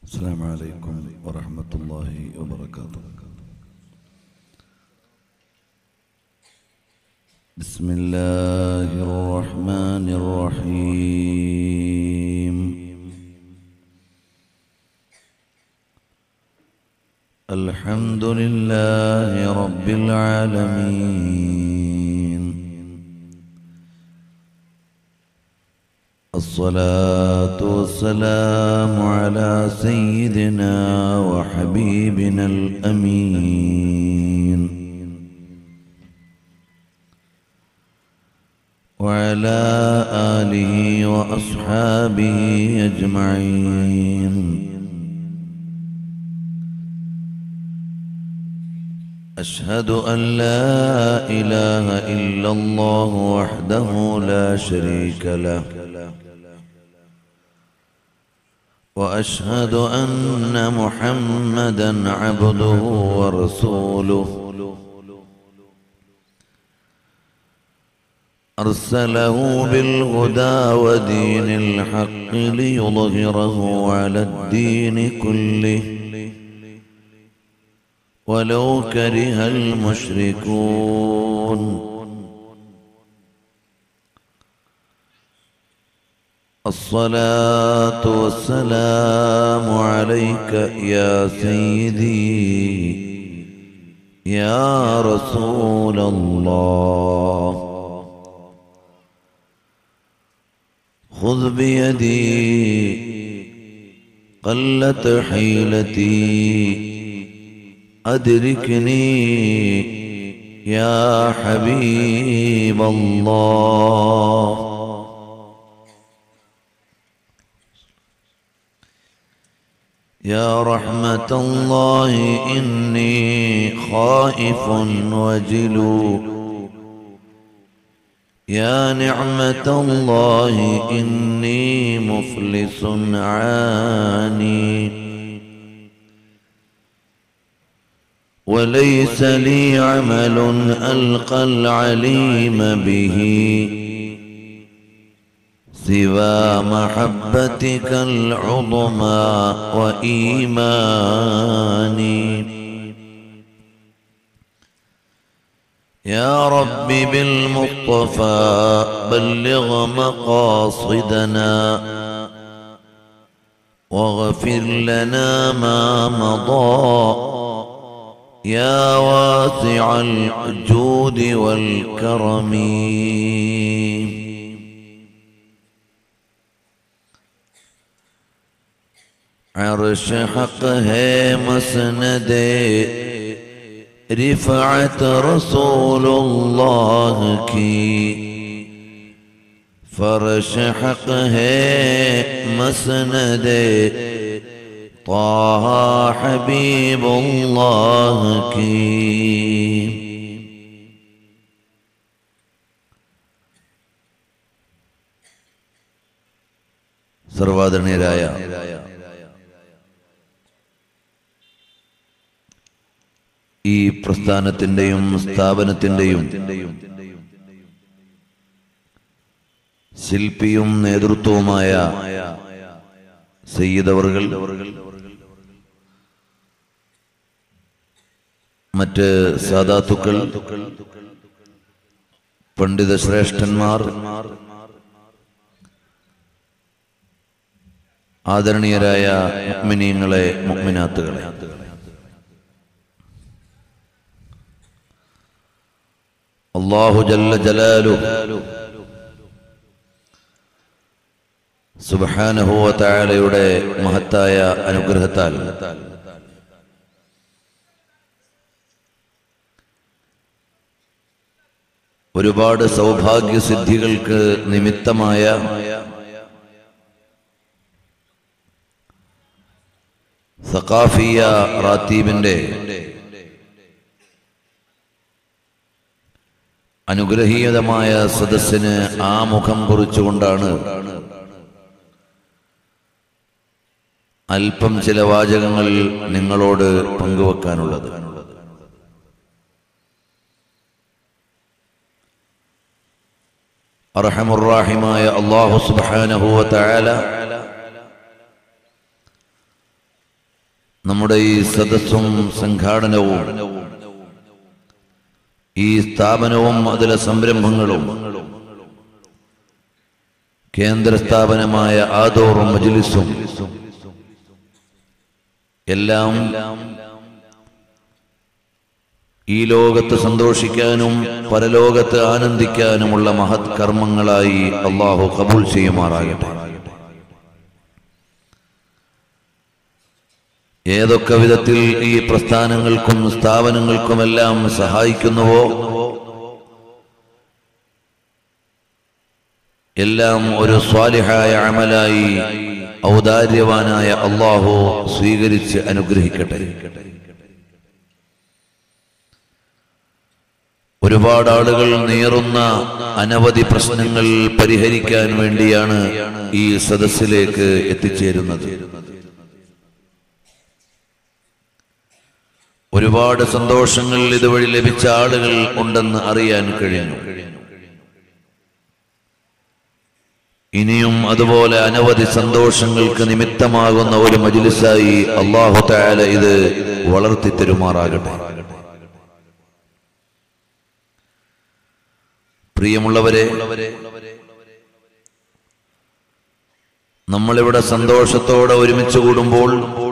السلام عليكم ورحمة الله وبركاته بسم الله الرحمن الرحيم الحمد لله رب العالمين الصلاة والسلام على سيدنا وحبيبنا الأمين وعلى آله وأصحابه أجمعين أشهد أن لا إله إلا الله وحده لا شريك له واشهد ان محمدا عبده ورسوله ارسله بالهدى ودين الحق ليظهره على الدين كله ولو كره المشركون الصلاة والسلام عليك يا سيدي يا رسول الله خذ بيدي قلت حيلتي أدركني يا حبيب الله يا رحمة الله إني خائف وجلو يا نعمة الله إني مفلس عاني وليس لي عمل ألقى العليم به سوى محبتك العظمى وإيماني يا رب بالمصطفى بلغ مقاصدنا واغفر لنا ما مضى يا واسع الجود والكرم عرش حق ہے مسند رفعت رسول اللہ کی فرش حق ہے مسند طه حبیب اللہ کی സർവാദരണീയരായ ഈ പ്രസ്ഥാനത്തിന്റെയും സ്ഥാപനത്തിന്റെയും ശില്പിയും നേതൃത്വവുമായ സയ്യിദവറുകൾ മറ്റ് സാധാത്തുക്കൾ പണ്ഡിത ശ്രേഷ്ഠന്മാർ ആദരണീയരായ മുഗ്മിനീങ്ങളെ മുഗ്മിനാത്തുകളെ അള്ളാഹു ജല്ല ജലാലു സുബാനഹുവ താഴയുടെ മഹത്തായ അനുഗ്രഹത്താൽ ഒരുപാട് സൗഭാഗ്യസിദ്ധികൾക്ക് നിമിത്തമായ സഖാഫിയ റാത്തീബിന്റെ അനുഗ്രഹീതമായ സദസ്സിന് ആ മുഖം കുറിച്ചുകൊണ്ടാണ് അല്പം ചില വാചകങ്ങൾ നിങ്ങളോട് പങ്കുവെക്കാനുള്ളത് അർഹമുറാഹിമായ അള്ളാഹു സുബ്ഹാനഹു വ തആല നമ്മുടെ ഈ സദസ്സും സംഘാടനവും ഈ സ്ഥാപനവും അതിലെ സംരംഭങ്ങളും കേന്ദ്ര സ്ഥാപനമായ ആദോർ മജ്ലിസും എല്ലാം ഈ ലോകത്ത് സന്തോഷിക്കാനും പരലോകത്ത് ആനന്ദിക്കാനുമുള്ള മഹത് കർമ്മങ്ങളായി അള്ളാഹു കബൂൽ ചെയ്യുമാറാകട്ടെ ഏതൊക്കെ വിധത്തിൽ ഈ പ്രസ്ഥാനങ്ങൾക്കും സ്ഥാപനങ്ങൾക്കുമെല്ലാം സഹായിക്കുന്നുവോ എല്ലാം ഒരു സ്വാലിഹായ അമലായി ഔദാര്യവാനായ അള്ളാഹു സ്വീകരിച്ച് അനുഗ്രഹിക്കട്ടെ ഒരുപാട് ആളുകൾ നേറുന്ന അനവധി പ്രശ്നങ്ങൾ പരിഹരിക്കാൻ വേണ്ടിയാണ് ഈ സദസ്സിലേക്ക് എത്തിച്ചേരുന്നത് ഒരുപാട് സന്തോഷങ്ങൾ ഇതുവഴി ലഭിച്ച ആളുകൾ ഉണ്ടെന്ന് അറിയാൻ കഴിഞ്ഞു ഇനിയും അതുപോലെ അനവധി സന്തോഷങ്ങൾക്ക് നിമിത്തമാകുന്ന ഒരു മജിലിസായി അള്ളാഹു താല ഇത് വളർത്തി തരുമാറാകട്ടെ പ്രിയമുള്ളവരെ നമ്മളിവിടെ സന്തോഷത്തോടെ ഒരുമിച്ച് കൂടുമ്പോൾ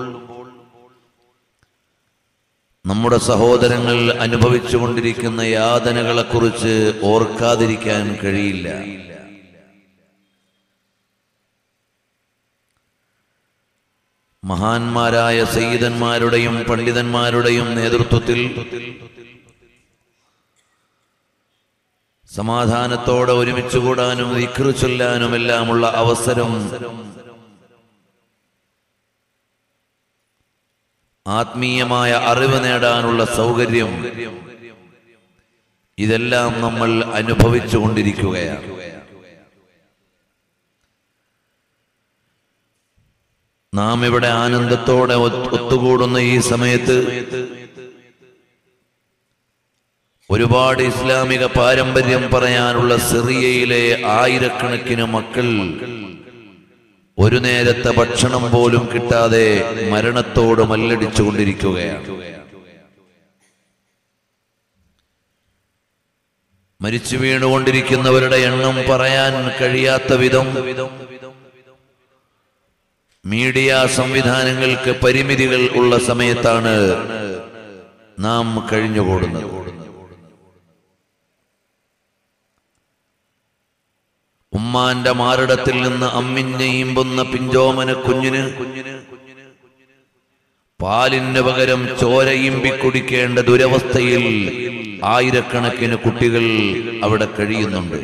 നമ്മുടെ സഹോദരങ്ങൾ അനുഭവിച്ചുകൊണ്ടിരിക്കുന്ന യാതനകളെക്കുറിച്ച് ഓർക്കാതിരിക്കാൻ കഴിയില്ല മഹാന്മാരായ സയ്യിദന്മാരുടെയും പണ്ഡിതന്മാരുടെയും നേതൃത്വത്തിൽ സമാധാനത്തോടെ ഒരുമിച്ച് കൂടാനും വിക്രു ചൊല്ലാനുമെല്ലാമുള്ള അവസരം ആത്മീയമായ അറിവ് നേടാനുള്ള സൗകര്യം ഇതെല്ലാം നമ്മൾ അനുഭവിച്ചു കൊണ്ടിരിക്കുകയാണ് നാം ഇവിടെ ആനന്ദത്തോടെ ഒത്ത് ഒത്തുകൂടുന്ന ഈ സമയത്ത് ഒരുപാട് ഇസ്ലാമിക പാരമ്പര്യം പറയാനുള്ള സിറിയയിലെ ആയിരക്കണക്കിന് മക്കൾ ഒരു നേരത്തെ ഭക്ഷണം പോലും കിട്ടാതെ മരണത്തോട് മല്ലടിച്ചു കൊണ്ടിരിക്കുകയാണ് മരിച്ചു വീണുകൊണ്ടിരിക്കുന്നവരുടെ എണ്ണം പറയാൻ കഴിയാത്ത വിധം മീഡിയ സംവിധാനങ്ങൾക്ക് പരിമിതികൾ ഉള്ള സമയത്താണ് നാം കഴിഞ്ഞുകൂടുന്നത് ഉമ്മാന്റെ മാറിടത്തിൽ നിന്ന് അമ്മിഞ്ഞയുമ്പുന്ന പിഞ്ചോമന കുഞ്ഞിന് പാലിന് പകരം ചോരയിമ്പി കുടിക്കേണ്ട ദുരവസ്ഥയിൽ ആയിരക്കണക്കിന് കുട്ടികൾ അവിടെ കഴിയുന്നുണ്ട്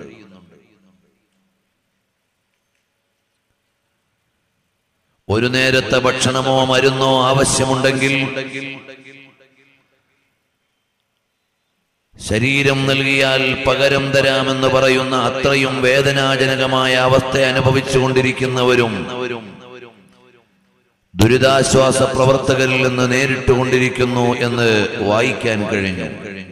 ഒരു നേരത്തെ ഭക്ഷണമോ മരുന്നോ ആവശ്യമുണ്ടെങ്കിൽ ശരീരം നൽകിയാൽ പകരം തരാമെന്ന് പറയുന്ന അത്രയും വേദനാജനകമായ അവസ്ഥ അനുഭവിച്ചുകൊണ്ടിരിക്കുന്നവരും ദുരിതാശ്വാസ പ്രവർത്തകരിൽ നിന്ന് നേരിട്ടുകൊണ്ടിരിക്കുന്നു എന്ന് വായിക്കാൻ കഴിഞ്ഞു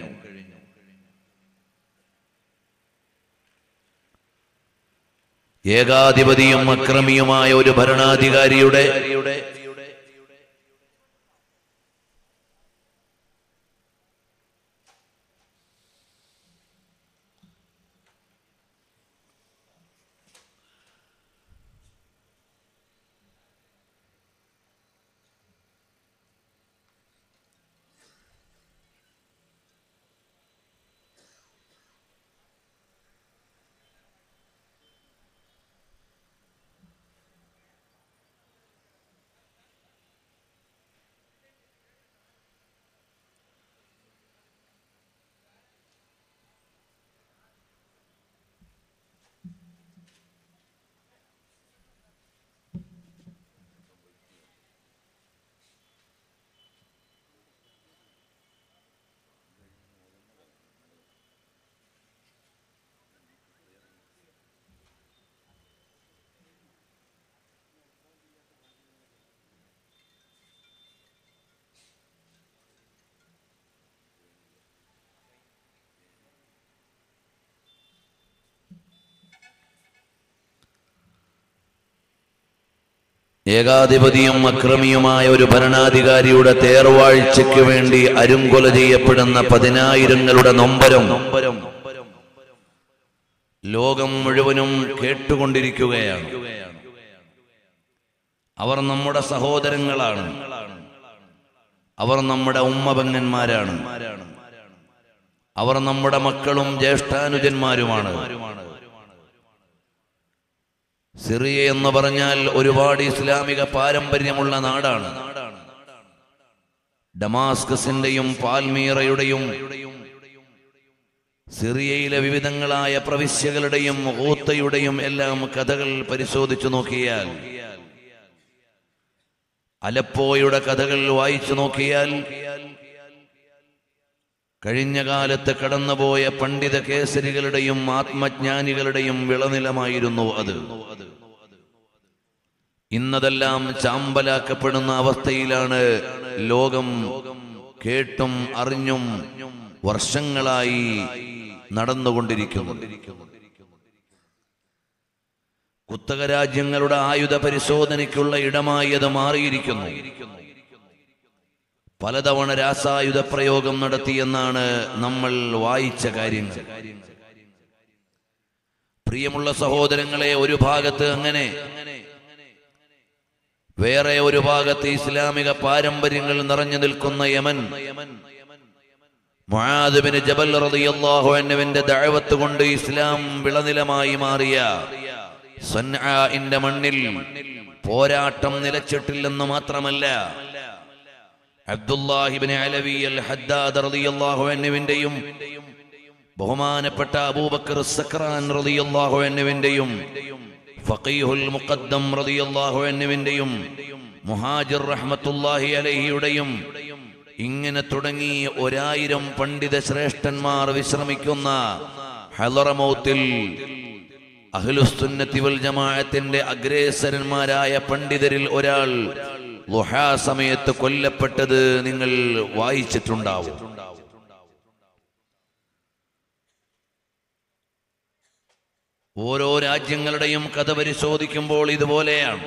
ഏകാധിപതിയും അക്രമിയുമായ ഒരു ഭരണാധികാരിയുടെ ഏകാധിപതിയും അക്രമിയുമായ ഒരു ഭരണാധികാരിയുടെ തേർവാഴ്ചയ്ക്ക് വേണ്ടി അരുങ്കൊല ചെയ്യപ്പെടുന്ന പതിനായിരങ്ങളുടെ നൊമ്പരം ലോകം മുഴുവനും കേട്ടുകൊണ്ടിരിക്കുകയാണ് അവർ നമ്മുടെ സഹോദരങ്ങളാണ് അവർ നമ്മുടെ ഉമ്മപങ്ങന്മാരാണ് അവർ നമ്മുടെ മക്കളും ജ്യേഷ്ഠാനുജന്മാരുമാണ് സിറിയ എന്ന് പറഞ്ഞാൽ ഒരുപാട് ഇസ്ലാമിക പാരമ്പര്യമുള്ള നാടാണ് ഡമാസ്കസിന്റെയും പാൽമീറയുടെയും സിറിയയിലെ വിവിധങ്ങളായ പ്രവിശ്യകളുടെയും ഊത്തയുടെയും എല്ലാം കഥകൾ പരിശോധിച്ചു നോക്കിയാൽ അലപ്പോയുടെ കഥകൾ വായിച്ചു നോക്കിയാൽ കഴിഞ്ഞ കാലത്ത് കടന്നുപോയ പണ്ഡിത കേസരികളുടെയും ആത്മജ്ഞാനികളുടെയും വിളനിലമായിരുന്നു അത് ഇന്നതെല്ലാം ചാമ്പലാക്കപ്പെടുന്ന അവസ്ഥയിലാണ് ലോകം കേട്ടും അറിഞ്ഞും വർഷങ്ങളായി നടന്നുകൊണ്ടിരിക്കുന്നത് കുത്തക രാജ്യങ്ങളുടെ ആയുധ പരിശോധനയ്ക്കുള്ള ഇടമായി അത് മാറിയിരിക്കുന്നു പലതവണ രാസായുധ പ്രയോഗം നടത്തിയെന്നാണ് നമ്മൾ വായിച്ച കാര്യങ്ങൾ പ്രിയമുള്ള സഹോദരങ്ങളെ ഒരു ഭാഗത്ത് അങ്ങനെ വേറെ ഒരു ഭാഗത്ത് ഇസ്ലാമിക പാരമ്പര്യങ്ങൾ നിറഞ്ഞു നിൽക്കുന്ന യമൻ മുആദ് ജബൽ റളിയല്ലാഹു അൻഹുവിന്റെ ദഅവത്ത് കൊണ്ട് ഇസ്ലാം വിളനിലമായി മാറിയ സൻആഇന്റെ മണ്ണിൽ പോരാട്ടം നിലച്ചിട്ടില്ലെന്ന് മാത്രമല്ല അബ്ദുല്ലാഹിബിന് അലവി അൽ ഹദ്ദാദ് റളിയല്ലാഹു അൻഹുവിന്റെയും ബഹുമാനപ്പെട്ട അബൂബക്കർ സക്രാൻ റളിയല്ലാഹു അൻഹുവിന്റെയും ഫഖീഹുൽ മുഖദ്ദം റളിയല്ലാഹു അൻഹുവിന്റെയും മുഹാജിർ റഹ്മത്തുള്ളാഹി അലൈഹിയുടെയും ഇങ്ങനെ തുടങ്ങി ഒരായിരം പണ്ഡിത ശ്രേഷ്ഠന്മാർ വിശ്രമിക്കുന്ന ഹലറമൗത്തിൽ അഹ്ലുസുന്നത്തി വൽ ജമാഅത്തിന്റെ അഗ്രേസരന്മാരായ പണ്ഡിതരിൽ ഒരാൾ ലുഹാ സമയത്ത് കൊല്ലപ്പെട്ടത് നിങ്ങൾ വായിച്ചിട്ടുണ്ടാവും ഓരോ രാജ്യങ്ങളുടെയും കഥ പരിശോധിക്കുമ്പോൾ ഇതുപോലെയാണ്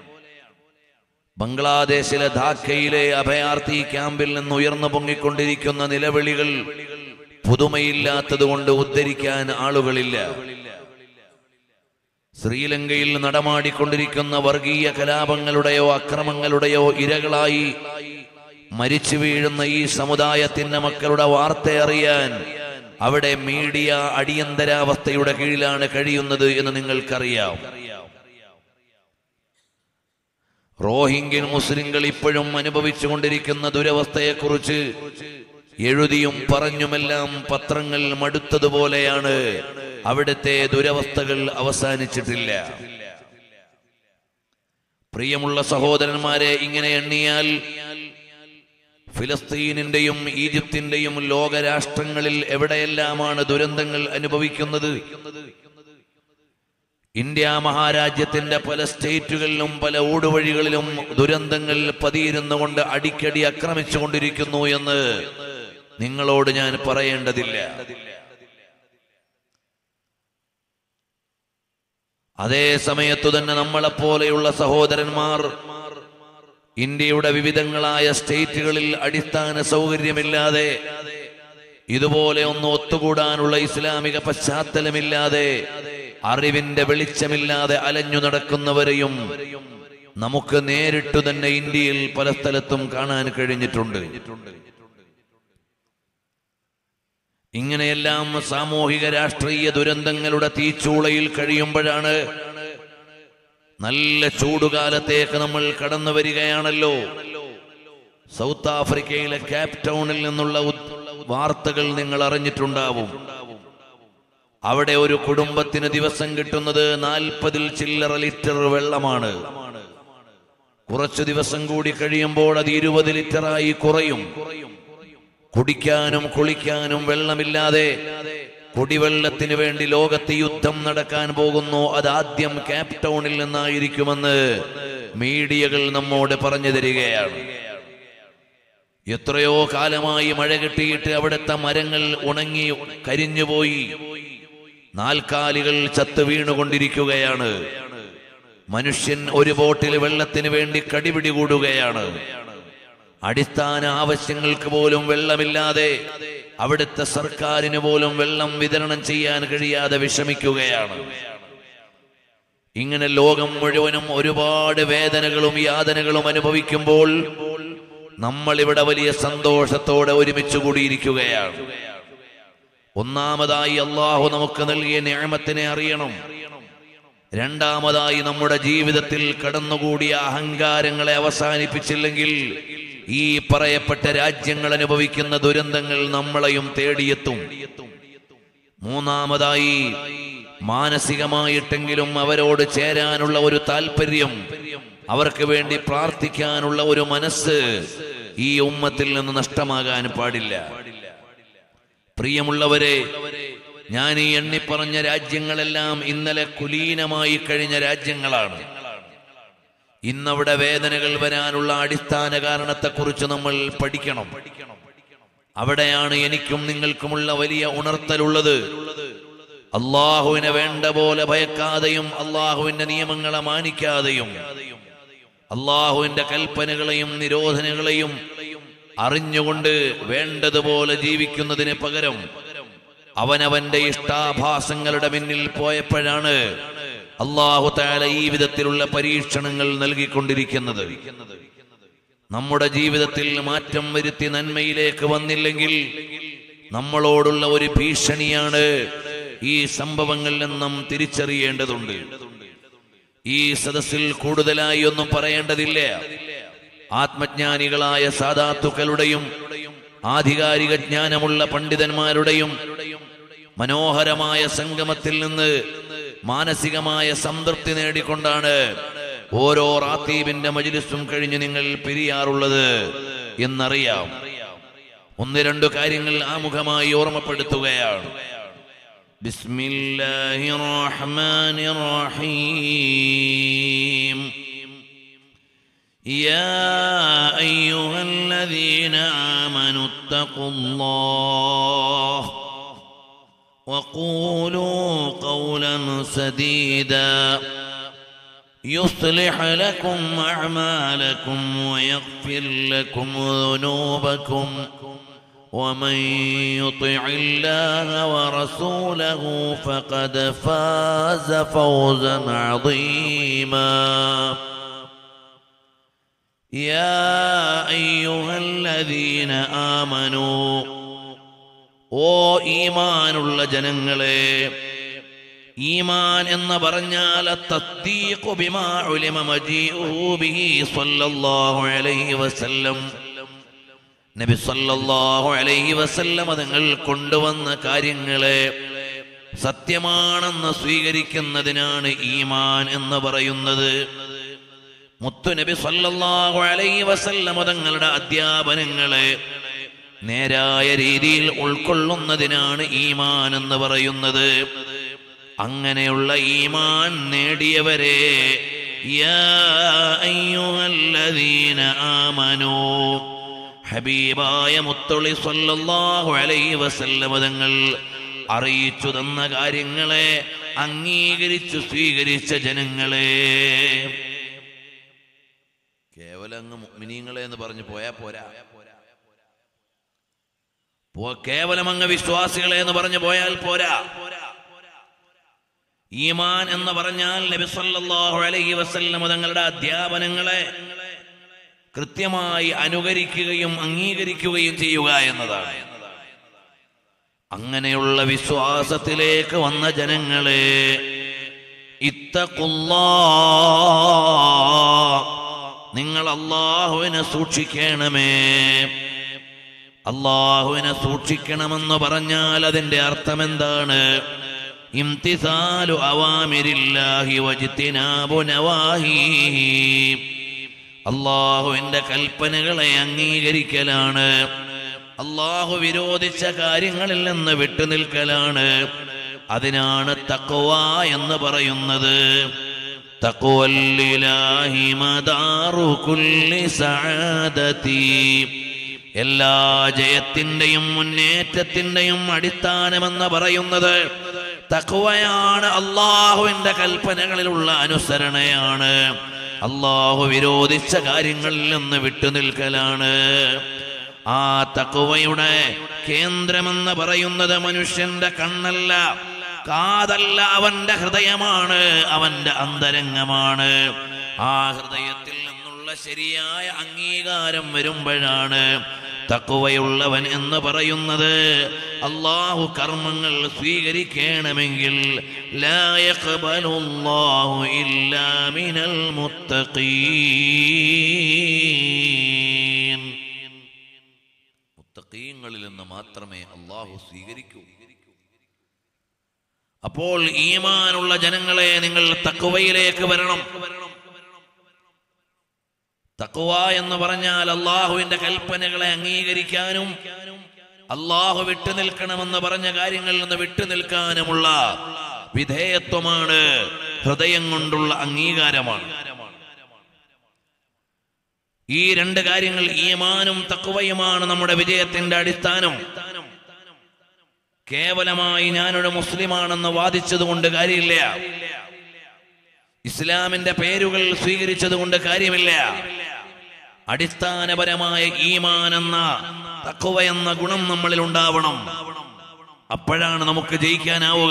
ബംഗ്ലാദേശിലെ ധാക്കയിലെ അഭയാർത്ഥി ക്യാമ്പിൽ നിന്ന് ഉയർന്നു പൊങ്ങിക്കൊണ്ടിരിക്കുന്ന നിലവിളികൾ പുതുമയില്ലാത്തത് കൊണ്ട് ഉദ്ധരിക്കാൻ ആളുകളില്ല ശ്രീലങ്കയിൽ നടമാടിക്കൊണ്ടിരിക്കുന്ന വർഗീയ കലാപങ്ങളുടെയോ അക്രമങ്ങളുടെയോ ഇരകളായി മരിച്ചു വീഴുന്ന ഈ സമുദായത്തിന്റെ മക്കളുടെ വാർത്ത അറിയാൻ അവിടെ മീഡിയ അടിയന്തരാവസ്ഥയുടെ കീഴിലാണ് കഴിയുന്നത് എന്ന് നിങ്ങൾക്കറിയാം റോഹിംഗ്യൻ മുസ്ലിങ്ങൾ ഇപ്പോഴും അനുഭവിച്ചുകൊണ്ടിരിക്കുന്ന ദുരവസ്ഥയെക്കുറിച്ച് എഴുതിയും പറഞ്ഞുമെല്ലാം പത്രങ്ങൾ മടുത്തതുപോലെയാണ് അവിടുത്തെ ദുരവസ്ഥകൾ അവസാനിച്ചിട്ടില്ല പ്രിയമുള്ള സഹോദരന്മാരെ ഇങ്ങനെ എണ്ണിയാൽ ഫിലസ്തീനിന്റെയും ഈജിപ്തിന്റെയും ലോകരാഷ്ട്രങ്ങളിൽ എവിടെയെല്ലാമാണ് ദുരന്തങ്ങൾ അനുഭവിക്കുന്നത് ഇന്ത്യ മഹാരാജ്യത്തിന്റെ പല സ്റ്റേറ്റുകളിലും പല ഊടുവഴികളിലും ദുരന്തങ്ങൾ പതിയിരുന്നുകൊണ്ട് അടിക്കടി ആക്രമിച്ചുകൊണ്ടിരിക്കുന്നു എന്ന് നിങ്ങളോട് ഞാൻ പറയേണ്ടതില്ല അതേ സമയത്തു തന്നെ നമ്മളെപ്പോലെയുള്ള സഹോദരന്മാർ ഇന്ത്യയുടെ വിവിധങ്ങളായ സ്റ്റേറ്റുകളിൽ അടിസ്ഥാന സൗകര്യമില്ലാതെ ഇതുപോലെ ഒന്ന് ഒത്തുകൂടാനുള്ള ഇസ്ലാമിക പശ്ചാത്തലമില്ലാതെ അറിവിന്റെ വെളിച്ചമില്ലാതെ അലഞ്ഞു നടക്കുന്നവരെയും നമുക്ക് നേരിട്ടു തന്നെ ഇന്ത്യയിൽ പല സ്ഥലത്തും കാണാൻ കഴിഞ്ഞിട്ടുണ്ട് ഇങ്ങനെയെല്ലാം സാമൂഹിക രാഷ്ട്രീയ ദുരന്തങ്ങളുടെ തീച്ചൂളയിൽ കഴിയുമ്പോഴാണ് നല്ല ചൂടുകാലത്തേക്ക് നമ്മൾ കടന്നു വരികയാണല്ലോ സൗത്ത് ആഫ്രിക്കയിലെ ക്യാപ് ടൗണിൽ നിന്നുള്ള ഉദ്- വാർത്തകൾ നിങ്ങൾ അറിഞ്ഞിട്ടുണ്ടാവും അവിടെ ഒരു കുടുംബത്തിന് ദിവസം കിട്ടുന്നത് നാൽപ്പതിൽ ചില്ലറ ലിറ്റർ വെള്ളമാണ് കുറച്ചു ദിവസം കൂടി കഴിയുമ്പോൾ അത് ഇരുപത് ലിറ്ററായി കുറയും കുടിക്കാനും കുളിക്കാനും വെള്ളമില്ലാതെ കുടിവെള്ളത്തിന് വേണ്ടി ലോകത്ത് യുദ്ധം നടക്കാൻ പോകുന്നു അത് ആദ്യം ക്യാപ് ടൗണിൽ നിന്നായിരിക്കുമെന്ന് മീഡിയകൾ നമ്മോട് പറഞ്ഞു തരികയാണ് എത്രയോ കാലമായി മഴ കിട്ടിയിട്ട് അവിടുത്തെ മരങ്ങൾ ഉണങ്ങി കരിഞ്ഞുപോയി നാൽക്കാലികൾ ചത്ത് വീണുകൊണ്ടിരിക്കുകയാണ് മനുഷ്യൻ ഒരു ബോട്ടിൽ വെള്ളത്തിന് വേണ്ടി കടിപിടി കൂടുകയാണ് അടിസ്ഥാന ആവശ്യങ്ങൾക്ക് പോലും വെള്ളമില്ലാതെ അവിടുത്തെ സർക്കാരിന് പോലും വെള്ളം വിതരണം ചെയ്യാൻ കഴിയാതെ വിഷമിക്കുകയാണ് ഇങ്ങനെ ലോകം മുഴുവനും ഒരുപാട് വേദനകളും യാതനകളും അനുഭവിക്കുമ്പോൾ നമ്മൾ ഇവിടെ വലിയ സന്തോഷത്തോടെ ഒരുമിച്ച് കൂടിയിരിക്കുകയാണ് ഒന്നാമതായി അള്ളാഹു നമുക്ക് നൽകിയ ഞാമത്തിനെ അറിയണം രണ്ടാമതായി നമ്മുടെ ജീവിതത്തിൽ കടന്നുകൂടിയ അഹങ്കാരങ്ങളെ അവസാനിപ്പിച്ചില്ലെങ്കിൽ ഈ പറയപ്പെട്ട രാജ്യങ്ങൾ അനുഭവിക്കുന്ന ദുരന്തങ്ങൾ നമ്മളെയും തേടിയെത്തും മൂന്നാമതായി മാനസികമായിട്ടെങ്കിലും അവരോട് ചേരാനുള്ള ഒരു താല്പര്യം അവർക്ക് വേണ്ടി പ്രാർത്ഥിക്കാനുള്ള ഒരു മനസ്സ് ഈ ഉമ്മത്തിൽ നിന്ന് നഷ്ടമാകാൻ പാടില്ല പ്രിയമുള്ളവരെ ഞാൻ ഈ എണ്ണിപ്പറഞ്ഞ രാജ്യങ്ങളെല്ലാം ഇന്നലെ കുലീനമായി കഴിഞ്ഞ രാജ്യങ്ങളാണ് ഇന്നവിടെ വേദനകൾ വരാനുള്ള അടിസ്ഥാന കാരണത്തെക്കുറിച്ച് നമ്മൾ പഠിക്കണം അവിടെയാണ് എനിക്കും നിങ്ങൾക്കുമുള്ള വലിയ ഉണർത്തലുള്ളത് അള്ളാഹുവിനെ വേണ്ട പോലെ ഭയക്കാതെയും അള്ളാഹുവിന്റെ നിയമങ്ങളെ മാനിക്കാതെയും അള്ളാഹുവിന്റെ കൽപ്പനകളെയും നിരോധനകളെയും അറിഞ്ഞുകൊണ്ട് വേണ്ടതുപോലെ ജീവിക്കുന്നതിന് പകരം അവനവന്റെ ഇഷ്ടാഭാസങ്ങളുടെ പിന്നിൽ പോയപ്പോഴാണ് അള്ളാഹു താല ഈ വിധത്തിലുള്ള പരീക്ഷണങ്ങൾ നൽകിക്കൊണ്ടിരിക്കുന്നത് നമ്മുടെ ജീവിതത്തിൽ മാറ്റം വരുത്തി നന്മയിലേക്ക് വന്നില്ലെങ്കിൽ നമ്മളോടുള്ള ഒരു ഭീഷണിയാണ് ഈ സംഭവങ്ങൾ എന്നും തിരിച്ചറിയേണ്ടതുണ്ട് ഈ സദസ്സിൽ കൂടുതലായി ഒന്നും പറയേണ്ടതില്ല ആത്മജ്ഞാനികളായ സാധാത്തുക്കളുടെയും ആധികാരിക ജ്ഞാനമുള്ള പണ്ഡിതന്മാരുടെയും മനോഹരമായ സംഗമത്തിൽ നിന്ന് മാനസികമായ സംതൃപ്തി നേടിക്കൊണ്ടാണ് ഓരോ റാത്തീബിന്റെ മജിലിസും കഴിഞ്ഞ് നിങ്ങൾ പിരിയാറുള്ളത് എന്നറിയാം ഒന്ന് രണ്ടു കാര്യങ്ങൾ ആമുഖമായി ഓർമ്മപ്പെടുത്തുകയാണ് ബിസ്മില്ലാഹിർ റഹ്മാനിർ റഹീം يا أيها الذين آمنوا اتقوا الله وقولوا قولا سديدا يصلح لكم أعمالكم ويغفر لكم ذنوبكم ومن يطع الله ورسوله فقد فاز فوزا عظيما يا أيها الذين آمنوا ഓ ഈമാനുള്ള ജനങ്ങളെ ഈമാൻ എന്ന് പറഞ്ഞാൽ അത്തദ്ദീഖു ബിമാ ഉലിമ മജീഉഹു ബിഹി സ്വല്ലല്ലാഹു അലൈഹി വസല്ലം നബി സല്ലല്ലാഹു അലൈഹി വസല്ലം തങ്ങൾ കൊണ്ടുവന്ന കാര്യങ്ങളെ സത്യമാണെന്ന് സ്വീകരിക്കുന്നതിനാണ് ഈമാൻ എന്ന് പറയുന്നത് മുത്തുനബി സല്ലല്ലാഹു അലൈഹി വസല്ലം തങ്ങളുടെ അധ്യാപനങ്ങളെ നേരായ രീതിയിൽ ഉൾക്കൊള്ളുന്നതിനാണ് ഈമാൻ എന്ന് പറയുന്നത് അങ്ങനെയുള്ള ഈമാൻ നേടിയവരെ യാ അയ്യുഹല്ലദീന ആമനൂ ഹബീബായ മുത്തൊളി സല്ലല്ലാഹു അലൈഹി വസല്ലം തങ്ങൾ അറിയിച്ചു തന്ന കാര്യങ്ങളെ അംഗീകരിച്ചു സ്വീകരിച്ച ജനങ്ങളെ കേവലം അങ്ങ് മുഅ്മിനീങ്ങളെ എന്ന് പറഞ്ഞു പോയാ പോരാ പോ- കേവലം അങ്ങ് വിശ്വാസികളെ എന്ന് പറഞ്ഞു പോയാൽ പോരാ ഈമാൻ എന്ന് പറഞ്ഞാൽ നബി സല്ലല്ലാഹു അലൈഹി വസല്ലം തങ്ങളുടെ അധ്യാപനങ്ങളെ കൃത്യമായി അനുകരിക്കുകയും അംഗീകരിക്കുകയും ചെയ്യുക എന്നതാണ് അങ്ങനെയുള്ള വിശ്വാസത്തിലേക്ക് വന്ന ജനങ്ങളെ ഇത്തക്കുല്ലാ നിങ്ങൾ അള്ളാഹുവിനെ സൂക്ഷിക്കണമേ അള്ളാഹുവിനെ സൂക്ഷിക്കണമെന്ന് പറഞ്ഞാൽ അതിന്റെ അർത്ഥം എന്താണ് ഇംതിസാലു അവാമിരില്ലാഹി വജിത്തിനാബു നവാഹീഹി അള്ളാഹുവിന്റെ കൽപ്പനകളെ അംഗീകരിക്കലാണ് അള്ളാഹു വിരോധിച്ച കാര്യങ്ങളിൽ നിന്ന് വിട്ടുനിൽക്കലാണ് അതിനാണ് തക്വ എന്ന് പറയുന്നത് തക്വല്ലിലാഹി മദാറു കുല്ലി സഅദതി എല്ലാ ജയത്തിന്റെയും മുന്നേറ്റത്തിന്റെയും അടിസ്ഥാനമെന്ന് പറയുന്നത് തക്കുവയാണ് അള്ളാഹുവിന്റെ കൽപ്പനകളിലുള്ള അനുസരണയാണ് അള്ളാഹു വിരോധിച്ച കാര്യങ്ങളിൽ നിന്ന് വിട്ടുനിൽക്കലാണ് ആ തക്കുവയുടെ കേന്ദ്രമെന്ന് പറയുന്നത് മനുഷ്യന്റെ കണ്ണല്ല കാതല്ല അവന്റെ ഹൃദയമാണ് അവന്റെ അന്തരംഗമാണ് ആ ഹൃദയത്തിൽ നിന്നുള്ള ശരിയായ അംഗീകാരം വരുമ്പോഴാണ് തക്കുവയുള്ളവൻ എന്ന് പറയുന്നത് അള്ളാഹു കർമ്മങ്ങൾ സ്വീകരിക്കണമെങ്കിൽ ലാ യഖ്ബലുല്ലാഹു ഇല്ലാ മിനൽ മുത്തഖീൻ മുത്തഖീങ്ങളിൽ നിന്ന് മാത്രമേ അള്ളാഹു സ്വീകരിക്കൂ അപ്പോൾ ഈമാനുള്ള ജനങ്ങളെ നിങ്ങൾ തക്കുവയിലേക്ക് വരണം തക്കുവ എന്ന് പറഞ്ഞാൽ അള്ളാഹുവിന്റെ കൽപ്പനകളെ അംഗീകരിക്കാനും അള്ളാഹു വിട്ടുനിൽക്കണമെന്ന് പറഞ്ഞ കാര്യങ്ങളിൽ നിന്ന് വിട്ടുനിൽക്കാനുമുള്ള വിധേയത്വമാണ് ഹൃദയം കൊണ്ടുള്ള അംഗീകാരമാണ് ഈ രണ്ട് കാര്യങ്ങൾ ഈമാനും തക്കുവയുമാണ് നമ്മുടെ വിജയത്തിന്റെ അടിസ്ഥാനം കേവലമായി ഞാനൊരു മുസ്ലിമാണെന്ന് വാദിച്ചത് കൊണ്ട് കാര്യമില്ല ഇസ്ലാമിന്റെ പേരുകൾ സ്വീകരിച്ചത് കൊണ്ട് കാര്യമില്ല അടിസ്ഥാനപരമായ ഈമാൻ എന്ന തക്കുവ എന്ന ഗുണം നമ്മളിൽ ഉണ്ടാവണം അപ്പോഴാണ് നമുക്ക് ജയിക്കാനാവുക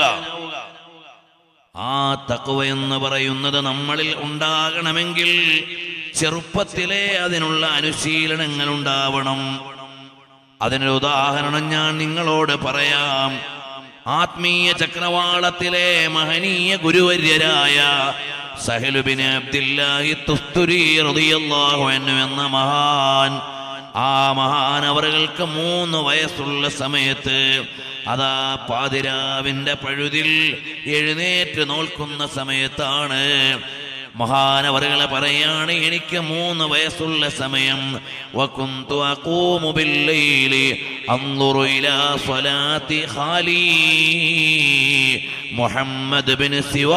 ആ തക്കുവ എന്ന് പറയുന്നത് നമ്മളിൽ ഉണ്ടാകണമെങ്കിൽ ചെറുപ്പത്തിലെ അതിനുള്ള അനുശീലനങ്ങൾ ഉണ്ടാവണം അതിനൊരു ഉദാഹരണം ഞാൻ നിങ്ങളോട് പറയാം ആത്മീയ ചക്രവാളത്തിലെ മഹനീയ ഗുരുവര്യരായ സഹലുബിന് അബ്ദില്ലാഹി തുസ്തുരി റളിയല്ലാഹു അൻഹു എന്ന മഹാൻ ആ മഹാൻ അവർക്ക് മൂന്ന് വയസ്സുള്ള സമയത്ത് അതാ പാതിരാവിന്റെ പഴുതിൽ എഴുന്നേറ്റ് നോൽക്കുന്ന സമയത്താണ് മഹാനവറുകളെ പറയാണ് എനിക്ക് മൂന്ന് വയസ്സുള്ള സമയം വകുന്തു അഖൂമു ബില്ലൈലി അൻദുറു ഇലാ സ്വലാത്തി ഖാലി മുഹമ്മദ് ബിൻ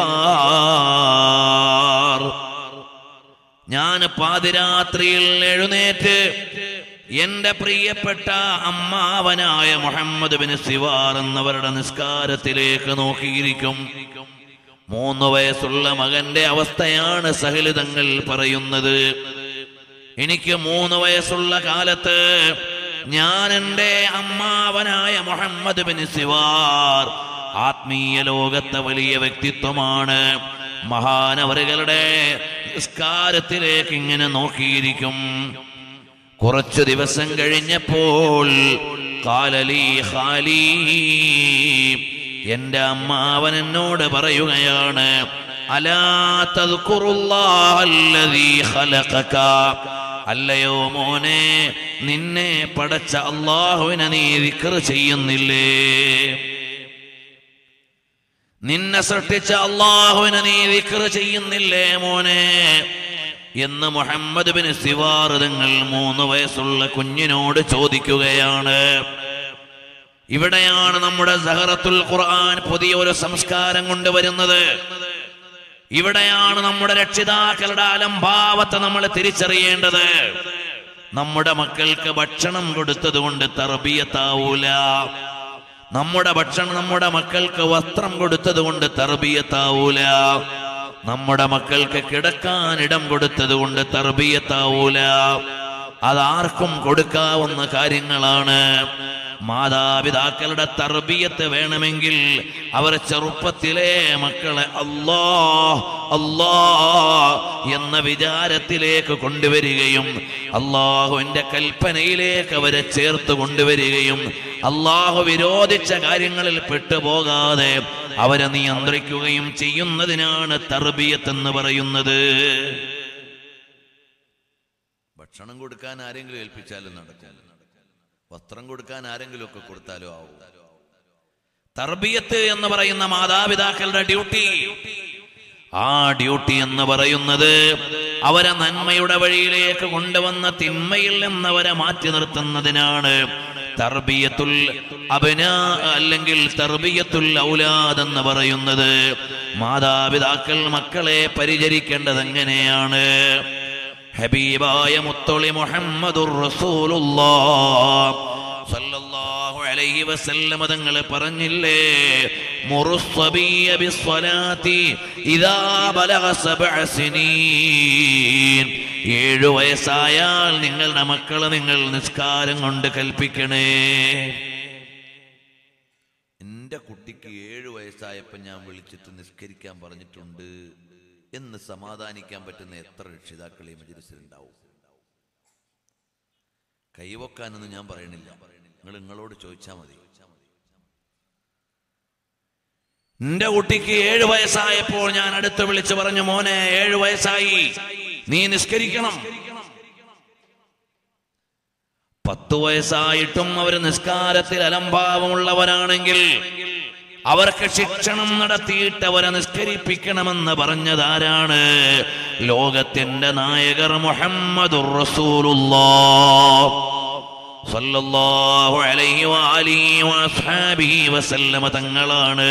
സിവാർ ഞാൻ പാതിരാത്രിയിൽ എഴുന്നേറ്റ് എന്റെ പ്രിയപ്പെട്ട അമ്മാവനായ മുഹമ്മദ് ബിൻ സിവാർ എന്നവരുടെ നിസ്കാരത്തിലേക്ക് നോക്കിയിരിക്കും മൂന്ന് വയസ്സുള്ള മകന്റെ അവസ്ഥയാണ് സഹലിതങ്ങൾ പറയുന്നത് എനിക്ക് മൂന്ന് വയസ്സുള്ള കാലത്ത് ഞാൻ എൻ്റെ അമ്മാവനായ മുഹമ്മദ് ബിൻ സിവാർ ആത്മീയ ലോകത്തെ വലിയ വ്യക്തിത്വമാണ് മഹാനവറുകളുടെ നിസ്കാരത്തിലേക്ക് ഇങ്ങനെ നോക്കിയിരിക്കും കുറച്ചു ദിവസം കഴിഞ്ഞപ്പോൾ കാലലി ഖാലി എന്റെ അമ്മാവൻ എന്നോട് പറയുകയാണ് അലാ തദ്കുറുല്ലാഹല്ലദീ ഖലഖക അല്ലയോ മോനെ നിന്നെ പടച്ച അള്ളാഹുവിനെ നീ ദിക്ർ ചെയ്യുന്നില്ലേ നിന്നെ സൃഷ്ടിച്ച അള്ളാഹുവിനെ നീ ദിക്ർ ചെയ്യുന്നില്ലേ മോനെ എന്ന് മുഹമ്മദ് ബിൻ സിവാർ തങ്ങൾ മൂന്ന് വയസ്സുള്ള കുഞ്ഞിനോട് ചോദിക്കുകയാണ് ഇവിടെയാണ് നമ്മുടെ സഹറത്തുൽ ഖുർആൻ പുതിയ ഒരു സംസ്കാരം കൊണ്ടുവരുന്നത് ഇവിടെയാണ് നമ്മുടെ രക്ഷിതാക്കളുടെ അലംഭാവത്തെ നമ്മൾ തിരിച്ചറിയേണ്ടത് നമ്മുടെ മക്കൾക്ക് ഭക്ഷണം കൊടുത്തത് കൊണ്ട് തർബീയത്താവൂല നമ്മുടെ ഭക്ഷണം നമ്മുടെ മക്കൾക്ക് വസ്ത്രം കൊടുത്തത് കൊണ്ട് തർബീയത്താവൂല നമ്മുടെ മക്കൾക്ക് കിടക്കാൻ ഇടം കൊടുത്തത് കൊണ്ട് തർബീയത്താവൂല അതാർക്കും കൊടുക്കാവുന്ന കാര്യങ്ങളാണ് മാതാപിതാക്കളുടെ തർബീയത്ത് വേണമെങ്കിൽ അവർ ചെറുപ്പത്തിലെ മക്കളെ അല്ലാ അല്ലാ എന്ന വിചാരത്തിലേക്ക് കൊണ്ടുവരികയും അള്ളാഹുവിന്റെ കൽപ്പനയിലേക്ക് അവരെ ചേർത്ത് കൊണ്ടുവരികയും അള്ളാഹു വിരോധിച്ച കാര്യങ്ങളിൽ പെട്ടുപോകാതെ അവരെ നിയന്ത്രിക്കുകയും ചെയ്യുന്നതിനാണ് തർബീയത്ത് എന്ന് പറയുന്നത് ഭക്ഷണം കൊടുക്കാൻ ആരെങ്കിലും ഏൽപ്പിച്ചാലും നടക്കും വസ്ത്രം കൊടുക്കാൻ ആരെങ്കിലും ഒക്കെ കൊടുത്താലും ആവും തർബിയത്ത് എന്ന് പറയുന്ന മാതാപിതാക്കളുടെ ഡ്യൂട്ടി ആ ഡ്യൂട്ടി എന്ന് പറയുന്നത് അവരെ നന്മയുടെ വഴിയിലേക്ക് കൊണ്ടുവന്ന തിന്മയിൽ നിന്നവരെ മാറ്റി നിർത്തുന്നതിനാണ് തർബിയത്തുൽ അബന അല്ലെങ്കിൽ തർബിയത്തുൽ ഔലാദ് എന്ന് പറയുന്നത് മാതാപിതാക്കൾ മക്കളെ പരിചരിക്കേണ്ടത് എങ്ങനെയാണ് ഹബീബായ മുത്തൊളി മുഹമ്മദുർ റസൂലുള്ളാഹ് സല്ലല്ലാഹു സല്ലല്ലാഹു അലൈഹി വസല്ലമ തങ്ങൾ പറഞ്ഞില്ലേ മുറുസ്സബിയ ബിസ്സലാത്തി ഇദാ ബലഗ സബ്അ സിനീൻ ഏഴു വയസ്സായാൽ നിങ്ങളുടെ മക്കളെ നിങ്ങൾ നിസ്കാരം കൊണ്ട് കൽപ്പിക്കണേ എന്റെ കുട്ടിക്ക് ഏഴു വയസ്സായപ്പോ ഞാൻ വിളിച്ചിട്ട് നിസ്കരിക്കാൻ പറഞ്ഞിട്ടുണ്ട് എന്ന് സമാധാനിക്കാൻ പറ്റുന്ന എത്ര രക്ഷിതാക്കൾ ഈ മജിലിസിലുണ്ടാവും കൈവക്കാനൊന്നും ഞാൻ പറയണില്ല നിങ്ങൾ നിങ്ങളോട് ചോദിച്ചാൽ മതി എന്റെ കുട്ടിക്ക് ഏഴു വയസ്സായപ്പോൾ ഞാൻ അടുത്ത് വിളിച്ചു പറഞ്ഞു മോനെ ഏഴു വയസ്സായി നീ നിസ്കരിക്കണം പത്തു വയസ്സായിട്ടും അവർ നിസ്കാരത്തിൽ അലംഭാവമുള്ളവരാണെങ്കിൽ അവർക്ക് ശിക്ഷണം നടത്തിയിട്ട് അവരെ നിസ്കരിപ്പിക്കണമെന്ന് പറഞ്ഞതാരാണ് ലോകത്തിന്റെ നായകർ മുഹമ്മദുർ റസൂലുള്ളാഹ് സല്ലല്ലാഹു അലൈഹി വആലിഹി വഅസ്ഹാബിഹി വസല്ലമ തങ്ങളാണ്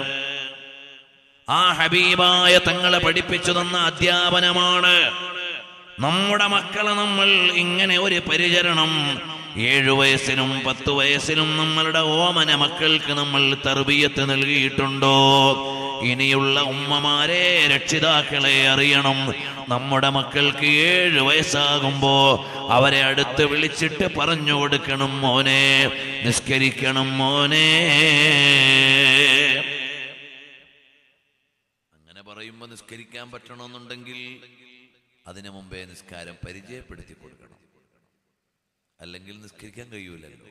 ആ ഹബീബായ തങ്ങളെ പഠിപ്പിച്ചു തന്ന അധ്യാപനമാണ് നമ്മുടെ മക്കളെ നമ്മൾ ഇങ്ങനെ ഒരു പരിചരണം ഏഴു വയസ്സിനും പത്ത് വയസ്സിനും നമ്മളുടെ ഓമന മക്കൾക്ക് നമ്മൾ തർബീയത്ത് നൽകിയിട്ടുണ്ടോ ഇനിയുള്ള ഉമ്മമാരെ രക്ഷിതാക്കളെ അറിയണം നമ്മുടെ മക്കൾക്ക് ഏഴ് വയസ്സാകുമ്പോ അവരെ അടുത്ത് വിളിച്ചിട്ട് പറഞ്ഞു കൊടുക്കണം മോനെ നിസ്കരിക്കണം മോനെ അങ്ങനെ പറയുമ്പോ നിസ്കരിക്കാൻ പറ്റണമെന്നുണ്ടെങ്കിൽ അതിനു മുമ്പേ നിസ്കാരം പരിചയപ്പെടുത്തി കൊടുക്കണം അല്ലെങ്കിൽ നിസ്കരിക്കാൻ കഴിയൂലല്ലോ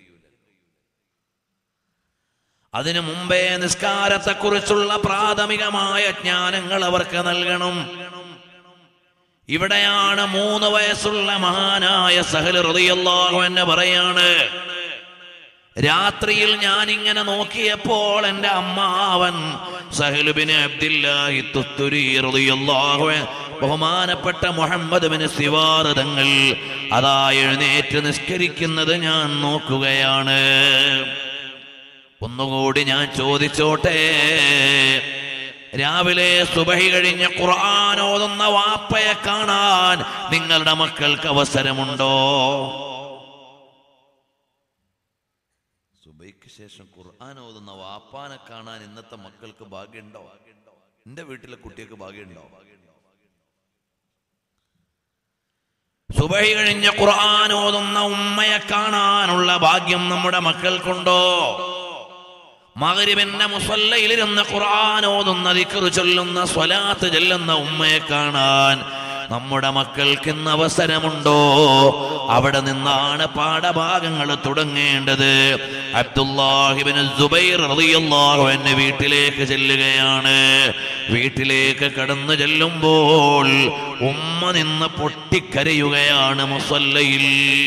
അതിനു മുമ്പേ നിസ്കാരത്തെക്കുറിച്ചുള്ള പ്രാഥമികമായ ജ്ഞാനങ്ങൾ അവർക്ക് നൽകണം ഇവിടെയാണ് മൂന്ന് വയസ്സുള്ള മഹാനായ സഹൽ റളിയല്ലാഹു എന്ന് പറയാണ് രാത്രിയിൽ ഞാൻ ഇങ്ങനെ നോക്കിയപ്പോൾ എൻ്റെ അമ്മാവൻ സഹലുബിന് അബ്ദില്ലാഹി തുസ്തുരി റളിയല്ലാഹു അൻഹു ബഹുമാനപ്പെട്ട മുഹമ്മദ് ബിൻ സിവാർ തങ്ങൾ അതാ എഴുന്നേറ്റ് നിസ്കരിക്കുന്നത് ഞാൻ നോക്കുകയാണ് ഒന്നുകൂടി ഞാൻ ചോദിച്ചോട്ടെ രാവിലെ സുബഹി കഴിഞ്ഞ് ഖുർആൻ ഓതുന്ന വാപ്പയെ കാണാൻ നിങ്ങളുടെ മക്കൾക്ക് അവസരമുണ്ടോ സുബൈക്ക് ശേഷം ഖുർആൻ ഓതുന്ന വാപ്പാനെ കാണാൻ ഇന്നത്തെ മക്കൾക്ക് ഭാഗ്യമുണ്ടോ എന്റെ വീട്ടിലെ കുട്ടികൾക്ക് ഭാഗ്യമുണ്ടോ സുബൈ കഴിഞ്ഞ ഖുർആൻ ഓതുന്ന ഉമ്മയെ കാണാനുള്ള ഭാഗ്യം നമ്മുടെ മക്കൾക്കുണ്ടോ മകരിബിന്റെ മുസല്ലയിലിരുന്ന് ഖുർആൻ ഓതുന്ന ദിക്റ് ചൊല്ലുന്ന സ്വലാത്ത് ചൊല്ലുന്ന ഉമ്മയെ കാണാൻ നമ്മുടെ മക്കൾക്ക് ഇന്ന് അവസരമുണ്ടോ അവിടെ നിന്നാണ് പാഠഭാഗങ്ങൾ തുടങ്ങേണ്ടത് അബ്ദുല്ലാഹിബിൻ സുബൈർ റളിയല്ലാഹു അൻഹു വീട്ടിലേക്ക് ചെല്ലുകയാണ് വീട്ടിലേക്ക് കടന്നു ചെല്ലുമ്പോൾ ഉമ്മ നിന്ന് പൊട്ടിക്കരയുകയാണ് മുസല്ലയിൽ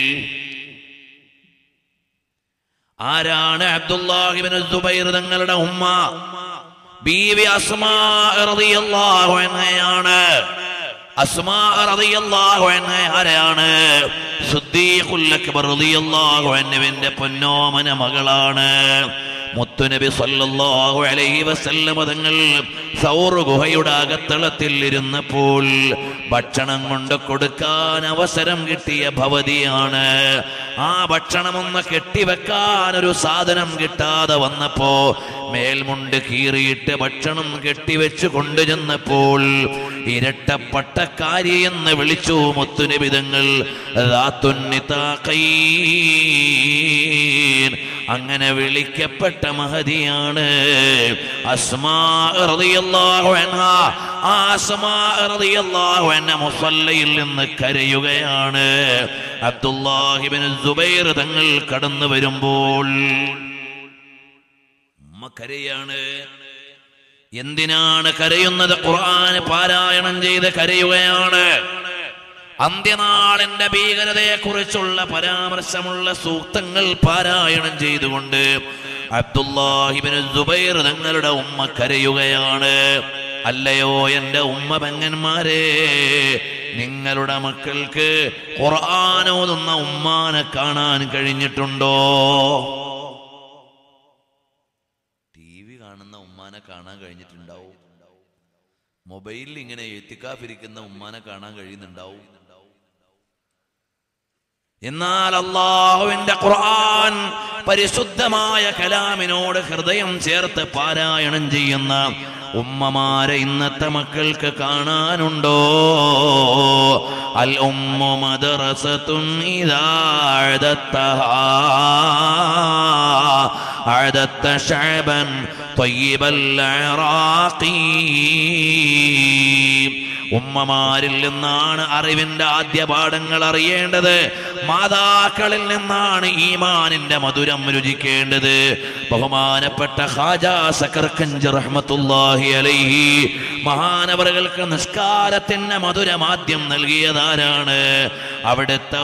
ആരാണ് അബ്ദുല്ലാഹിബിൻ സുബൈർ തങ്ങളുടെ ഉമ്മ ബീവി അസ്മാ റളിയല്ലാഹു അൻഹയാണ് അസ്മാ റളിയല്ലാഹു അൻഹ ആരാണ് സിദ്ദീഖുൽ അക്ബർ റളിയല്ലാഹു അൻഹുവിന്റെ പൊന്നോമന മകളാണ് മുത്തുനബി സല്ലല്ലാഹു അലൈഹി വസല്ലമ തങ്ങൾ സൗർ ഗുഹയുടെ അകത്തളത്തിൽ ഇരുന്നപ്പോൾ ഭക്ഷണം കൊണ്ട് കൊടുക്കാൻ അവസരം കിട്ടിയ ഭവതിയാണ് ആ ഭക്ഷണം ഒന്ന് കെട്ടിവെക്കാൻ ഒരു സാധനം കിട്ടാതെ വന്നപ്പോ മേൽമുണ്ട് കീറിയിട്ട് ഭക്ഷണം കെട്ടിവെച്ച് കൊണ്ടുചെന്നപ്പോൾ ഇരട്ടപ്പട്ടക്കാരി എന്ന് വിളിച്ചു മുത്തുനിബിതങ്ങൾ അങ്ങനെ വിളിക്കപ്പെട്ട മഹതിയാണ് അസ്മാ റളിയല്ലാഹു അൻഹ ആ അസ്മാ റളിയല്ലാഹു അൻഹ മുസല്ലയിൽ നിന്ന് കരയുകയാണ് അബ്ദുല്ലാഹിബിൻ സുബൈർ തങ്ങൾ കടന്നു വരുമ്പോൾ ഉമ്മ കരയാണ് എന്തിനാണ് കരയുന്നത് ഖുർആൻ പാരായണം ചെയ്ത് കരയുകയാണ് അന്ത്യനാളിന്റെ ഭീകരതയെ കുറിച്ചുള്ള പരാമർശമുള്ള സൂക്തങ്ങൾ പാരായണം ചെയ്തുകൊണ്ട് അബ്ദുല്ലാഹിബിൻ സുബൈർ തങ്ങളുടെ ഉമ്മ കരയുകയാണ് അല്ലയോ എന്റെ ഉമ്മ പെങ്ങന്മാരെ നിങ്ങളുടെ മക്കൾക്ക് ഖുർആാനോതുന്ന ഉമ്മാനെ കാണാൻ കഴിഞ്ഞിട്ടുണ്ടോ ടി വി കാണുന്ന ഉമ്മാനെ കാണാൻ കഴിഞ്ഞിട്ടുണ്ടാവും മൊബൈലിൽ ഇങ്ങനെ എത്തിക്കാഫിരിക്കുന്ന ഉമ്മാനെ കാണാൻ കഴിയുന്നുണ്ടാവും എന്നാൽ അള്ളാഹുവിന്റെ ഖുർആൻ പരിശുദ്ധമായ കലാമിനോട് ഹൃദയം ചേർത്ത് പാരായണം ചെയ്യുന്ന ഉമ്മമാരെ ഇന്നത്തെ മക്കൾക്ക് കാണാനുണ്ടോ അൽ ഉമ്മു മദ്റസത്തുൻ ഇദാ അഅദത്തഹാ അഅദത്ത ശഅബൻ طيبൽ അറാഖീ ഉമ്മമാരിൽ നിന്നാണ് അറിവിന്റെ ആദ്യ പാഠങ്ങൾ അറിയേണ്ടത് മാതാക്കളിൽ നിന്നാണ് ഈമാനിന്റെ മധുരം രുചിക്കേണ്ടത് ബഹുമാനപ്പെട്ട ഖാജാ സക്കർക്കഞ്ച് റഹ്മത്തുല്ലാഹി അലൈഹി മഹാനവറുകൾക്ക് നിസ്കാരത്തിന്റെ മധുരം ആദ്യം നൽകിയതാരാണ് അവിടുത്തെ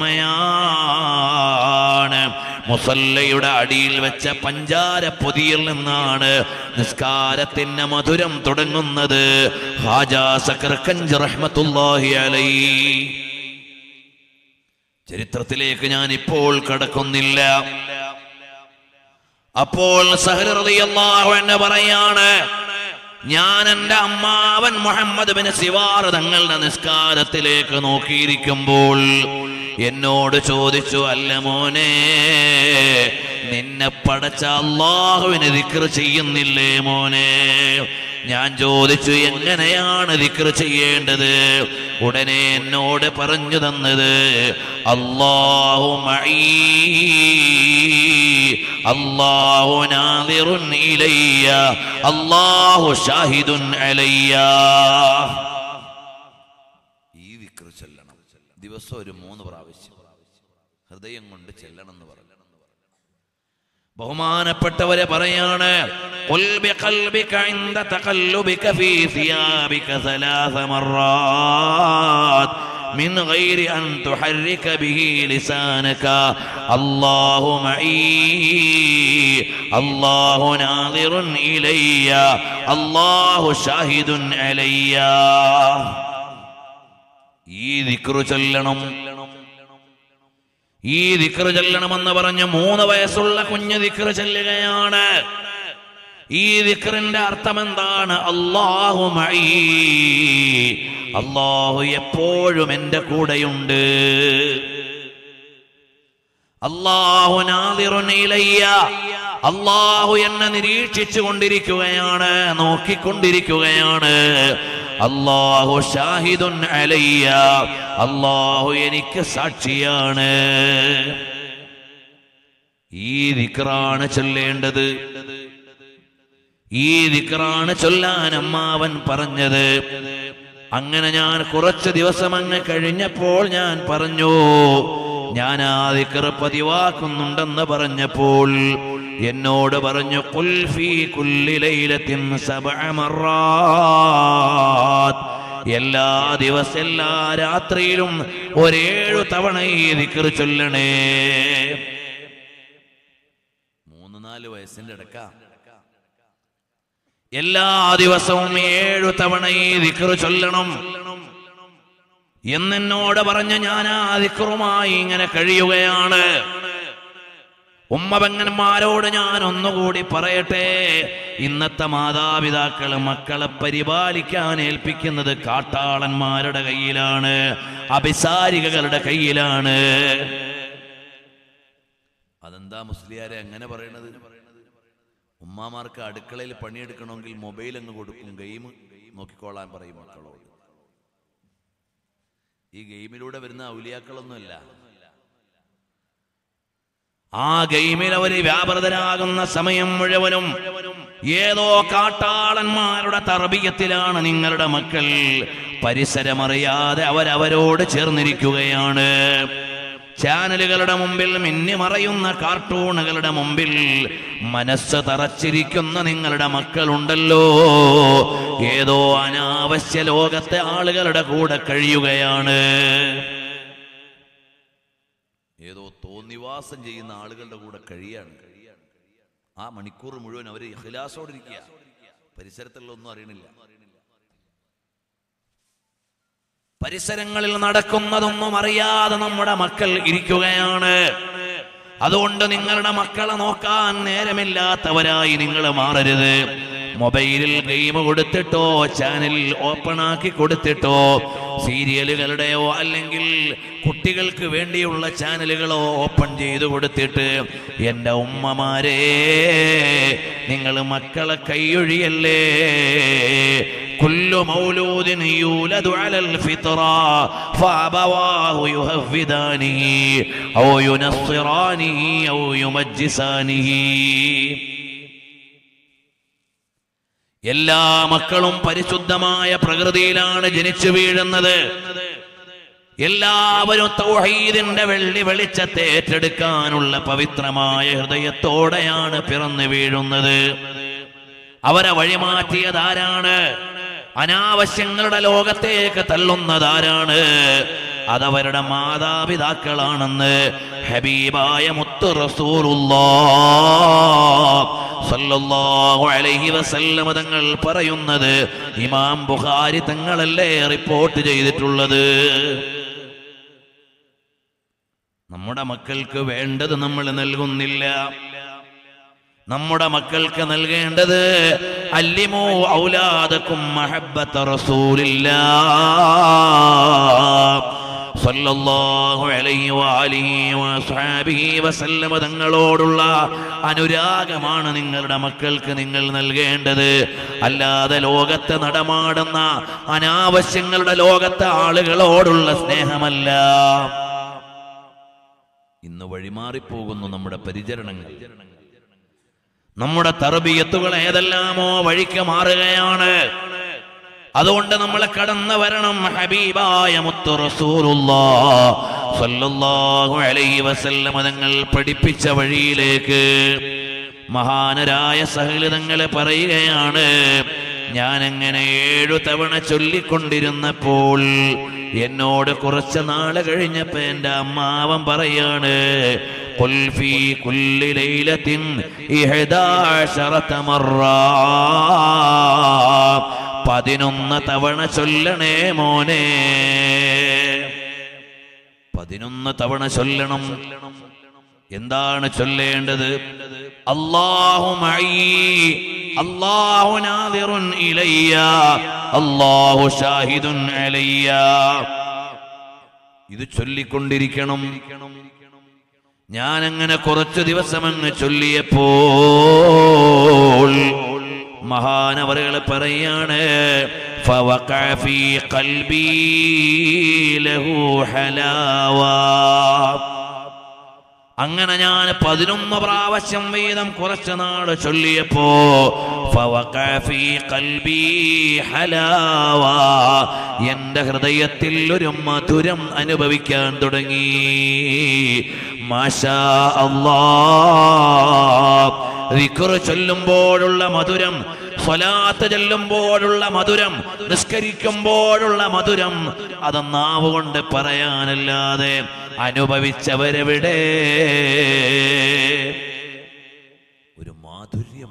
ഉമ്മയാണ് മുസല്ലയുടെ അടിയിൽ വെച്ച പഞ്ചാര പൊതിയിൽ നിന്നാണ് നിസ്കാരത്തിന്റെ മധുരം തുടങ്ങുന്നത് ഹാജാ സക്കർക്കഞ്ച് റഹ്മത്തുല്ലാഹി അലൈ ചരിത്രത്തിലേക്ക് ഞാൻ ഇപ്പോൾ കടക്കുന്നില്ല അപ്പോൾ സഹ്ർ റളിയല്ലാഹു അൻഹു പറയാണ് ഞാൻ എൻ്റെ അമ്മാവൻ മുഹമ്മദ് ബിൻ സിവാർ തങ്ങളുടെ നിസ്കാരത്തിലേക്ക് നോക്കിയിരിക്കുമ്പോൾ എന്നോട് ചോദിച്ചു അല്ല മോനെ നിന്നെ പടച്ച അള്ളാഹുവിന് ദിക്ർ ചെയ്യുന്നില്ലേ മോനെ ഞാൻ ചോദിച്ചു എങ്ങനെയാണ് ദിക്ർ ചെയ്യേണ്ടത് ഉടനെ എന്നോട് പറഞ്ഞു തന്നത് അള്ളാഹു മഈ അള്ളാഹു നാദിറുൻ ഇലയ്യ അള്ളാഹു ഷാഹിദുൻ അലയ്യ ഈ ദിക്ർ ചൊല്ലണം ദിവസം ഒരു മൂന്ന് പ്രാവശ്യം ഹൃദയം കൊണ്ട് ചെല്ലണം എന്ന് പറഞ്ഞു ബഹുമാനപ്പെട്ടവരെ പറയാണ് قل بقلبك عند تقلبك في ثيابك ثلاث مرات من غير أن تحرك به لسانك الله معي الله ناظر إلي الله شاهد علي ഈ ദിക്റ് ചൊല്ലണം ഈ ദിക്റ് ചൊല്ലണമെന്ന് പറഞ്ഞ് മൂന്ന് വയസ്സുള്ള കുഞ്ഞ് ദിക്റ് ചൊല്ലുകയാണ് ഈ ദിക്റിന്റെ അർത്ഥം എന്താണ് അള്ളാഹു മഈ അള്ളാഹു എപ്പോഴും എൻ്റെ കൂടെയുണ്ട് അള്ളാഹു നാദിറുൻ ഇലയ്യ അള്ളാഹു എന്നെ നിരീക്ഷിച്ചു കൊണ്ടിരിക്കുകയാണ് നോക്കിക്കൊണ്ടിരിക്കുകയാണ് അള്ളാഹു ഷാഹിദുൻ അലയ്യ അള്ളാഹു എനിക്ക് സാക്ഷിയാണ് ഈ ദിക്റാണ് ചൊല്ലേണ്ടത് ഈ ദിക്റാണ് ചൊല്ലാൻ അമ്മാവൻ പറഞ്ഞത് അങ്ങനെ ഞാൻ കുറച്ച് ദിവസം അങ്ങ് കഴിഞ്ഞപ്പോൾ ഞാൻ പറഞ്ഞു ഞാൻ ആ ദിക്ർ പതിവാക്കുന്നുണ്ടെന്ന് പറഞ്ഞപ്പോൾ എന്നോട് പറഞ്ഞു കുൽഫി കുല്ലി ലൈലത്തിൻ സബഅ മറാത്ത് എല്ലാ ദിവസം എല്ലാ രാത്രിയിലും ഒരേഴു തവണ ഈ ദിക്ർ ചൊല്ലണേ മൂന്ന് നാല് വയസ്സിന്റെ ഇടക്ക എല്ലാ ദിവസവും ഏഴു തവണ ഈ ദിക്ർ ചൊല്ലണം എന്നെന്നോട് പറഞ്ഞ് ഞാൻ ആ ദിക്റുമായി ഇങ്ങനെ കഴിയുകയാണ് ഉമ്മപെങ്ങന്മാരോട് ഞാൻ ഒന്നുകൂടി പറയട്ടെ ഇന്നത്തെ മാതാപിതാക്കൾ മക്കളെ പരിപാലിക്കാൻ ഏൽപ്പിക്കുന്നത് കാട്ടാളന്മാരുടെ കയ്യിലാണ് അഭിസാരികകളുടെ കയ്യിലാണ് അതെന്താ മുസ്ലിയാരെ അങ്ങനെ പറയണത് ഉമ്മാമാർക്ക് അടുക്കളയിൽ പണിയെടുക്കണമെങ്കിൽ മൊബൈൽ അങ്ങ് കൊടുക്കും ഗെയിം നോക്കിക്കോളാൻ പറയും മക്കളോട് ഈ ഗെയിമിലൂടെ വരുന്ന ഔലിയാക്കളൊന്നുമല്ല ആ ഗെയിമിൽ അവര് വ്യാപൃതരാകുന്ന സമയം മുഴുവനും ഏതോ കാട്ടാളന്മാരുടെ തർബീയത്തിലാണ് നിങ്ങളുടെ മക്കൾ പരിസരമറിയാതെ അവരവരോട് ചേർന്നിരിക്കുകയാണ് ചാനലുകളുടെ മുമ്പിൽ മിന്നിമറയുന്ന കാർട്ടൂണുകളുടെ മുമ്പിൽ മനസ്സ് തറച്ചിരിക്കുന്ന നിങ്ങളുടെ മക്കളുണ്ടല്ലോ ഏതോ അനാവശ്യ ലോകത്തെ ആളുകളുടെ കൂടെ കഴിയുകയാണ് ഏതോ തോന്നിവാസം ചെയ്യുന്ന ആളുകളുടെ കൂടെ കഴിയാണ് ആ മണിക്കൂർ മുഴുവൻ അവർ ഇഖ്ലാസോടിരിക്കുക പരിസരത്തുള്ള ഒന്നും അറിയണില്ല പരിസരങ്ങളിൽ നടക്കുന്നതൊന്നും അറിയാതെ നമ്മുടെ മക്കൾ ഇരിക്കുകയാണ് അതുകൊണ്ട് നിങ്ങളുടെ മക്കളെ നോക്കാൻ നേരമില്ലാത്തവരായി നിങ്ങൾ മാറരുത് മൊബൈലിൽ ഗെയിം കൊടുത്തിട്ടോ ചാനൽ ഓപ്പൺ ആക്കി കൊടുത്തിട്ടോ സീരിയലുകളുടെയോ അല്ലെങ്കിൽ കുട്ടികൾക്ക് വേണ്ടിയുള്ള ചാനലുകളോ ഓപ്പൺ ചെയ്തു കൊടുത്തിട്ട് എൻ്റെ ഉമ്മമാരെ നിങ്ങൾ മക്കളെ കൈയൊഴിയല്ലേ كل مولود يولد على الفطرة فأبواه يهفدانه أو ينصرانه أو يمجسانه എല്ലാ മക്കളും പരിശുദ്ധമായ പ്രകൃതിയിലാണ് ജനിച്ചു വീഴുന്നത് എല്ലാവരും തൗഹീദിന്റെ വെള്ളി വെളിച്ചത്തെ ഏറ്റെടുക്കാനുള്ള പവിത്രമായ ഹൃദയത്തോടെയാണ് പിറന്നു വീഴുന്നത് അവരെ വഴിമാറ്റിയതാരാണ് അനാവശ്യങ്ങളുടെ ലോകത്തേക്ക് തള്ളുന്നതാരാണ് അതവരുടെ മാതാപിതാക്കളാണെന്ന് ഹബീബായ മുത്തു റസൂലുള്ളാഹു അലൈഹി വസല്ലമ തങ്ങൾ പറയുന്നത് ഇമാം ബുഖാരി തങ്ങളല്ലേ റിപ്പോർട്ട് ചെയ്തിട്ടുള്ളത് നമ്മുടെ മക്കൾക്ക് വേണ്ടത് നമ്മൾ നൽകുന്നില്ല നമ്മുടെ മക്കൾക്ക് നൽകേണ്ടത് അല്ലിമോ ഔലാദക്കും മഹബത്ത റസൂലില്ലാ സല്ലല്ലാഹു അലൈഹി വആലിഹി വസ്ഹാബിഹി വസല്ലമ തങ്ങളോടുള്ള അനുരാഗമാണ് നിങ്ങളുടെ മക്കൾക്ക് നിങ്ങൾ നൽകേണ്ടത് അല്ലാതെ ലോകത്ത് നടമാടുന്ന അനാവശ്യങ്ങളുടെ ലോകത്തെ ആളുകളോടുള്ള സ്നേഹമല്ല ഇന്ന് വഴിമാറിപ്പോകുന്നു നമ്മുടെ പരിചരണങ്ങൾ നമ്മുടെ തറബിയത്തുകൾ ഏതെല്ലാമോ വഴിക്ക് മാറുകയാണ് അതുകൊണ്ട് നമ്മൾ കടന്നു വരണം ഹബീബായ മുത്തു റസൂലുള്ളാഹു അലൈഹി വസല്ലമ തങ്ങൾ പഠിപ്പിച്ച വഴിയിലേക്ക് മഹാനരായ സഹലിതങ്ങൾ പറയുകയാണ് ഞാൻ അങ്ങനെ ഏഴു തവണ ചൊല്ലിക്കൊണ്ടിരുന്നപ്പോൾ എന്നോട് കുറച്ച് നാള് കഴിഞ്ഞപ്പോ എന്റെ അമ്മാവൻ പറയാണ് قل في كل ليلة إحدى عشرة مرة പതിനൊന്ന് തവണ ചൊല്ലണേ മോനെ പതിനൊന്ന് തവണ ചൊല്ലണം എന്താണ് ചൊല്ലേണ്ടത് അല്ലാഹു മഈ അല്ലാഹു നാദിറുൻ ഇലയ്യ അല്ലാഹു ഷാഹിദുൻ അലയ്യ ഇത് ചൊല്ലിക്കൊണ്ടിരിക്കണം ഞാൻ അങ്ങനെ കുറച്ചു ദിവസം അങ്ങ് ചൊല്ലിയപ്പോൾ മഹാനവറുകൾ പറയാണ് فوقع في قلبي له حلاوة അങ്ങനെ ഞാൻ പതിനൊന്ന് പ്രാവശ്യം വീതം കുറച്ചു നാള് ചൊല്ലിയപ്പോ فوقع في قلبي حلاوة. എന്റെ ഹൃദയത്തിൽ ഒരു മധുരം അനുഭവിക്കാൻ തുടങ്ങി മാഷാ അല്ലാ ദിക്റ് ചൊല്ലുമ്പോഴുള്ള മധുരം സ്വലാത്ത് ചൊല്ലുമ്പോഴുള്ള മധുരം നിസ്കരിക്കുമ്പോഴുള്ള മധുരം അത് നാവ് കൊണ്ട് പറയാനല്ലാതെ അനുഭവിച്ചവരെവിടെ ഒരു മാധുര്യം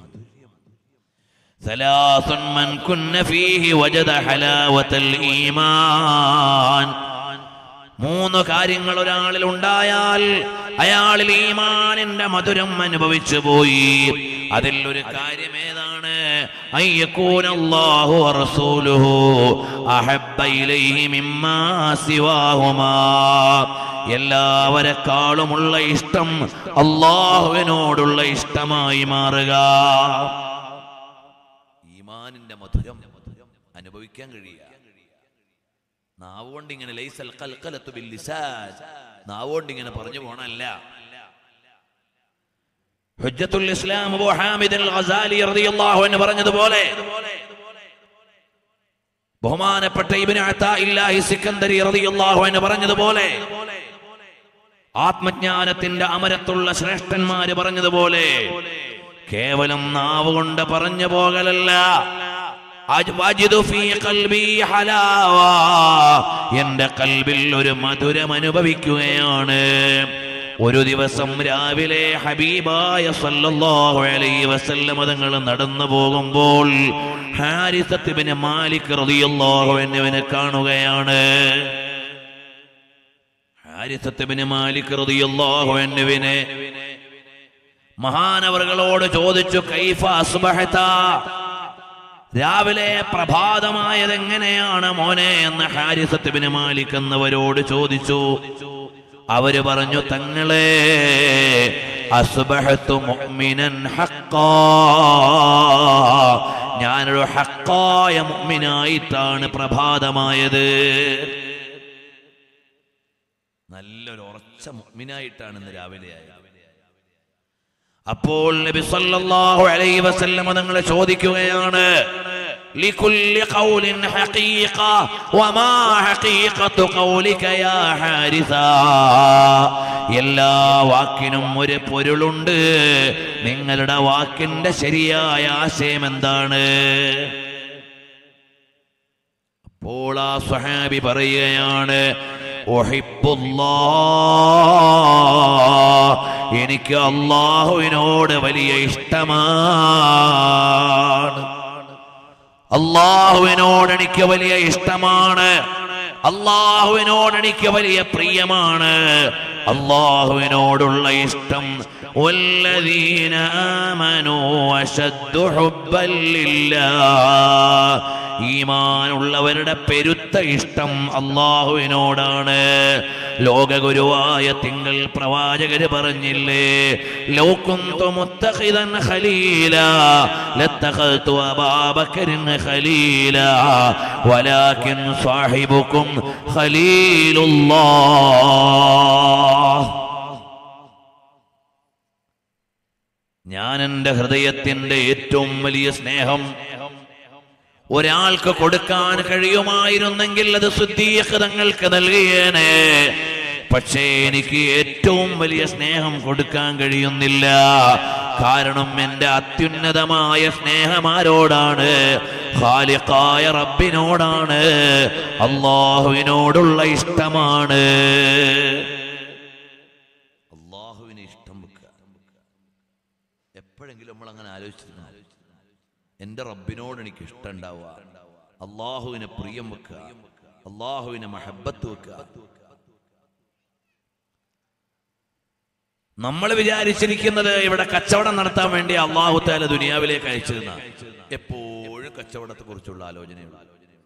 ثلاث من كن فيه وجد حلاوة الإيمان മൂന്ന് കാര്യങ്ങൾ ഒരാളിൽ ഉണ്ടായാൽ അയാളിൽ ഈമാനിന്റെ മധുരം അനുഭവിച്ചു പോയി അതിൽ ഒരു കാര്യം ഏതാണ് അയ്യക്കൂന അല്ലാഹു വറസൂലുഹു അഹബ്ബ ഇലൈഹി മിമ്മാ സിവാഹുമാ എല്ലാവരെക്കാളുമുള്ള ഇഷ്ടം അള്ളാഹുവിനോടുള്ള ഇഷ്ടമായി മാറുക ഈമാനിന്റെ മധുരം അനുഭവിക്കാൻ കഴിയുക നാവുകൊണ്ട് ഇങ്ങനെ ലൈസൽ ഖൽഖലത്തു ബിൽ ലിസാൻ നാവുകൊണ്ട് ഇങ്ങനെ പറഞ്ഞു പോണല്ല ഹുജ്ജത്തുൽ ഇസ്ലാം അബൂ ഹാമിദ് അൽ ഗസാലി റളിയല്ലാഹു അൻഹു പറഞ്ഞതുപോലെ ബഹുമാനപ്പെട്ട ഇബ്നു അതാഇല്ലാഹി സിക്കന്ദരി റളിയല്ലാഹു അൻഹു പറഞ്ഞതുപോലെ ആത്മജ്ഞാനത്തിന്റെ അമരത്തുള്ള ശ്രേഷ്ഠന്മാര് പറഞ്ഞതുപോലെ കേവലം നാവ് കൊണ്ട് പറഞ്ഞു പോകലല്ല അജ്വജിദു ഫീ ഖൽബി ഹലാവ. എന്റെ കൽബിൽ ഒരു മധുരം അനുഭവിക്കുകയാണ് ഒരു ദിവസം രാവിലെ ഹബീബായ സല്ലല്ലാഹു അലൈഹി വസല്ലം തങ്ങൾ നടന്നു പോകുമ്പോൾ ഹാരിസത്ത് ഇബ്നു മാലിക് റളിയല്ലാഹു അൻഹുവിനെ കാണുകയാണ് ഹാരിസത്ത് ഇബ്നു മാലിക് റളിയല്ലാഹു അൻഹുവിനെ മഹാനവറുകളോട് ചോദിച്ചു കൈഫ അസ്ബഹത രാവിലെ പ്രഭാതമായത് എങ്ങനെയാണ് മോനെ എന്ന് ഹാരിസത്ത് ബിൻ മാലിക് എന്നവരോട് ചോദിച്ചു അവര് പറഞ്ഞു തങ്ങളെ അസ്ബഹത്തു മുഅ്മിനൻ ഹഖാ ഞാനൊരു ഹക്കായ മുഅ്മിനായിട്ടാണ് പ്രഭാതമായത് നല്ലൊരു ഉറച്ച മുഅ്മിനായിട്ടാണ് ഇന്ന് രാവിലെ ആയത് അപ്പോൾ നബി സല്ലല്ലാഹു അലൈഹി വസല്ലം നിങ്ങൾ ചോദിക്കുകയാണ് لكل قول حقيقة وما حقيقة قولك يا حارثة എല്ലാ വാക്കിനും ഒരു പൊരുളുണ്ട് നിങ്ങളുടെ വാക്കിന്റെ ശരിയായ ആശയം എന്താണ് അപ്പോൾ ആ സ്വഹാബി പറയുകയാണ് "ഉഹിബ്ബുല്ലാ." എനിക്ക് അള്ളാഹുവിനോട് വലിയ ഇഷ്ടമാണ് അള്ളാഹുവിനോട് എനിക്ക് വലിയ ഇഷ്ടമാണ് അള്ളാഹുവിനോട് എനിക്ക് വലിയ പ്രിയമാണ് അള്ളാഹുവിനോടുള്ള ഇഷ്ടം والذين آمنوا أشد حبا لله ഈമാനുള്ളവരുടെ പെരുത്ത ഇഷ്ടം അള്ളാഹുവിനോടാണ് ലോകഗുരുവായ തിങ്കൾ പ്രവാചകര് പറഞ്ഞില്ലേ ലോകുന്തു മുത്തഖിദൻ ഖലീല ലത്തഖൽതു അബാബക്കറിൻ ഖലീല വലാകിൻ സാഹിബുക്കും ഖലീലുല്ലാഹ് ഞാൻ എൻ്റെ ഹൃദയത്തിന്റെ ഏറ്റവും വലിയ സ്നേഹം ഒരാൾക്ക് കൊടുക്കാൻ കഴിയുമായിരുന്നെങ്കിൽ അത് ശുദ്ധീകൃതങ്ങൾക്ക് നൽകിയേനെ പക്ഷേ എനിക്ക് ഏറ്റവും വലിയ സ്നേഹം കൊടുക്കാൻ കഴിയുന്നില്ല കാരണം എൻ്റെ അത്യുന്നതമായ സ്നേഹം ആരോടാണ് ഖാലിഖായ റബ്ബിനോടാണ് അള്ളാഹുവിനോടുള്ള ഇഷ്ടമാണ് അള്ളാഹുവിന് ഇഷ്ടം വെക്കുക എപ്പോഴെങ്കിലും നമ്മൾ അങ്ങനെ ആലോചിച്ചിരുന്നു എൻ്റെ റബ്ബിനോട് എനിക്ക് ഇഷ്ടം ഉണ്ടാവുക അള്ളാഹുവിനെ പ്രിയം വെക്കുക അള്ളാഹുവിനെ മഹബത്ത് വെക്കുക നമ്മൾ വിചാരിച്ചിരിക്കുന്നത് ഇവിടെ കച്ചവടം നടത്താൻ വേണ്ടി അള്ളാഹു താല ദുനിയാവിലേക്ക് അയച്ചിരുന്ന എപ്പോഴും കച്ചവടത്തെ കുറിച്ചുള്ള ആലോചനയുണ്ട്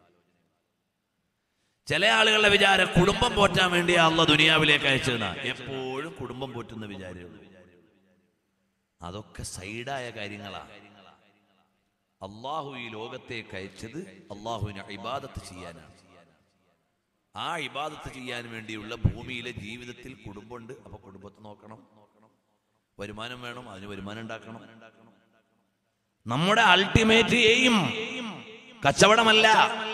ചില ആളുകളുടെ വിചാരം കുടുംബം പോറ്റാൻ വേണ്ടി അള്ള ദുനിയാവിലേക്ക് അയച്ചിരുന്ന എപ്പോഴും കുടുംബം പോറ്റുന്ന വിചാരമുള്ളൂ അതൊക്കെ സൈഡായ കാര്യങ്ങളാണ് അള്ളാഹു ഈ ലോകത്തേക്ക് അയച്ചത് അള്ളാഹുവിനെ ഇബാദത്ത് ചെയ്യാനാണ് ആ ഇബാദത്ത് ചെയ്യാൻ വേണ്ടിയുള്ള ഭൂമിയിലെ ജീവിതത്തിൽ കുടുംബമുണ്ട് അപ്പൊ കുടുംബത്തെ നോക്കണം വരുമാനം വേണം അതിന് വരുമാനം ഉണ്ടാക്കണം നമ്മുടെ അൾട്ടിമേറ്റ് എയിം കച്ചവടമല്ല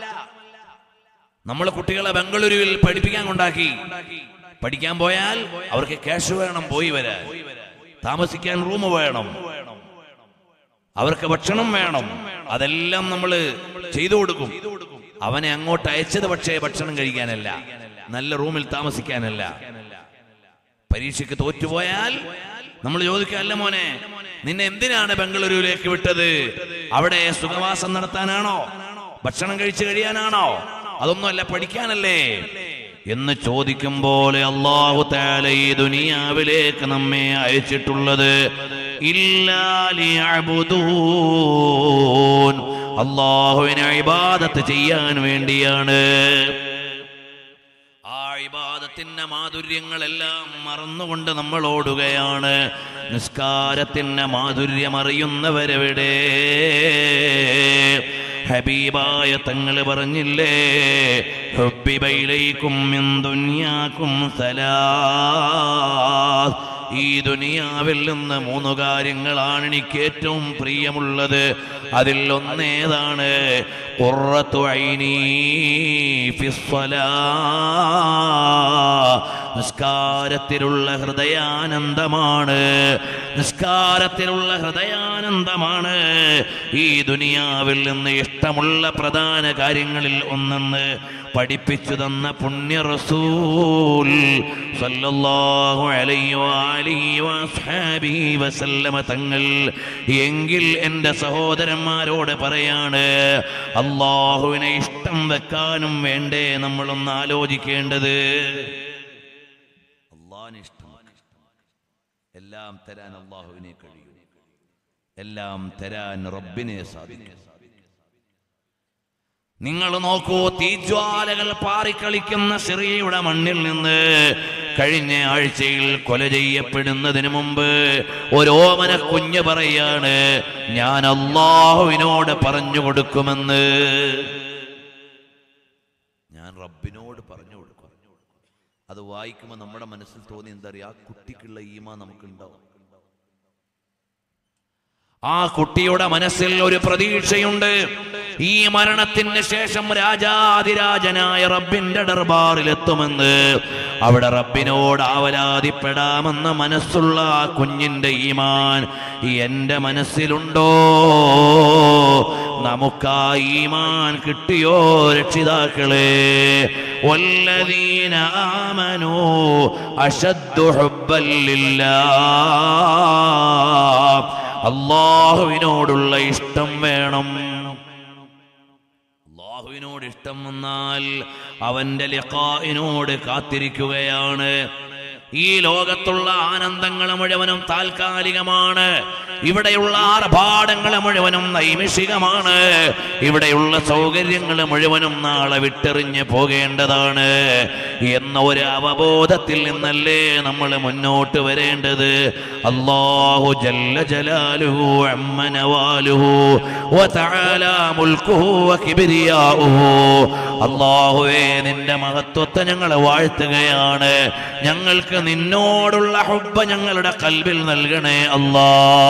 നമ്മൾ കുട്ടികളെ ബംഗളൂരുവിൽ പഠിപ്പിക്കാൻ കൊണ്ടാക്കി പഠിക്കാൻ പോയാൽ അവർക്ക് ക്യാഷ് വേണം പോയി വരാൻ താമസിക്കാൻ റൂം വേണം അവർക്ക് ഭക്ഷണം വേണം അതെല്ലാം നമ്മൾ ചെയ്തു കൊടുക്കും അവനെ അങ്ങോട്ട് അയച്ചത് പക്ഷേ ഭക്ഷണം കഴിക്കാനല്ല നല്ല റൂമിൽ താമസിക്കാനല്ല പരീക്ഷയ്ക്ക് തോറ്റുപോയാൽ നമ്മൾ ചോദിക്കല്ല മോനെ നിന്നെ എന്തിനാണ് ബംഗളൂരുവിലേക്ക് വിട്ടത് അവിടെ സുഖവാസം നടത്താനാണോ ഭക്ഷണം കഴിച്ചു കഴിയാനാണോ അതൊന്നുമല്ല പഠിക്കാനല്ലേ എന്ന് ചോദിക്കുമ്പോൾ അള്ളാഹു താല ഈ ദുനിയാവിലേക്ക് നമ്മെ അയച്ചിട്ടുള്ളത് ഇല്ലാലിയബുദൂൻ അള്ളാഹുവിനെ ഇബാദത്ത് ചെയ്യാൻ വേണ്ടിയാണ് ആ ഇബാദത്തിന്റെ മാധുര്യങ്ങളെല്ലാം മറന്നുകൊണ്ട് നമ്മൾ ഓടുകയാണ് നിസ്കാരത്തിന്റെ മാധുര്യം അറിയുന്നവരെവിടെ ഹബീബായ തങ്ങൾ പറഞ്ഞില്ലേ ഹുബ്ബിബൈലൈക്കും മിൻ ദുനിയാക്കും സലാസ് ഈ ദുനിയാവിൽ നിന്ന് മൂന്ന് കാര്യങ്ങളാണ് എനിക്ക് ഏറ്റവും പ്രിയമുള്ളത് അതിൽ ഒന്നേതാണ് ഖുർറത്തു ഐനീ ഫിസ്സലാ. നിസ്കാരത്തിലുള്ള ഹൃദയാനന്ദമാണ് നിസ്കാരത്തിലുള്ള ഹൃദയാനന്ദമാണ് ഈ ദുനിയാവിൽ നിന്ന് ഇഷ്ടമുള്ള പ്രധാന കാര്യങ്ങളിൽ ഒന്നെന്ന് പഠിപ്പിച്ചു തന്ന പുണ്യ റസൂൽ സല്ലല്ലാഹു അലൈഹി വആലിഹി വസ്ഹാബിഹി വസല്ലമ തങ്ങൾ എങ്കിൽ എൻ്റെ സഹോദരന്മാരോട് പറയാണ് അള്ളാഹുവിനെ ഇഷ്ടം വെക്കാനും വേണ്ടേ നമ്മളൊന്ന് ആലോചിക്കേണ്ടത് അള്ളാഹിനെ ഇഷ്ടം എല്ലാം തരാൻ അള്ളാഹുവിനെ കഴിയും എല്ലാം തരാൻ റബ്ബിനെ സാധിക്കും നിങ്ങൾ നോക്കൂ തീജ്വാലകൾ പാറിക്കളിക്കുന്ന സിറിയയുടെ മണ്ണിൽ നിന്ന് കഴിഞ്ഞ ആഴ്ചയിൽ കൊല ചെയ്യപ്പെടുന്നതിന് മുമ്പ് ഒരു ഓമന കുഞ്ഞ് പറയാണ് ഞാൻ അള്ളാഹുവിനോട് പറഞ്ഞു കൊടുക്കുമെന്ന് ഞാൻ റബ്ബിനോട് പറഞ്ഞു കൊടുക്കും അത് വായിക്കുമ്പോൾ നമ്മുടെ മനസ്സിൽ തോന്നി എന്താ അറിയാ ആ കുട്ടിക്കുള്ള ഈമ നമുക്കുണ്ടാവും ആ കുട്ടിയുടെ മനസ്സിൽ ഒരു പ്രതീക്ഷയുണ്ട് ഈ മരണത്തിന് ശേഷം രാജാതിരാജനായ റബ്ബിന്റെ ദർബാറിൽ എത്തുമെന്ന് അവിടെ റബ്ബിനോട് ആവലാതിപ്പെടാമെന്ന മനസ്സുള്ള ആ കുഞ്ഞിന്റെ ഈമാൻ എന്റെ മനസ്സിലുണ്ടോ നമുക്ക് ആ ഈമാൻ കിട്ടിയോ രക്ഷിതാക്കളെ والذين آمنوا أشد حبا لله അള്ളാഹുവിനോടുള്ള ഇഷ്ടം വേണം അള്ളാഹുവിനോട് ഇഷ്ടം വന്നാൽ അവന്റെ ലിഖായിനോട് കാത്തിരിക്കുകയാണ് ഈ ലോകത്തുള്ള ആനന്ദങ്ങൾ മുഴുവനും താൽക്കാലികമാണ് ഇവിടെയുള്ള ആർഭാടങ്ങൾ മുഴുവനും നൈമിഷികമാണ് ഇവിടെയുള്ള സൗകര്യങ്ങൾ മുഴുവനും നാളെ വിട്ടെറിഞ്ഞ് പോകേണ്ടതാണ് എന്ന ഒരു അവബോധത്തിൽ നിന്നല്ലേ നമ്മൾ മുന്നോട്ട് വരേണ്ടത് അള്ളാഹു ജല്ല ജലാലുഹു അമ്മനവാലുഹു വതആല മുൽക്കുഹു വകിബ്രിയാഉഹു അള്ളാഹുവേ നിന്റെ മഹത്വത്തെ ഞങ്ങൾ വാഴ്ത്തുകയാണ് ഞങ്ങൾക്ക് നിന്നോടുള്ള ഹുബ്ബ ഞങ്ങളുടെ കൽവിൽ നൽകണേ അല്ലാ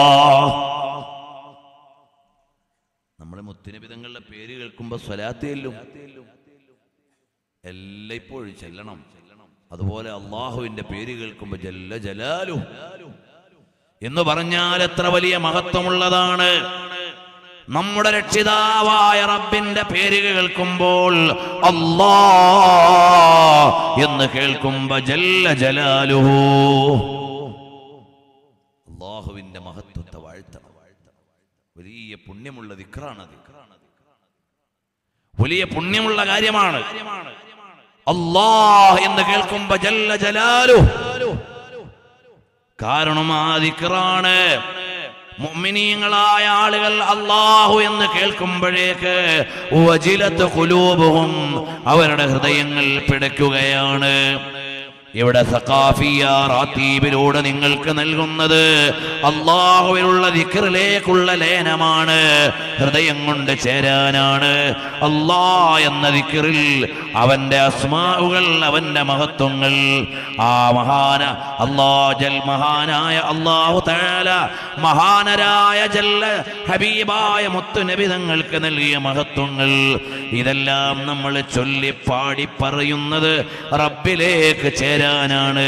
നമ്മുടെ മുത്തുനിബിതങ്ങളുടെ പേര് കേൾക്കുമ്പോ സ്വലാത്തേലും എല്ലായ്പ്പോഴും ചെല്ലണം അതുപോലെ അള്ളാഹുവിന്റെ പേര് കേൾക്കുമ്പോ ജല്ല ജലാലു എന്ന് പറഞ്ഞാൽ എത്ര വലിയ മഹത്വമുള്ളതാണ് നമ്മുടെ രക്ഷിതാവായ റബ്ബിന്റെ പേര് കേൾക്കുമ്പോൾ അല്ലാ എന്ന് കേൾക്കുമ്പോ ജല്ല ജലാലുഹു അള്ളാഹുവിന്റെ മഹത്വത്തെ വാഴ്ത്തണം വലിയ പുണ്യമുള്ള ദിക്റാണത് വലിയ പുണ്യമുള്ള കാര്യമാണ് അല്ലാഹ് എന്ന് കേൾക്കുമ്പോ ജല്ല ജലാലു കാരണം ആ ദിക്റാണ് മുഅ്മിനീങ്ങളായ ആളുകൾ അള്ളാഹു എന്ന് കേൾക്കുമ്പോഴേക്ക് വജിലത്ത് കുലൂബുഹും അവരുടെ ഹൃദയങ്ങൾ പിടയ്ക്കുകയാണ് ഇവിടെ സഖാഫിയ റാത്തീബിലൂടെ നിങ്ങൾക്ക് നൽകുന്നത് അള്ളാഹുവിലുള്ള ദിക്റിലേക്കുള്ള ലയനമാണ് ഹൃദയം കൊണ്ട് ചേരാനാണ് അള്ളാ എന്ന ദിക്റിൽ അവന്റെ അസ്മാവുകൾ അവന്റെ മഹത്വങ്ങൾ ആ മഹാന അള്ളാ ജൽ മഹാനായ അള്ളാഹു തആല മഹാനരായ ജല്ല ഹബീബായ മുത്തുനബി തങ്ങൾക്ക് നൽകിയ മഹത്വങ്ങൾ ഇതെല്ലാം നമ്മൾ ചൊല്ലി പാടി പറയുന്നത് റബ്ബിലേക്ക് ചേരാനാണ്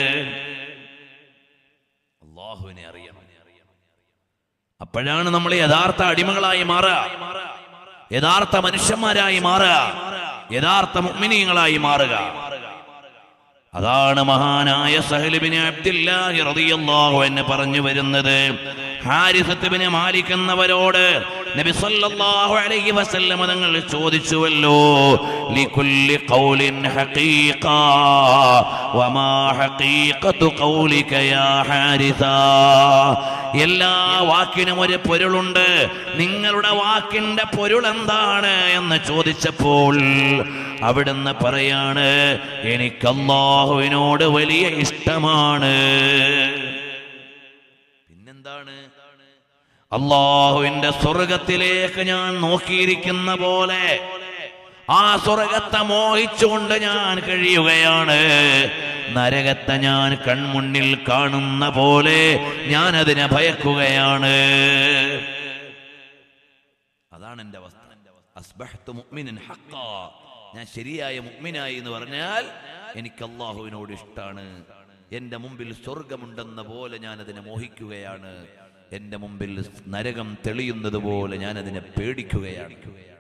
അള്ളാഹുവിനെ അറിയണം അപ്പോഴാണ് നമ്മൾ യഥാർത്ഥ അടിമകളായി മാറുക യഥാർത്ഥ മനുഷ്യന്മാരായി മാറുക യഥാർത്ഥ മുഅ്മിനീങ്ങളായി മാറുക അതാണ് മഹാനായ സഹലിബിന് അബ്ദുല്ലാഹി റളിയല്ലാഹു എന്ന് പറഞ്ഞു വരുന്നത് ഹാരിസത്തുബിന് മാലിക് എന്നവരോട് നബി സല്ലല്ലാഹു അലൈഹി വസല്ലം തങ്ങൾ ചോദിച്ചുവല്ലോ ലികുല്ലി ഖൗലിൻ ഹഖീഖ വമാ ഹഖീഖത്തു ഖൗലിക യാ ഹാരിസ എല്ലാ വാക്കിനും ഒരു പൊരുളുണ്ട് നിങ്ങളുടെ വാക്കിന്റെ പൊരുൾ എന്താണ് എന്ന് ചോദിച്ചപ്പോൾ അവിടുന്ന് പറയാണ് എനിക്ക് അള്ളാഹുവിനോട് വലിയ ഇഷ്ടമാണ് പിന്നെന്താണ് അള്ളാഹുവിന്റെ സ്വർഗത്തിലേക്ക് ഞാൻ നോക്കിയിരിക്കുന്ന പോലെ ആ സ്വർഗത്തെ മോഹിച്ചുകൊണ്ട് ഞാൻ കഴിയുകയാണ് നരകത്തെ ഞാൻ കൺമുന്നിൽ കാണുന്ന പോലെ ഞാൻ അതിനെ ഭയക്കുകയാണ് അതാണ് എന്റെ അവസ്ഥ അസ്ബഹ്തു മുഅ്മിനൻ ഹഖ്ഖാ. ഞാൻ ശരിയായ മുഅ്മിനായി എന്ന് പറഞ്ഞാൽ എനിക്ക് അള്ളാഹുവിനോട് ഇഷ്ടാണ് എന്റെ മുമ്പിൽ സ്വർഗമുണ്ടെന്ന പോലെ ഞാൻ അതിനെ മോഹിക്കുകയാണ് എന്റെ മുമ്പിൽ നരകം തെളിയുന്നത് പോലെ ഞാൻ അതിനെ പേടിക്കുകയാണ്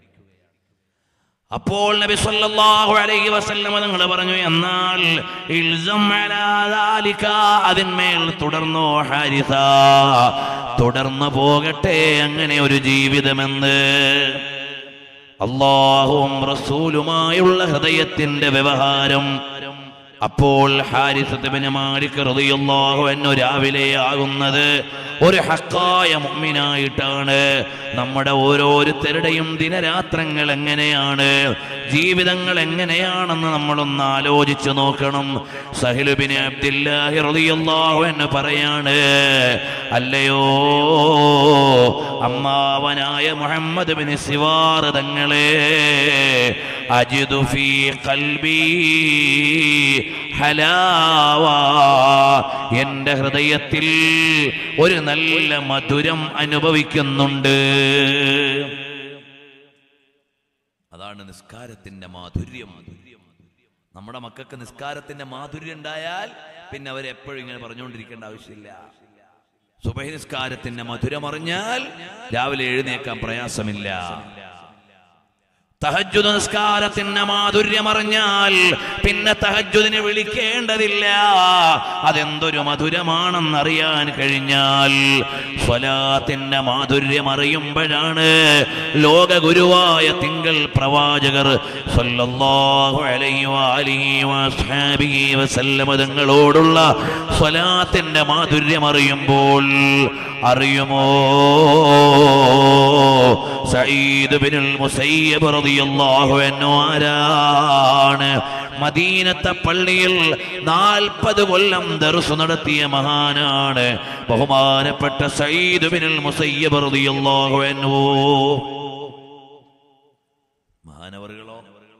അപ്പോൾ നബി സല്ലല്ലാഹു അലൈഹി വസല്ലം നിങ്ങൾ പറഞ്ഞു എന്നാൽ ഇൽസം അലാ ദാലിക അതിന്മേൽ തുടർന്നോ ഹാരിസ തുടർന്നു പോകട്ടെ അങ്ങനെ ഒരു ജീവിതമെന്ന് അള്ളാഹുവും റസൂലുമായുള്ള ഹൃദയത്തിന്റെ വ്യവഹാരം അപ്പോൾ ഹാരിസത്തിന് മാലിക് റളിയല്ലാഹു അൻഹു രാവിലെ ആകുന്നത് ഒരു ഹക്കായ മുഅ്മിനായിട്ടാണ് നമ്മുടെ ഓരോരുത്തരുടെയും ദിനരാത്രങ്ങൾ എങ്ങനെയാണ് ജീവിതങ്ങൾ എങ്ങനെയാണെന്ന് നമ്മളൊന്ന് ആലോചിച്ച് നോക്കണം സഹിലുബിന് അബ്ദുല്ലാഹി റളിയല്ലാഹു അൻഹു പറയാണ് അല്ലയോ അമ്മാവനായ മുഹമ്മദ് ബിൻ സിവാർ തങ്ങളെ അജിദു ഫീ ഖൽബി ഹലാവ എന്റെ ഹൃദയത്തിൽ ഒരു നല്ല മധുരം അനുഭവിക്കുന്നുണ്ട് അതാണ് നിസ്കാരത്തിന്റെ മാധുര്യം നമ്മുടെ മക്കൾക്ക് നിസ്കാരത്തിന്റെ മാധുര്യം ഉണ്ടായാൽ പിന്നെ അവരെപ്പോഴും ഇങ്ങനെ പറഞ്ഞുകൊണ്ടിരിക്കേണ്ട ആവശ്യമില്ല സുബഹി നിസ്കാരത്തിന്റെ മധുരം അറിഞ്ഞാൽ രാവിലെ എഴുന്നേക്കാൻ പ്രയാസമില്ല തഹജുദ് നിസ്കാരത്തിന്റെ മാധുര്യം അറിഞ്ഞാൽ പിന്നെ തഹജുദിനെ വിളിക്കേണ്ടതില്ല അതെന്തൊരു മധുരമാണെന്നറിയാൻ കഴിഞ്ഞാൽ സ്വലാത്തിന്റെ മാധുര്യം അറിയുമ്പോഴാണ് ലോക ഗുരുവായ തിങ്കൾ പ്രവാചകർ സല്ലല്ലാഹു അലൈഹി വഅലിഹി വസ്ഹാബിഹി വസല്ലമ തങ്ങളോടുള്ള സ്വലാത്തിന്റെ മാധുര്യം അറിയുമ്പോൾ അറിയുമോ സയ്യിദ് ബിനുൽ മുസയ്യബ് റളിയല്ലാഹു അൻഹു ആരാണ് മദീനത്തെ പള്ളിയിൽ നാൽപ്പത് കൊല്ലം ദർസ് നടത്തിയ മഹാനാണ് ബഹുമാനപ്പെട്ട സയ്യിദ് ബിനുൽ മുസയ്യബ് റളിയല്ലാഹു അൻഹു മഹാനവറുകളോ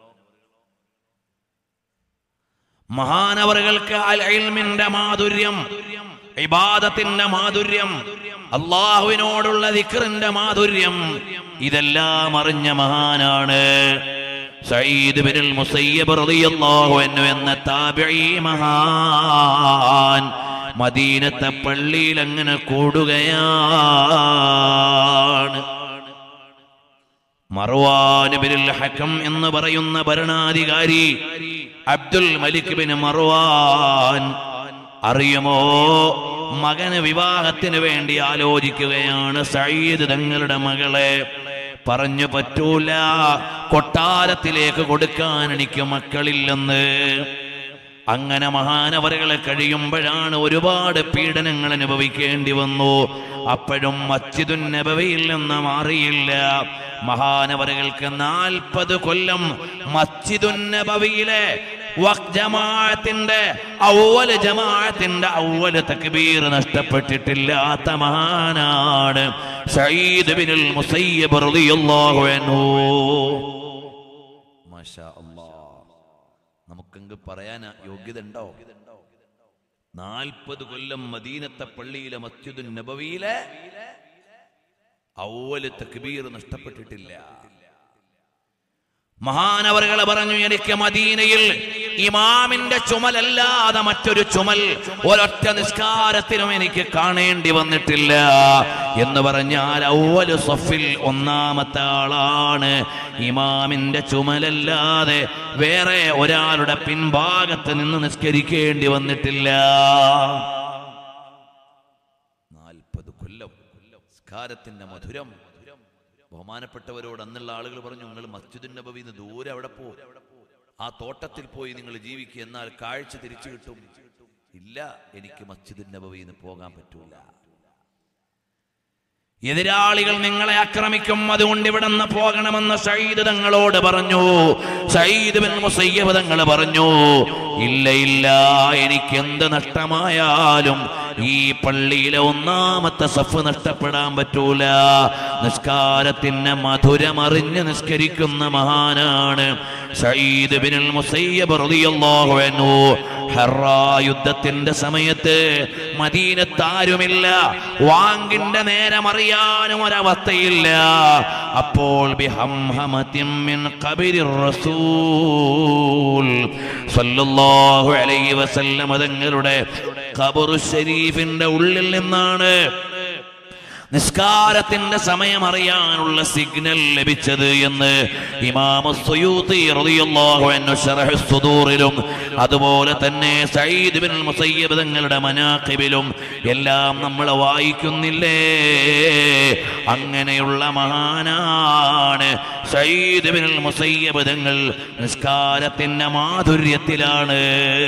മഹാനവറുകൾക്ക് അൽ ഇൽമിന്റെ മാധുര്യം ഇബാദത്തിന്റെ മാധുര്യം അള്ളാഹുവിനോടുള്ള ദിക്റിന്റെ മാധുര്യം ഇതെല്ലാം അറിഞ്ഞ മഹാനാണ് സയ്യിദ് ബിനുൽ മുസയ്യബ് റളിയല്ലാഹു അൻഹു എന്ന താബിഈ മഹാൻ മദീനത്തെ പള്ളിയിൽ അങ്ങനെ കൂടുകയാണ് മർവാൻ ബിനുൽ ഹക്കം എന്ന് പറയുന്ന ഭരണാധികാരി അബ്ദുൽ മലിക് ബിൻ മർവാൻ അറിയുമോ മകന് വിവാഹത്തിന് വേണ്ടി ആലോചിക്കുകയാണ് സയ്യിദ് തങ്ങളുടെ മകളെ പറഞ്ഞു പറ്റൂല കൊട്ടാരത്തിലേക്ക് കൊടുക്കാൻ എനിക്ക് മക്കളില്ലെന്ന് അങ്ങനെ മഹാനവറുകളെ കഴിയുമ്പോഴാണ് ഒരുപാട് പീഡനങ്ങൾ അനുഭവിക്കേണ്ടി വന്നു അപ്പോഴും മസ്ജിദുൻ നബവിയിൽ നിന്ന് മാറിയില്ല മഹാനവറുകൾക്ക് നാൽപ്പത് കൊല്ലം മസ്ജിദുൻ നബവിയിലെ വഖ് ജമാഅത്തിന്റെ ഔവല് ജമാഅത്തിന്റെ ഔവല് തക്ബീർ നഷ്ടപ്പെട്ടിട്ടില്ലാത്ത മഹാനാണ് സയ്യിദ് ബിനുൽ മുസയ്യബ് റളിയല്ലാഹു അൻഹു മാഷാ അല്ലാഹ് നമുക്കെങ്ക് പറയാൻ യോഗ്യത ഉണ്ടോ നാൽപ്പത് കൊല്ലം മദീനത്തെ പള്ളിയിലെ മസ്ജിദുൻ നബവിയിലെ ഔവല് തക്ബീർ നഷ്ടപ്പെട്ടിട്ടില്ല മഹാനവറുകളെ പറഞ്ഞു എനിക്ക് മദീനയിൽ ഇമാമിന്റെ ചുമലല്ലാതെ മറ്റൊരു ചുമൽ ഒരൊറ്റ നിസ്കാരത്തിനും എനിക്ക് കാണേണ്ടി വന്നിട്ടില്ല എന്ന് പറഞ്ഞാൽ ഔവല് സഫിൽ ഒന്നാമത്തെ ആളാണ് ഇമാമിന്റെ ചുമലല്ലാതെ വേറെ ഒരാളുടെ പിൻഭാഗത്ത് നിന്ന് നിസ്കരിക്കേണ്ടി വന്നിട്ടില്ല നാൽപ്പത് കൊല്ലം നിസ്കാരത്തിന്റെ മധുരം ബഹുമാനപ്പെട്ടവരോട് അന്നുള്ള ആളുകൾ പറഞ്ഞു നിങ്ങൾ മസ്ജിദുൻ നബവിന്ന് ദൂരെ അവിടെ പോ ആ തോട്ടത്തിൽ പോയി നിങ്ങൾ ജീവിക്കുക എന്നാൽ കാഴ്ച തിരിച്ചു കിട്ടും ഇല്ല എനിക്ക് മസ്ജിദുൻ നബവിന്ന് പോകാൻ പറ്റൂല എതിരാളികൾ നിങ്ങളെ ആക്രമിക്കും അതുകൊണ്ട് ഇവിടെ നിന്ന് പോകണമെന്ന് സയ്യിദ് തങ്ങളോട് പറഞ്ഞു സയ്യിദ് ബിൻ മുസയ്യബ് തങ്ങൾ പറഞ്ഞു ഇല്ല ഇല്ല എനിക്ക് എന്ത് നഷ്ടമായാലും ഈ പള്ളിയിലെ ഒന്നാമത്തെ സഫ് നഷ്ടപ്പെടാൻ പറ്റൂല നിസ്കാരത്തിന് മധുരമറിഞ്ഞ് നിസ്കരിക്കുന്ന മഹാനാണ് സയ്യിദ് ബിനുൽ മുസയ്യബ് റളിയല്ലാഹു അൻഹു ഹറാ യുദ്ധത്തിന്റെ സമയത്ത് മദീനത്ത് ആരുമില്ല വാങ്ങിന്റെ നേരം അറിയാനും ഒരവസ്ഥയില്ല അപ്പോൾ ബിഹംഹമത്തിൻ മിൻ ഖബരിർ റസൂൽ സല്ലല്ലാഹു അലൈഹി വസല്ലം തങ്ങളുടെ ഖബറു ശരീഫിന്റെ ഉള്ളിൽ നിന്നാണ് നിസ്കാരത്തിന്റെ സമയം അറിയാനുള്ള സിഗ്നൽ ലഭിച്ചത് എന്ന് ഇമാമ സുയൂത്തി റളിയല്ലാഹു അൻഹു ശറഹ് സുദൂറിലും അതുപോലെ തന്നെ സയ്യിദ് ബിൻ മുസയ്യിബ് തങ്ങളുടെ മനാഖിബിലും എല്ലാം നമ്മൾ വായിക്കുന്നില്ലേ അങ്ങനെയുള്ള മഹാനാണ് സയ്യിദ് ബിൻ മുസയ്യിബ് തങ്ങൾ നിസ്കാരത്തിന്റെ മാധുര്യത്തിലാണ്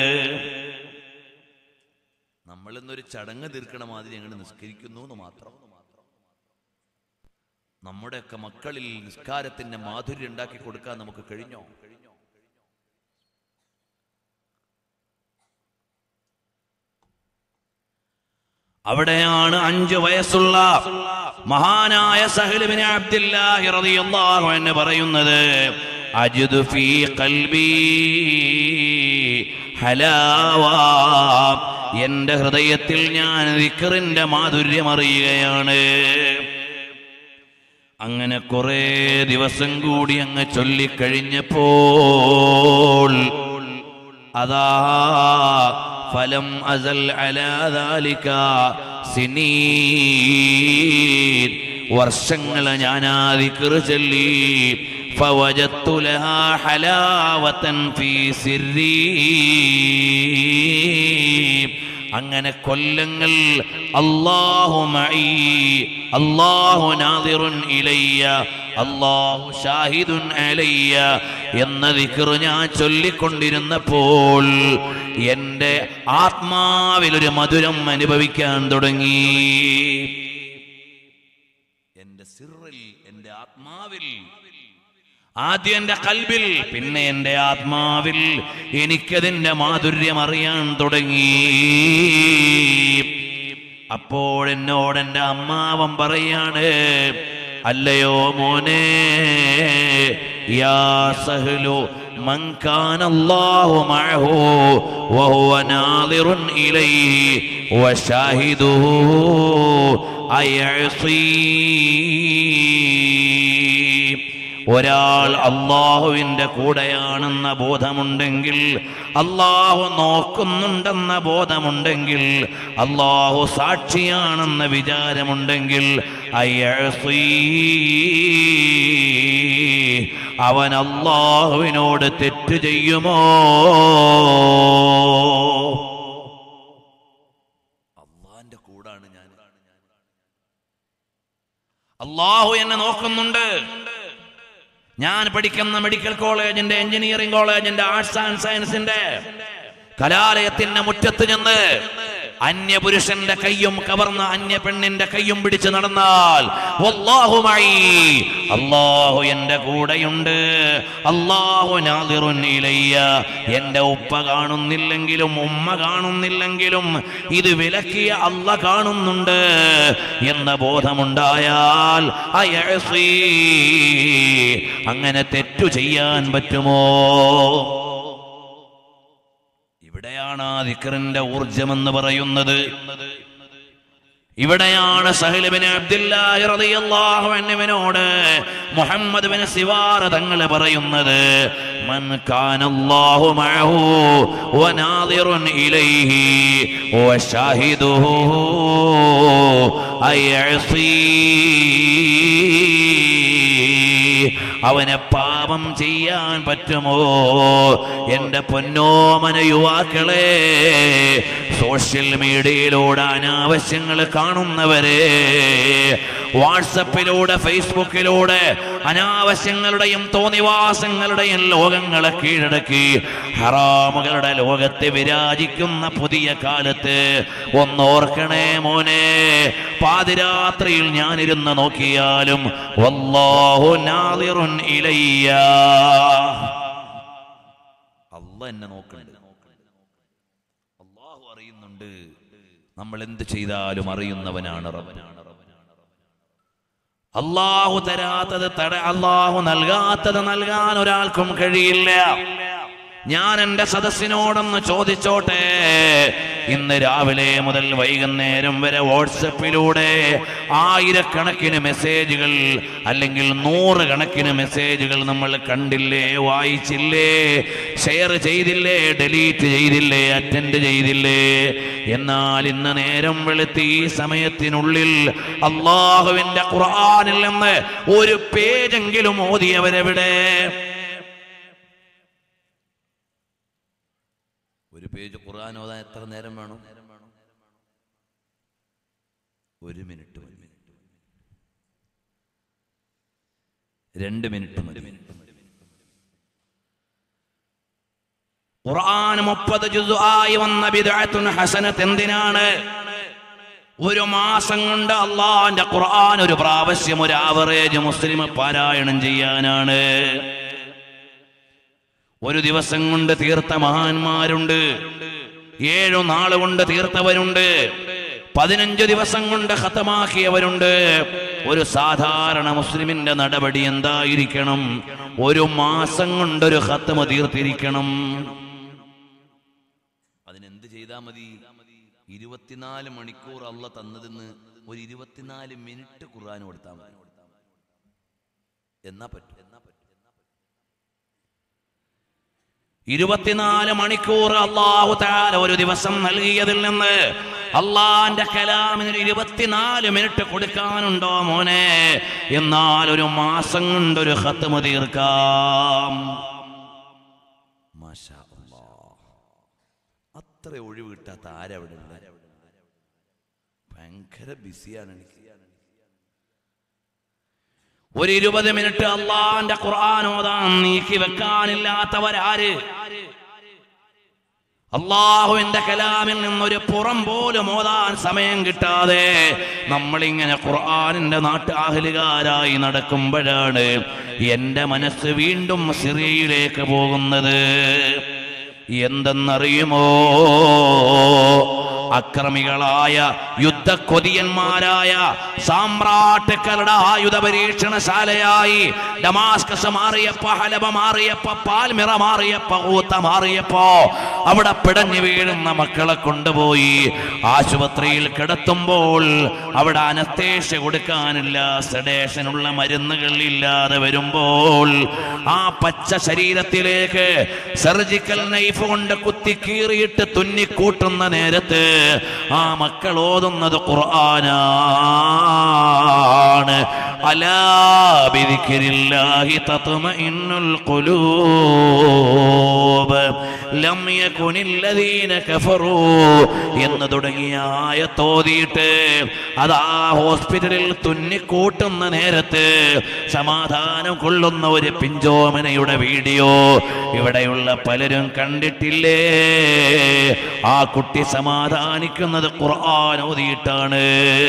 നമ്മൾ ഇന്നൊരു ചടങ്ങ് തീർക്കണ മാതിരി ഞങ്ങൾ നിസ്കരിക്കുന്നു എന്ന് മാത്രം നമ്മുടെയൊക്കെ മക്കളിൽ നിസ്കാരത്തിന്റെ മാധുര്യം ഉണ്ടാക്കി കൊടുക്കാൻ നമുക്ക് കഴിഞ്ഞോ അവിടെയാണ് അഞ്ചു വയസ്സുള്ള മഹാനായ സഹലുബിന് അബ്ദുല്ലാഹി റളിയല്ലാഹു അൻഹു പറയുന്നത് അജിദു ഫീ ഖൽബി ഹലാവ എന്റെ ഹൃദയത്തിൽ ഞാൻ ദിക്റിന്റെ മാധുര്യം അറിയുകയാണ് അങ്ങനെ കുറെ ദിവസം കൂടി അങ്ങ് ചൊല്ലിക്കഴിഞ്ഞപ്പോൾ അതാ ഫലം അസൽ അലാദാലിക സിനീൻ വർഷങ്ങൾ ഞാൻ ആ ദിക്റ് ചൊല്ലി فوجدت لها حلاوة في سري അങ്ങനെ കൊല്ലങ്ങൾ അല്ലാഹു മഈ അല്ലാഹു നാദിറുൻ ഇലയ്യ അല്ലാഹു ഷാഹിദുൻ അലയ്യ എന്ന ദിക്റ് ഞാൻ ചൊല്ലിക്കൊണ്ടിരുന്നപ്പോൾ എൻ്റെ ആത്മാവിൽ ഒരു മധുരം അനുഭവിക്കാൻ തുടങ്ങി എൻ്റെ സിറിൽ എൻ്റെ ആത്മാവിൽ ആദ്യം എന്റെ കൽബിൽ പിന്നെ എന്റെ ആത്മാവിൽ എനിക്കതിന്റെ മാധുര്യം അറിയാൻ തുടങ്ങി അപ്പോൾ എന്നോട് എന്റെ അമ്മാവൻ പറയാണ് അല്ലയോ മോനെ യാ സഹലു من كان الله معه وهو ناظر إليه وشاهده أيعصيه ഒരാൾ അള്ളാഹുവിന്റെ കൂടെയാണെന്ന ബോധമുണ്ടെങ്കിൽ അള്ളാഹു നോക്കുന്നുണ്ടെന്ന ബോധമുണ്ടെങ്കിൽ അള്ളാഹു സാക്ഷിയാണെന്ന വിചാരമുണ്ടെങ്കിൽ അയ്യഴസീ അവൻ അള്ളാഹുവിനോട് തെറ്റ് ചെയ്യുമോ അള്ളാന്റെ കൂടാണ് ഞാൻ അള്ളാഹു എന്നെ നോക്കുന്നുണ്ട് ഞാൻ പഠിക്കുന്ന മെഡിക്കൽ കോളേജിന്റെ എഞ്ചിനീയറിംഗ് കോളേജിന്റെ ആർട്സ് ആൻഡ് സയൻസിന്റെ കലാലയത്തിന്റെ മുറ്റത്ത് ചെന്ന് അന്യപുരുഷന്റെ കയ്യും കവർന്ന അന്യ പെണ്ണിന്റെ കയ്യും പിടിച്ച് നടന്നാൽ വല്ലാഹുമായി അള്ളാഹു എന്റെ കൂടെയുണ്ട് അള്ളാഹു നാദിറുൻ ഇലയ്യ എന്റെ ഉപ്പ കാണുന്നില്ലെങ്കിലും ഉമ്മ കാണുന്നില്ലെങ്കിലും ഇത് വിലക്കിയ അല്ല കാണുന്നുണ്ട് എന്ന ബോധമുണ്ടായാൽ അയസീ അങ്ങനെ തെറ്റു ചെയ്യാൻ പറ്റുമോ ഇവിടെയാണ് ആ ദിക്റിന്റെ ഊർജമെന്ന് പറയുന്നത് ഇവിടെയാണ് സഹലിബിന് അബ്ദുല്ലാഹി റളിയല്ലാഹു അൻഹുവിനോട് മുഹമ്മദ് ബിൻ സിവാറ തങ്ങൾ പറയുന്നത് മൻ കാനല്ലാഹു മഅഹു വനാദിറുൻ ഇലൈഹി വശാഹിദുഹു അയസീ അവനെ പാപം ചെയ്യാൻ പറ്റുമോ എന്റെ പൊന്നോമന യുവാക്കളെ സോഷ്യൽ മീഡിയയിലൂടെ അനാവശ്യങ്ങൾ കാണുന്നവരെ വാട്സപ്പിലൂടെ ഫേസ്ബുക്കിലൂടെ അനാവശ്യങ്ങളുടെയും തോന്നിവാസങ്ങളുടെയും ലോകങ്ങളെ കീഴടക്കി ഹറാമുകളുടെ ലോകത്തെ വിരാജിക്കുന്ന പുതിയ കാലത്ത് ഒന്നോർക്കണേ മോനെ പാതിരാത്രിയിൽ ഞാനിരുന്ന് നോക്കിയാലും വല്ലാഹു നാദിറുൻ ഇലയ്യ അല്ല എന്നെ നോക്കുന്നുണ്ട് അള്ളാഹു അറിയുന്നുണ്ട് നമ്മൾ എന്ത് ചെയ്താലും അറിയുന്നവനാണ് റബ്ബനാണ് അള്ളാഹു തരാത്തത് തട അള്ളാഹു നൽകാത്തത് നൽകാൻ ഒരാൾക്കും കഴിയില്ല ഞാൻ എന്റെ സദസ്സിനോടൊന്ന് ചോദിച്ചോട്ടെ ഇന്ന് രാവിലെ മുതൽ വൈകുന്നേരം വരെ വാട്സപ്പിലൂടെ ആയിരക്കണക്കിന് മെസ്സേജുകൾ അല്ലെങ്കിൽ നൂറ് കണക്കിന് മെസ്സേജുകൾ നമ്മൾ കണ്ടില്ലേ വായിച്ചില്ലേ ഷെയർ ചെയ്തില്ലേ ഡിലീറ്റ് ചെയ്തില്ലേ അറ്റൻഡ് ചെയ്തില്ലേ എന്നാൽ ഇന്ന് നേരം വെളുത്തി ഈ സമയത്തിനുള്ളിൽ അള്ളാഹുവിന്റെ ഖുർആനിൽ നിന്ന് ഒരു പേജെങ്കിലും ഓതിയവരെവിടെ ഒരു പേജ് ഖുർആൻ ഓതാൻ എത്ര നേരം വേണം ഒരു മിനിറ്റ് മതി രണ്ട് മിനിറ്റ് മതി ഖുർആൻ മുപ്പത് ജുസു ആയി വന്ന ബിദ്അത്തുൻ ഹസനത്ത് എന്തിനാണ് ഒരു മാസം കൊണ്ട് അള്ളാന്റെ ഖുർആൻ ഒരു പ്രാവശ്യം ഒരു ആവറേജ് മുസ്ലിം പാരായണം ചെയ്യാനാണ് ഒരു ദിവസം കൊണ്ട് തീർത്ത മഹാന്മാരുണ്ട് ഏഴു നാള് കൊണ്ട് തീർത്തവരുണ്ട് പതിനഞ്ച് ദിവസം കൊണ്ട് ഹതമാക്കിയവരുണ്ട് ഒരു സാധാരണ മുസ്ലിമിന്റെ നടപടി എന്തായിരിക്കണം ഒരു മാസം കൊണ്ടൊരു ഹത്തമ തീർത്തിരിക്കണം അതിനെന്ത് ചെയ്താ മതി ഇരുപത്തിനാല് മണിക്കൂർ അല്ല തന്നതെന്ന് ഒരു ഇരുപത്തിനാല് മിനിറ്റ് ഖുർആൻ കൊടുത്താൽ മതി എന്നാ പറ്റും എന്നാ പറ്റും ഇരുപത്തിനാല് മണിക്കൂർ അള്ളാഹു താല ഒരു ദിവസം നൽകിയതിൽ നിന്ന് അള്ളാന്റെ കലാമിന് ഒരു ഇരുപത്തിനാല് മിനിറ്റ് കൊടുക്കാനുണ്ടോ മോനെ എന്നാൽ ഒരു മാസം കൊണ്ട് ഒരു ഹത്തമ തീർക്കാം മാഷാ അല്ലാ. അത്ര ഒഴിവ് കിട്ടാത്ത ആരവിടെ ഉള്ളത്? ഭയങ്കര ബിസിയാണ് എനിക്ക് ഒരു ഇരുപത് മിനിറ്റ് അള്ളാന്റെ ഖുർആൻ ഓതാൻ നീക്കി വെക്കാനില്ലാത്തവരാര് അള്ളാഹുവിന്റെ കലാമിൽ നിന്നൊരു പുറം പോലും ഓതാൻ സമയം കിട്ടാതെ നമ്മളിങ്ങനെ ഖുർആാനിന്റെ നാട്ടാഹലുകാരായി നടക്കുമ്പോഴാണ് എന്റെ മനസ്സ് വീണ്ടും സിറിയയിലേക്ക് പോകുന്നത് എന്തെന്നറിയുമോ അക്രമികളായ യുദ്ധക്കൊതിയന്മാരായ സാമ്രാട്ടുക്കളുടെ ആയുധ പരീക്ഷണശാലയായി ഡമാസ്കസ് മാറിയപ്പോ ഹലബ മാറിയപ്പോ പാൽമിറ മാറിയപ്പോ ഊത്ത മാറിയപ്പോ അവിടെ പിടഞ്ഞു വീഴുന്ന മക്കളെ കൊണ്ടുപോയി ആശുപത്രിയിൽ കിടത്തുമ്പോൾ അവിടെ അനസ്തേഷ്യ കൊടുക്കാനില്ല സെഡേഷനുള്ള മരുന്നുകൾ ഇല്ലാതെ വരുമ്പോൾ ആ പച്ച ശരീരത്തിലേക്ക് സർജിക്കൽ നൈഫ് കൊണ്ട് കുത്തി കീറിയിട്ട് തുന്നിക്കൂട്ടുന്ന നേരത്ത് ആ മക്കൾ ഓതുന്നത് ഖുർആനാണ് അലാ ബിദിക്രില്ലാഹി തത്മഇന്നുൽ ഖുലൂബ് ലം യകുനില്ലദീന കഫറൂ എന്ന് തുടങ്ങിയ ആയത്തോതിയിട്ട് അതാ ഹോസ്പിറ്റലിൽ തുന്നിക്കൂട്ടുന്ന നേരത്ത് സമാധാനം കൊള്ളുന്ന ഒരു പിഞ്ചോമനയുടെ വീഡിയോ ഇവിടെയുള്ള പലരും കണ്ടിട്ടില്ലേ ആ കുട്ടി സമാധാനിക്കുന്നത് ഖുർആൻ ഓതിയിട്ടാണ്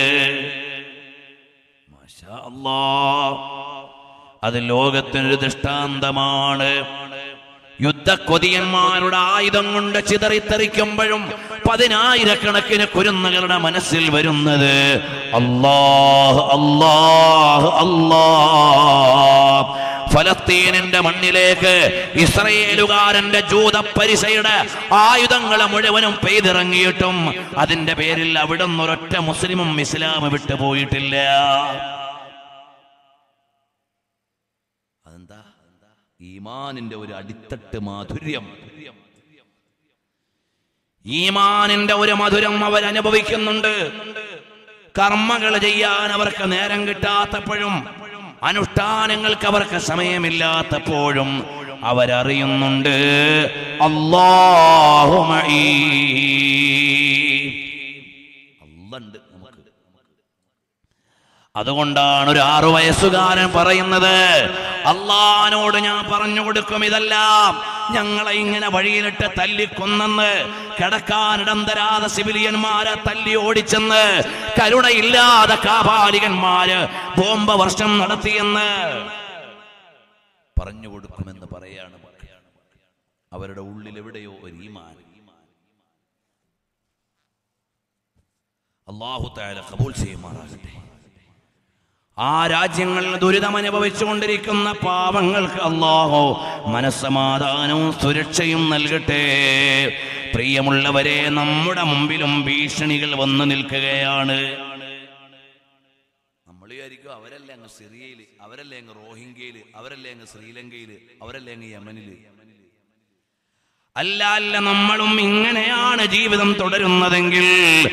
മാഷാ അല്ലാ. അത് ലോകത്തിനൊരു ദൃഷ്ടാന്തമാണ് യുദ്ധക്കൊതിയന്മാരുടെ ആയുധം കൊണ്ട് ചിതറിത്തെറിക്കുമ്പോഴും പതിനായിരക്കണക്കിന് കുരുന്നുകളുടെ മനസ്സിൽ വരുന്നത് അല്ലാഹ് അല്ലാഹ് അല്ലാഹ് ഫലസ്തീനിന്റെ മണ്ണിലേക്ക് ഇസ്രയേലുകാരന്റെ ജൂത പരിസയുടെ ആയുധങ്ങൾ മുഴുവനും പെയ്തിറങ്ങിയിട്ടും അതിന്റെ പേരിൽ അവിടുന്ന് ഒരൊറ്റ മുസ്ലിമും ഇസ്ലാം വിട്ടു പോയിട്ടില്ല അതെന്താ ഈമാനിന്റെ ഒരു അടിത്തട്ട് മാധുര്യം ഈമാനിന്റെ ഒരു മധുരം അവർ അനുഭവിക്കുന്നുണ്ട് കർമ്മങ്ങൾ ചെയ്യാൻ അവർക്ക് നേരം കിട്ടാത്തപ്പോഴും അനുഷ്ഠാനങ്ങൾക്ക് അവർക്ക് സമയമില്ലാത്തപ്പോഴും അവരറിയുന്നുണ്ട് അള്ളാഹുമീ അല്ലുണ്ട് നമുക്ക് അതുകൊണ്ടാണ് ഒരു ആറു വയസ്സുകാരൻ പറയുന്നത് അള്ളഹാനോട് ഞാൻ പറഞ്ഞു കൊടുക്കും ഇതെല്ലാം ഞങ്ങളെ ഇങ്ങനെ വഴിയിലിട്ട് തല്ലിക്കൊന്നെന്ന് കിടക്കാനിടം തരാതെ സിവിലിയന്മാരെ തല്ലി ഓടിച്ചെന്ന് കരുണയില്ലാതെ കാപാലികന്മാര് ബോംബ വർഷം നടത്തിയെന്ന് പറഞ്ഞു കൊടുക്കുമെന്ന് പറയാണ് അവരുടെ ഉള്ളിൽ എവിടെയോ ഒരു ഈമാൻ അള്ളാഹു താല കബൂൽ ചെയ്യുമാറാകട്ടെ ആ രാജ്യങ്ങളിൽ ദുരിതം അനുഭവിച്ചുകൊണ്ടിരിക്കുന്ന പാവങ്ങൾക്ക് അള്ളാഹോ മനസ്സമാധാനവും സുരക്ഷയും നൽകട്ടെ പ്രിയമുള്ളവരെ നമ്മുടെ മുമ്പിലും ഭീഷണികൾ വന്നു നിൽക്കുകയാണ് നമ്മൾ വിചാരിക്കും അവരല്ലേ അങ്ങ് സിറിയയില് അവരല്ലേ അങ്ങ് റോഹിംഗ്യയില് അവരല്ലേ അങ്ങ് ശ്രീലങ്കയില് അവരല്ലേ അങ്ങ് യമനില് അല്ല അല്ല നമ്മളും ഇങ്ങനെയാണ് ജീവിതം തുടരുന്നതെങ്കിൽ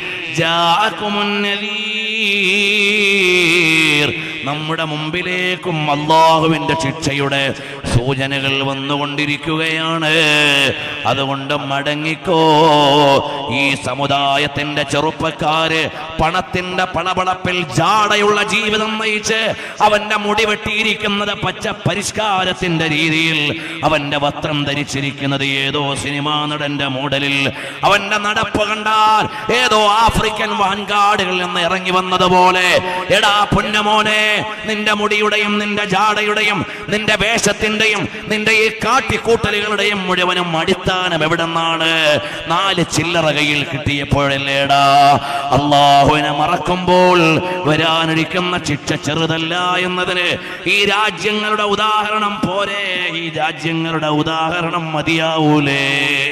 ജാഅക്കുമുന്നദീർ. നമ്മുടെ മുമ്പിലേക്കും അള്ളാഹുവിന്റെ ശിക്ഷയുടെ സൂചനകൾ വന്നുകൊണ്ടിരിക്കുകയാണ് അതുകൊണ്ട് മടങ്ങിക്കോ ഈ സമുദായത്തിന്റെ ചെറുപ്പക്കാര് പണത്തിന്റെ പളപളപ്പിൽ ജാടയുള്ള ജീവിതം നയിച്ച് അവന്റെ മുടി വെട്ടിയിരിക്കുന്നത് പച്ച പരിഷ്കാരത്തിന്റെ രീതിയിൽ അവന്റെ വസ്ത്രം ധരിച്ചിരിക്കുന്നത് ഏതോ സിനിമാ നടന്റെ മോഡലിൽ അവന്റെ നടപ്പ് കണ്ടാൽ ഏതോ ആഫ്രിക്കൻ വാൻകാടുകളിൽ നിന്ന് ഇറങ്ങി വന്നതുപോലെ എടാ പുന്നമോനെ നിന്റെ മുടിയുടെയും നിന്റെ ജാടയുടെയും നിന്റെ വേഷത്തിന്റെയും നിന്റെ ഈ കാട്ടിക്കൂട്ടലുകളുടെയും മുഴുവനും അടിസ്ഥാനം എവിടെന്നാണ് നാല് ചില്ലറ കയ്യിൽ കിട്ടിയപ്പോഴല്ലേടാ അള്ളാഹുവിനെ മറക്കുമ്പോൾ വരാനിരിക്കുന്ന ശിക്ഷ ചെറുതല്ല എന്നതിന് ഈ രാജ്യങ്ങളുടെ ഉദാഹരണം പോരെ ഈ രാജ്യങ്ങളുടെ ഉദാഹരണം മതിയാവൂലേ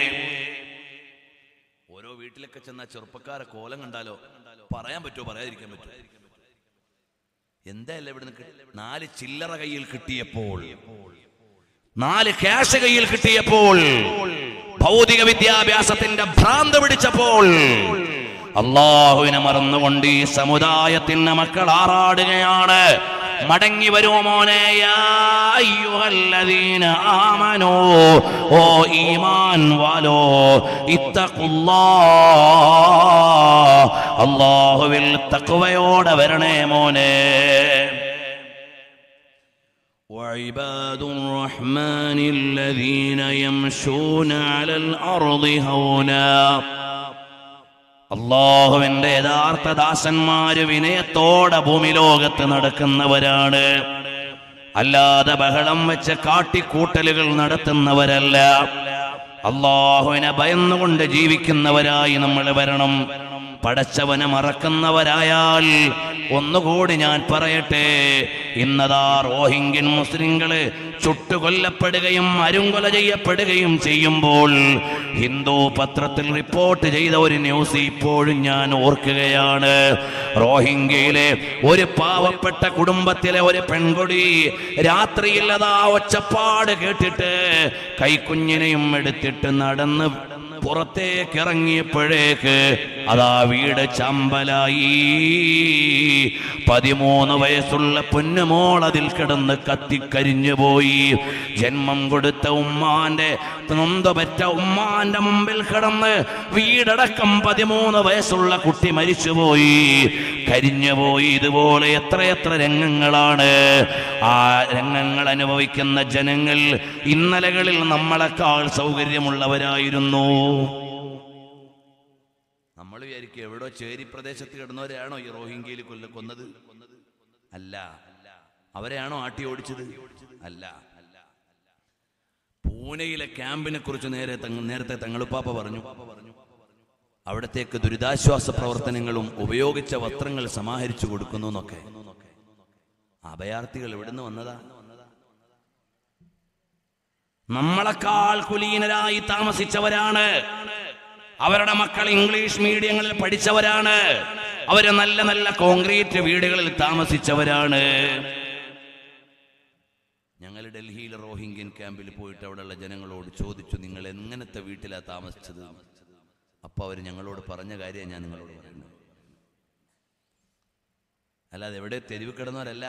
ഓരോ വീട്ടിലൊക്കെ ചെന്ന ചെറുപ്പക്കാരെ കോലം കണ്ടാലോ പറയാൻ പറ്റുമോ പറയാതിരിക്കാൻ പറ്റുമോ എന്തായല്ല ഇവിടെ നാല് ചില്ലറ കയ്യിൽ കിട്ടിയപ്പോൾ നാല് ക്യാഷ് കയ്യിൽ കിട്ടിയപ്പോൾ ഭൗതിക വിദ്യാഭ്യാസത്തിന്റെ ഭ്രാന്ത് പിടിച്ചപ്പോൾ അള്ളാഹുവിനെ മറന്നുകൊണ്ട് ഈ സമുദായത്തിന്റെ മക്കൾ ആറാടുകയാണ് മടങ്ങി വരുമോ മോനെ യാ അയ്യുഹല്ലദീന ആമനോ ഓ ഈമാൻ വാലോ ഇത്തഖുല്ലാ അള്ളാഹുവിൽ തഖ്വയോടെ വരണേ മോനെ وعباد الرحمن الذين يمشون على الأرض هونا അള്ളാഹുവിന്റെ യഥാർത്ഥ ദാസന്മാര് വിനയത്തോടെ ഭൂമി ലോകത്ത് നടക്കുന്നവരാണ് അല്ലാതെ ബഹളം വെച്ച് കാട്ടിക്കൂട്ടലുകൾ നടത്തുന്നവരല്ല അള്ളാഹുവിനെ ഭയന്നുകൊണ്ട് ജീവിക്കുന്നവരായി നമ്മൾ വരണം പടച്ചവനെ മറക്കുന്നവരായാൽ ഒന്നുകൂടി ഞാൻ പറയട്ടെ ഇന്നതാ റോഹിംഗ്യൻ മുസ്ലിങ്ങള് ചുട്ടുകൊല്ലപ്പെടുകയും അരുങ്കൊല ചെയ്യപ്പെടുകയും ചെയ്യുമ്പോൾ ഹിന്ദു പത്രത്തിൽ റിപ്പോർട്ട് ചെയ്ത ഒരു ന്യൂസ് ഇപ്പോഴും ഞാൻ ഓർക്കുകയാണ് റോഹിംഗ്യയിലെ ഒരു പാവപ്പെട്ട കുടുംബത്തിലെ ഒരു പെൺകുടി രാത്രിയിൽ അതാ ഒച്ചപ്പാട് കേട്ടിട്ട് കൈക്കുഞ്ഞിനെയും എടുത്തിട്ട് നടന്ന് പുറത്തേക്ക് ഇറങ്ങിയപ്പോഴേക്ക് അതാ വീട് ചമ്പലായി പതിമൂന്ന് വയസ്സുള്ള പൊന്നുമോൾ അതിൽ കിടന്ന് കത്തിക്കരിഞ്ഞു പോയി ജന്മം കൊടുത്ത ഉമ്മാന്റെ നൊന്തുപറ്റ ഉമ്മാന്റെ മുമ്പിൽ കിടന്ന് വീടടക്കം പതിമൂന്ന് വയസ്സുള്ള കുട്ടി മരിച്ചുപോയി കരിഞ്ഞുപോയി ഇതുപോലെ എത്രയെത്ര രംഗങ്ങളാണ് ആ രംഗങ്ങൾ അനുഭവിക്കുന്ന ജനങ്ങൾ ഇന്നലകളിൽ നമ്മളെക്കാൾ സൗകര്യമുള്ളവരായിരുന്നു നമ്മൾ വിചാരിക്കും എവിടോ ചേരി പ്രദേശത്ത് കിടന്നവരെയാണോ ഈ റോഹിംഗ്യയിൽ കൊല്ല കൊന്നത് അല്ല അവരെയാണോ ആട്ടി ഓടിച്ചത് അല്ല പൂനെയിലെ ക്യാമ്പിനെ കുറിച്ച് നേരെ തങ്ങ- നേരത്തെ തങ്ങളുപ്പാപ്പ പറഞ്ഞു അവിടത്തേക്ക് ദുരിതാശ്വാസ പ്രവർത്തനങ്ങളും ഉപയോഗിച്ച വസ്ത്രങ്ങൾ സമാഹരിച്ചു കൊടുക്കുന്നു എന്നൊക്കെ അഭയാർത്ഥികൾ എവിടുന്ന് വന്നതാ നമ്മളെക്കാൾ കുലീനരായി താമസിച്ചവരാണ് അവരുടെ മക്കൾ ഇംഗ്ലീഷ് മീഡിയങ്ങളിൽ പഠിച്ചവരാണ് അവര് നല്ല നല്ല കോൺക്രീറ്റ് വീടുകളിൽ താമസിച്ചവരാണ് ഞങ്ങൾ ഡൽഹിയിൽ റോഹിംഗ്യൻ ക്യാമ്പിൽ പോയിട്ട് അവിടെയുള്ള ജനങ്ങളോട് ചോദിച്ചു നിങ്ങൾ എങ്ങനത്തെ വീട്ടിലാ താമസിച്ചത് അപ്പൊ അവർ ഞങ്ങളോട് പറഞ്ഞ കാര്യം ഞാൻ നിങ്ങളോട് പറയുന്നത് അല്ലാതെ എവിടെ തെരുവ് കിടന്നവരല്ല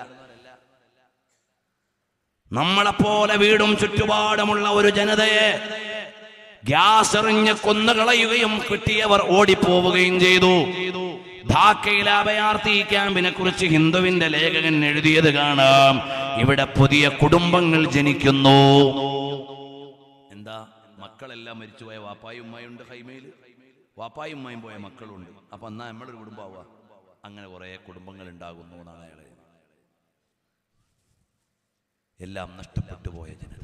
നമ്മളെപ്പോലെ വീടും ചുറ്റുപാടുമുള്ള ഒരു ജനതയെ ഗ്യാസ് എറിഞ്ഞ് കൊന്നുകളയുകയും കിട്ടിയവർ ഓടിപ്പോവുകയും ചെയ്തു ധാക്കയിലെ അഭയാർത്ഥി ക്യാമ്പിനെ കുറിച്ച് ഹിന്ദുവിന്റെ ലേഖകൻ എഴുതിയത് കാണാം ഇവിടെ പുതിയ കുടുംബങ്ങൾ ജനിക്കുന്നു എന്താ മക്കളെല്ലാം മരിച്ചുപോയ വാപ്പായും ഉമ്മായുണ്ട് ഹൈമയില് വാപ്പായും ഉമ്മായും പോയ മക്കളുണ്ട് അപ്പൊ എന്നാ നമ്മളൊരു കുടുംബാവുക അങ്ങനെ കുറെ കുടുംബങ്ങൾ ഉണ്ടാകുന്നു എന്നാണ് അയാളെ എല്ലാം നഷ്ടപ്പെട്ടു പോയ ജനത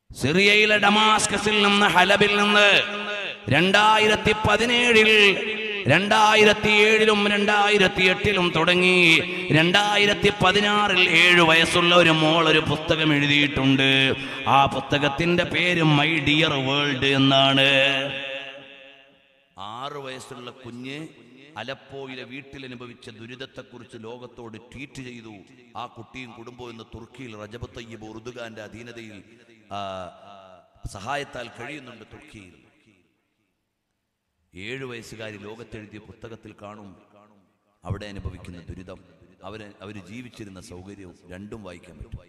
സിറിയയിലെ ഡമാസ്കസിൽ നിന്ന് ഹലബിൽ നിന്ന് രണ്ടായിരത്തി പതിനേഴിൽ രണ്ടായിരത്തി ഏഴിലും രണ്ടായിരത്തി എട്ടിലും തുടങ്ങി രണ്ടായിരത്തി പതിനാറിൽ ഏഴു വയസ്സുള്ള ഒരു മോൾ ഒരു പുസ്തകം എഴുതിയിട്ടുണ്ട് ആ പുസ്തകത്തിന്റെ പേര് മൈ ഡിയർ വേൾഡ് എന്നാണ് ആറു വയസ്സുള്ള കുഞ്ഞ് അലപ്പോയിലെ വീട്ടിൽ അനുഭവിച്ച ദുരിതത്തെക്കുറിച്ച് ലോകത്തോട് ട്വീറ്റ് ചെയ്തു ആ കുട്ടിയും കുടുംബവും ഇന്ന് തുർക്കിയിൽ റജബ് തയ്യബ് ഉറുദുഖാന്റെ അധീനതയിൽ ആ, സഹായത്താൽ കഴിയുന്നുണ്ട് തുർക്കിയിൽ ഏഴു വയസ്സുകാരി ലോകത്തെഴുതിയ പുസ്തകത്തിൽ കാണും അവിടെ അനുഭവിക്കുന്ന ദുരിതം അവര് അവര് ജീവിച്ചിരുന്ന സൗകര്യവും രണ്ടും വായിക്കാൻ പറ്റും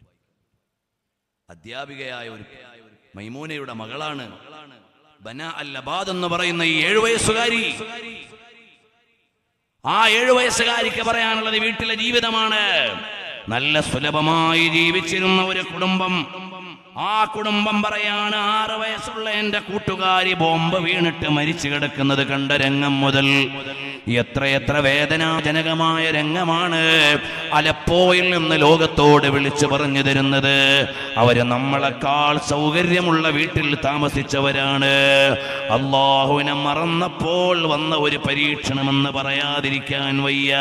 അധ്യാപികയായ ഒരു മൈമൂനയുടെ മകളാണ് ബന അൽ അബാദ് എന്ന് പറയുന്ന ഈ ഏഴു വയസ്സുകാരി ആ ഏഴു വയസ്സുകാരിക്ക് പറയാനുള്ളത് വീട്ടിലെ ജീവിതമാണ് നല്ല സുലഭമായി ജീവിച്ചിരുന്ന ഒരു കുടുംബം ആ കുടുംബം പറയാണ് ആറ് വയസ്സുള്ള എന്റെ കൂട്ടുകാരി ബോംബ് വീണിട്ട് മരിച്ചു കിടക്കുന്നത് കണ്ട രംഗം മുതൽ എത്രയെത്ര വേദനാജനകമായ രംഗമാണ് അലപ്പോയിൽ നിന്ന് ലോകത്തോട് വിളിച്ചു പറഞ്ഞു തരുന്നത് അവര് നമ്മളെക്കാൾ സൗകര്യമുള്ള വീട്ടിൽ താമസിച്ചവരാണ് അള്ളാഹുവിനെ മറന്നപ്പോൾ വന്ന ഒരു പരീക്ഷണമെന്ന് പറയാതിരിക്കാൻ വയ്യ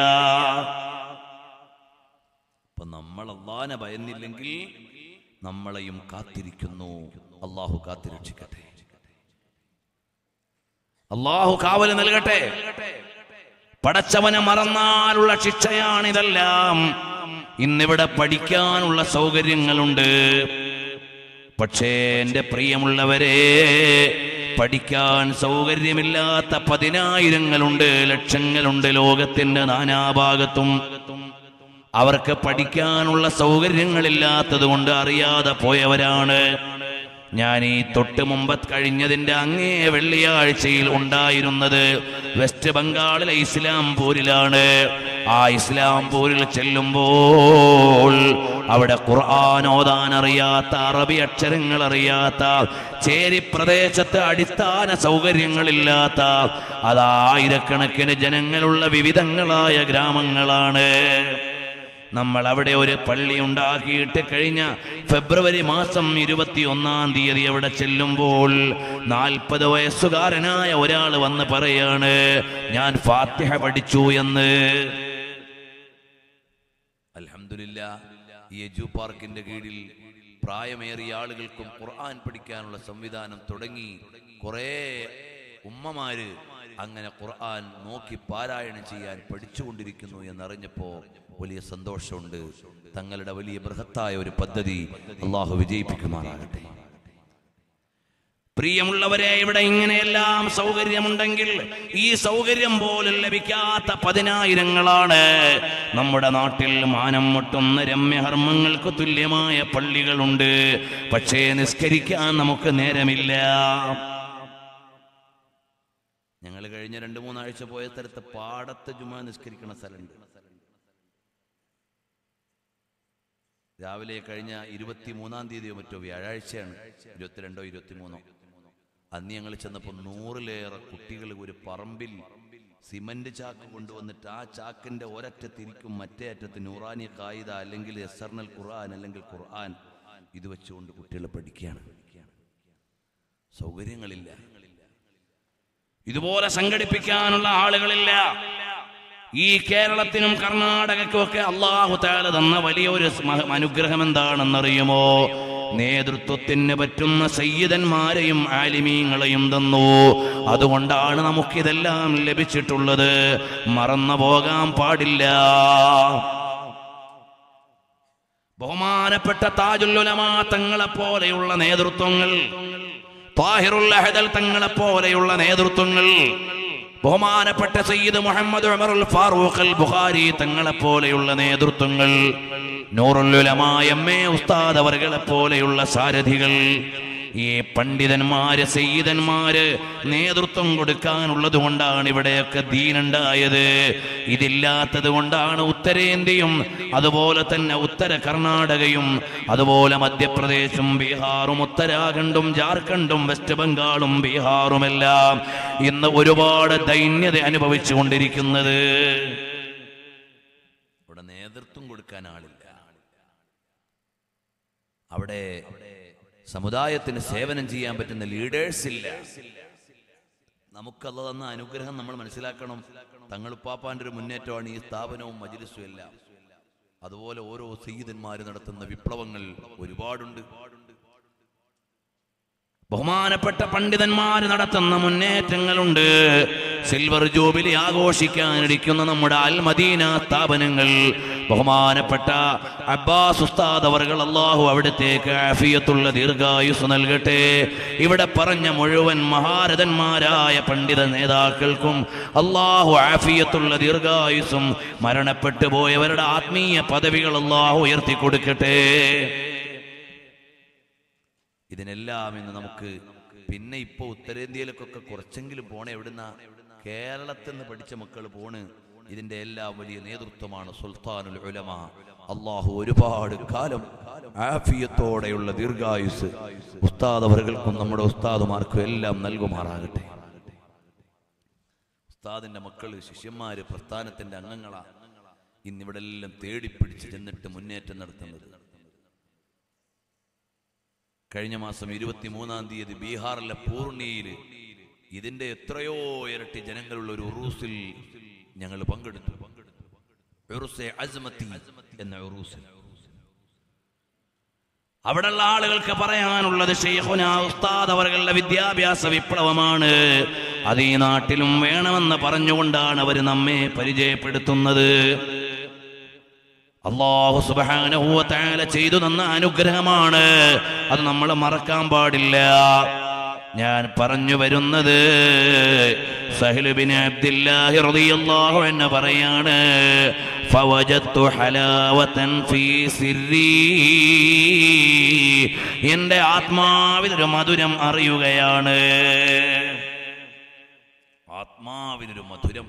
അപ്പൊ നമ്മൾ അള്ളാനെ ഭയന്നില്ലെങ്കിൽ നമ്മളെയും കാത്തിരിക്കുന്നു അള്ളാഹു കാത്തിരക്ഷിക്കട്ടെ അള്ളാഹു കാവല് നൽകട്ടെ പടച്ചവനെ മറന്നാലുള്ള ശിക്ഷയാണിതെല്ലാം ഇന്നിവിടെ പഠിക്കാനുള്ള സൗകര്യങ്ങളുണ്ട് പക്ഷേ എന്റെ പ്രിയമുള്ളവരെ പഠിക്കാൻ സൗകര്യമില്ലാത്ത പതിനായിരങ്ങളുണ്ട് ലക്ഷങ്ങളുണ്ട് ലോകത്തിന്റെ നാനാഭാഗത്തും അവർക്ക് പഠിക്കാനുള്ള സൗകര്യങ്ങളില്ലാത്തത് കൊണ്ട് അറിയാതെ പോയവരാണ് ഞാൻ ഈ തൊട്ട് മുമ്പ് കഴിഞ്ഞതിന്റെ അങ്ങേ വെള്ളിയാഴ്ചയിൽ ഉണ്ടായിരുന്നത് വെസ്റ്റ് ബംഗാളിലെ ഇസ്ലാംപൂരിലാണ് ആ ഇസ്ലാംപൂരിൽ ചെല്ലുമ്പോൾ അവിടെ ഖുർആൻ ഓതാൻ അറിയാത്ത അറബി അക്ഷരങ്ങൾ അറിയാത്ത ചേരി പ്രദേശത്ത് അടിസ്ഥാന സൗകര്യങ്ങളില്ലാത്ത അതായിരക്കണക്കിന് ജനങ്ങളുള്ള വിവിധങ്ങളായ ഗ്രാമങ്ങളാണ് നമ്മൾ അവിടെ ഒരു പള്ളി ഉണ്ടാക്കിയിട്ട് കഴിഞ്ഞ ഫെബ്രുവരി മാസം ഇരുപത്തി ഒന്നാം തീയതി അവിടെ ചെല്ലുമ്പോൾ നാൽപ്പത് വയസ്സുകാരനായ ഒരാൾ വന്ന് പറയാണ് ഞാൻ ഫാത്തിഹ പഠിച്ചു എന്ന് അൽഹംദുലില്ല ഈ എജു പാർക്കിന്റെ കീഴിൽ പ്രായമേറിയ ആളുകൾക്കും ഖുർആൻ പഠിക്കാനുള്ള സംവിധാനം തുടങ്ങി കുറേ ഉമ്മമാര് അങ്ങനെ ഖുർആൻ നോക്കി പാരായണം ചെയ്യാൻ പഠിച്ചുകൊണ്ടിരിക്കുന്നു എന്നറിഞ്ഞപ്പോ വലിയ സന്തോഷമുണ്ട് തങ്ങളുടെ വലിയ ബൃഹത്തായ ഒരു പദ്ധതി അള്ളാഹു വിജയിപ്പിക്കുമാറാകട്ടെ പ്രിയമുള്ളവരെ ഇവിടെ ഇങ്ങനെയെല്ലാം സൗകര്യമുണ്ടെങ്കിൽ ഈ സൗകര്യം പോലും ലഭിക്കാത്ത പതിനായിരങ്ങളാണ് നമ്മുടെ നാട്ടിൽ മാനം മുട്ടുന്ന രമ്യഹർമ്മങ്ങൾക്ക് തുല്യമായ പള്ളികളുണ്ട് പക്ഷേ നിസ്കരിക്കാൻ നമുക്ക് നേരമില്ല ഞങ്ങൾ കഴിഞ്ഞ രണ്ട് മൂന്നാഴ്ച പോയ സ്ഥലത്ത് പാടത്ത് ജുമാ നിസ്കരിക്കുന്ന സ്ഥലമുണ്ട് രാവിലെ കഴിഞ്ഞ ഇരുപത്തി മൂന്നാം തീയതിയോ മറ്റോ വ്യാഴാഴ്ചയാണ് ഇരുപത്തിരണ്ടോ ഇരുപത്തിമൂന്നോ അന്ന് ഞങ്ങൾ ചെന്നപ്പോൾ നൂറിലേറെ കുട്ടികൾ ഒരു പറമ്പിൽ സിമന്റ് ചാക്ക് കൊണ്ടുവന്നിട്ട് ആ ചാക്കിന്റെ ഒരറ്റത്തിരിക്കും മറ്റേ അറ്റത്ത് നൂറാനി കായിദ അല്ലെങ്കിൽ എസർണൽ ഖുർആൻ അല്ലെങ്കിൽ ഖുർആൻ ഇത് വെച്ചുകൊണ്ട് കുട്ടികൾ പഠിക്കുകയാണ് സൗകര്യങ്ങളില്ല ഇതുപോലെ സംഘടിപ്പിക്കാനുള്ള ആളുകളില്ല ഈ കേരളത്തിനും കർണാടകയ്ക്കും ഒക്കെ അള്ളാഹു താല തന്ന വലിയൊരു സ്മ- അനുഗ്രഹം എന്താണെന്നറിയുമോ നേതൃത്വത്തിന് പറ്റുന്ന സയ്യിദന്മാരെയും ആലിമീങ്ങളെയും തന്നു അതുകൊണ്ടാണ് നമുക്കിതെല്ലാം ലഭിച്ചിട്ടുള്ളത് മറന്നു പോകാൻ പാടില്ല ബഹുമാനപ്പെട്ട താജുല്ലുലമാ തങ്ങളെ പോലെയുള്ള നേതൃത്വങ്ങൾ താഹിറുൽ അഹദൽ തങ്ങളെ പോലെയുള്ള നേതൃത്വങ്ങൾ ബഹുമാനപ്പെട്ട സയ്യിദ് മുഹമ്മദ് ഉമറുൽ ഫാറൂഖ് അൽ ബുഖാരി തങ്ങളെ പോലെയുള്ള നേതൃത്വങ്ങൾ നൂറുല്ലുലമായ എം എ ഉസ്താദ് അവർകളെ പോലെയുള്ള സാരഥികൾ ഈ പണ്ഡിതന്മാര് സയ്യിദന്മാര് നേതൃത്വം കൊടുക്കാനുള്ളത് കൊണ്ടാണ് ഇവിടെയൊക്കെ ദീനുണ്ടായത് ഇതില്ലാത്തത് കൊണ്ടാണ് ഉത്തരേന്ത്യയും അതുപോലെ തന്നെ ഉത്തര കർണാടകയും അതുപോലെ മധ്യപ്രദേശും ബീഹാറും ഉത്തരാഖണ്ഡും ജാർഖണ്ഡും വെസ്റ്റ് ബംഗാളും ബീഹാറുമെല്ലാം ഇന്ന് ഒരുപാട് ദൈന്യത അനുഭവിച്ചു കൊണ്ടിരിക്കുന്നത് ഇവിടെ നേതൃത്വം കൊടുക്കാൻ ആളില്ല അവിടെ സമുദായത്തിന് സേവനം ചെയ്യാൻ പറ്റുന്ന ലീഡേഴ്സ് ഇല്ല നമുക്കല്ല തന്ന അനുഗ്രഹം നമ്മൾ മനസ്സിലാക്കണം തങ്ങളുപ്പാപ്പാന്റെ ഒരു മുന്നേറ്റമാണ് ഈ സ്ഥാപനവും മജിലിസും എല്ലാം അതുപോലെ ഓരോ സയ്യിദന്മാർ നടത്തുന്ന വിപ്ലവങ്ങൾ ഒരുപാടുണ്ട് ബഹുമാനപ്പെട്ട പണ്ഡിതന്മാർ നടത്തുന്ന മുന്നേറ്റങ്ങളുണ്ട് സിൽവർ ജൂബിലി ആഘോഷിക്കാനിരിക്കുന്ന നമ്മുടെ അൽമദീന സ്ഥാപനങ്ങൾ ബഹുമാനപ്പെട്ട അബ്ബാസ് ഉസ്താദ് അവർകൾ അള്ളാഹു അവിടത്തേക്ക് ആഫിയത്തുള്ള ദീർഘായുസ് നൽകട്ടെ ഇവിടെ പറഞ്ഞ മുഴുവൻ മഹാരഥന്മാരായ പണ്ഡിത നേതാക്കൾക്കും അള്ളാഹു ആഫിയത്തുള്ള ദീർഘായുസും മരണപ്പെട്ടു പോയവരുടെ ആത്മീയ പദവികൾ അള്ളാഹു ഉയർത്തി കൊടുക്കട്ടെ ഇതിനെല്ലാം ഇന്ന് നമുക്ക് പിന്നെ ഇപ്പൊ ഉത്തരേന്ത്യയിലേക്കൊക്കെ കുറച്ചെങ്കിലും പോണേ എവിടുന്ന കേരളത്തിൽ നിന്ന് പഠിച്ച മക്കൾ പോണ് ഇതിന്റെ എല്ലാം വലിയ നേതൃത്വമാണ് സുൽത്താനുൽ ഉലമ അള്ളാഹു ഒരുപാട് കാലം ആഫിയത്തോടെയുള്ള ദീർഘായുസ് ഉസ്താദ് അവർക്കും നമ്മുടെ ഉസ്താദുമാർക്കും എല്ലാം നൽകുമാറാകട്ടെ ഉസ്താദിന്റെ മക്കള് ശിഷ്യന്മാര് പ്രസ്ഥാനത്തിന്റെ അംഗങ്ങളാ ഇന്നിവിടെ എല്ലാം തേടിപ്പിടിച്ച് ചെന്നിട്ട് മുന്നേറ്റം നടത്തുന്നത് കഴിഞ്ഞ മാസം ഇരുപത്തി മൂന്നാം തീയതി ബീഹാറിലെ പൂർണിയിൽ ഇതിന്റെ എത്രയോ ഇരട്ടി ജനങ്ങളുള്ള ഒരു ഉറൂസിൽ ഞങ്ങൾ പങ്കെടുത്തു ഉറുസെ അസ്മത്തി എന്ന ഉറൂസിൽ അവിടെയുള്ള ആളുകൾക്ക് പറയാനുള്ളത് ഷെയ്ഖുന ഉസ്താദ് അവர்களுടെ വിദ്യാഭ്യാസ വിപ്ലവമാണ് അത് ഈ നാട്ടിലും വേണമെന്ന് പറഞ്ഞുകൊണ്ടാണ് അവർ നമ്മെ പരിചയപ്പെടുത്തുന്നത് അള്ളാഹു സുബാനഹുവല ചെയ്തു തന്ന അനുഗ്രഹമാണ് അത് നമ്മൾ മറക്കാൻ പാടില്ല ഞാൻ പറഞ്ഞു വരുന്നത് സഹലുബിൻ അബ്ദില്ലാഹി റളിയല്ലാഹു അൻഹു പറയാണ് ഫവജത്തു ഹലാവതൻ ഫീ സിർരി എൻ്റെ ആത്മാവിലൊരു മധുരം അറിയുകയാണ് ആത്മാവിനൊരു മധുരം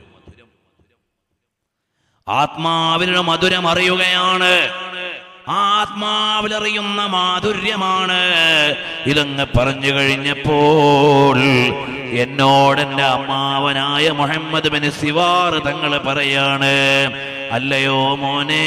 ആത്മാവിനൊരു മധുരം അറിയുകയാണ് ആ ആത്മാവിലറിയുന്ന മാധുര്യമാണ് ഇതങ്ങ് പറഞ്ഞു കഴിഞ്ഞപ്പോൾ എന്നോട് എൻ്റെ അമ്മാവനായ മുഹമ്മദ് ബിൻ സിവാർ തങ്ങൾ പറയാണ് അല്ലയോ മോനെ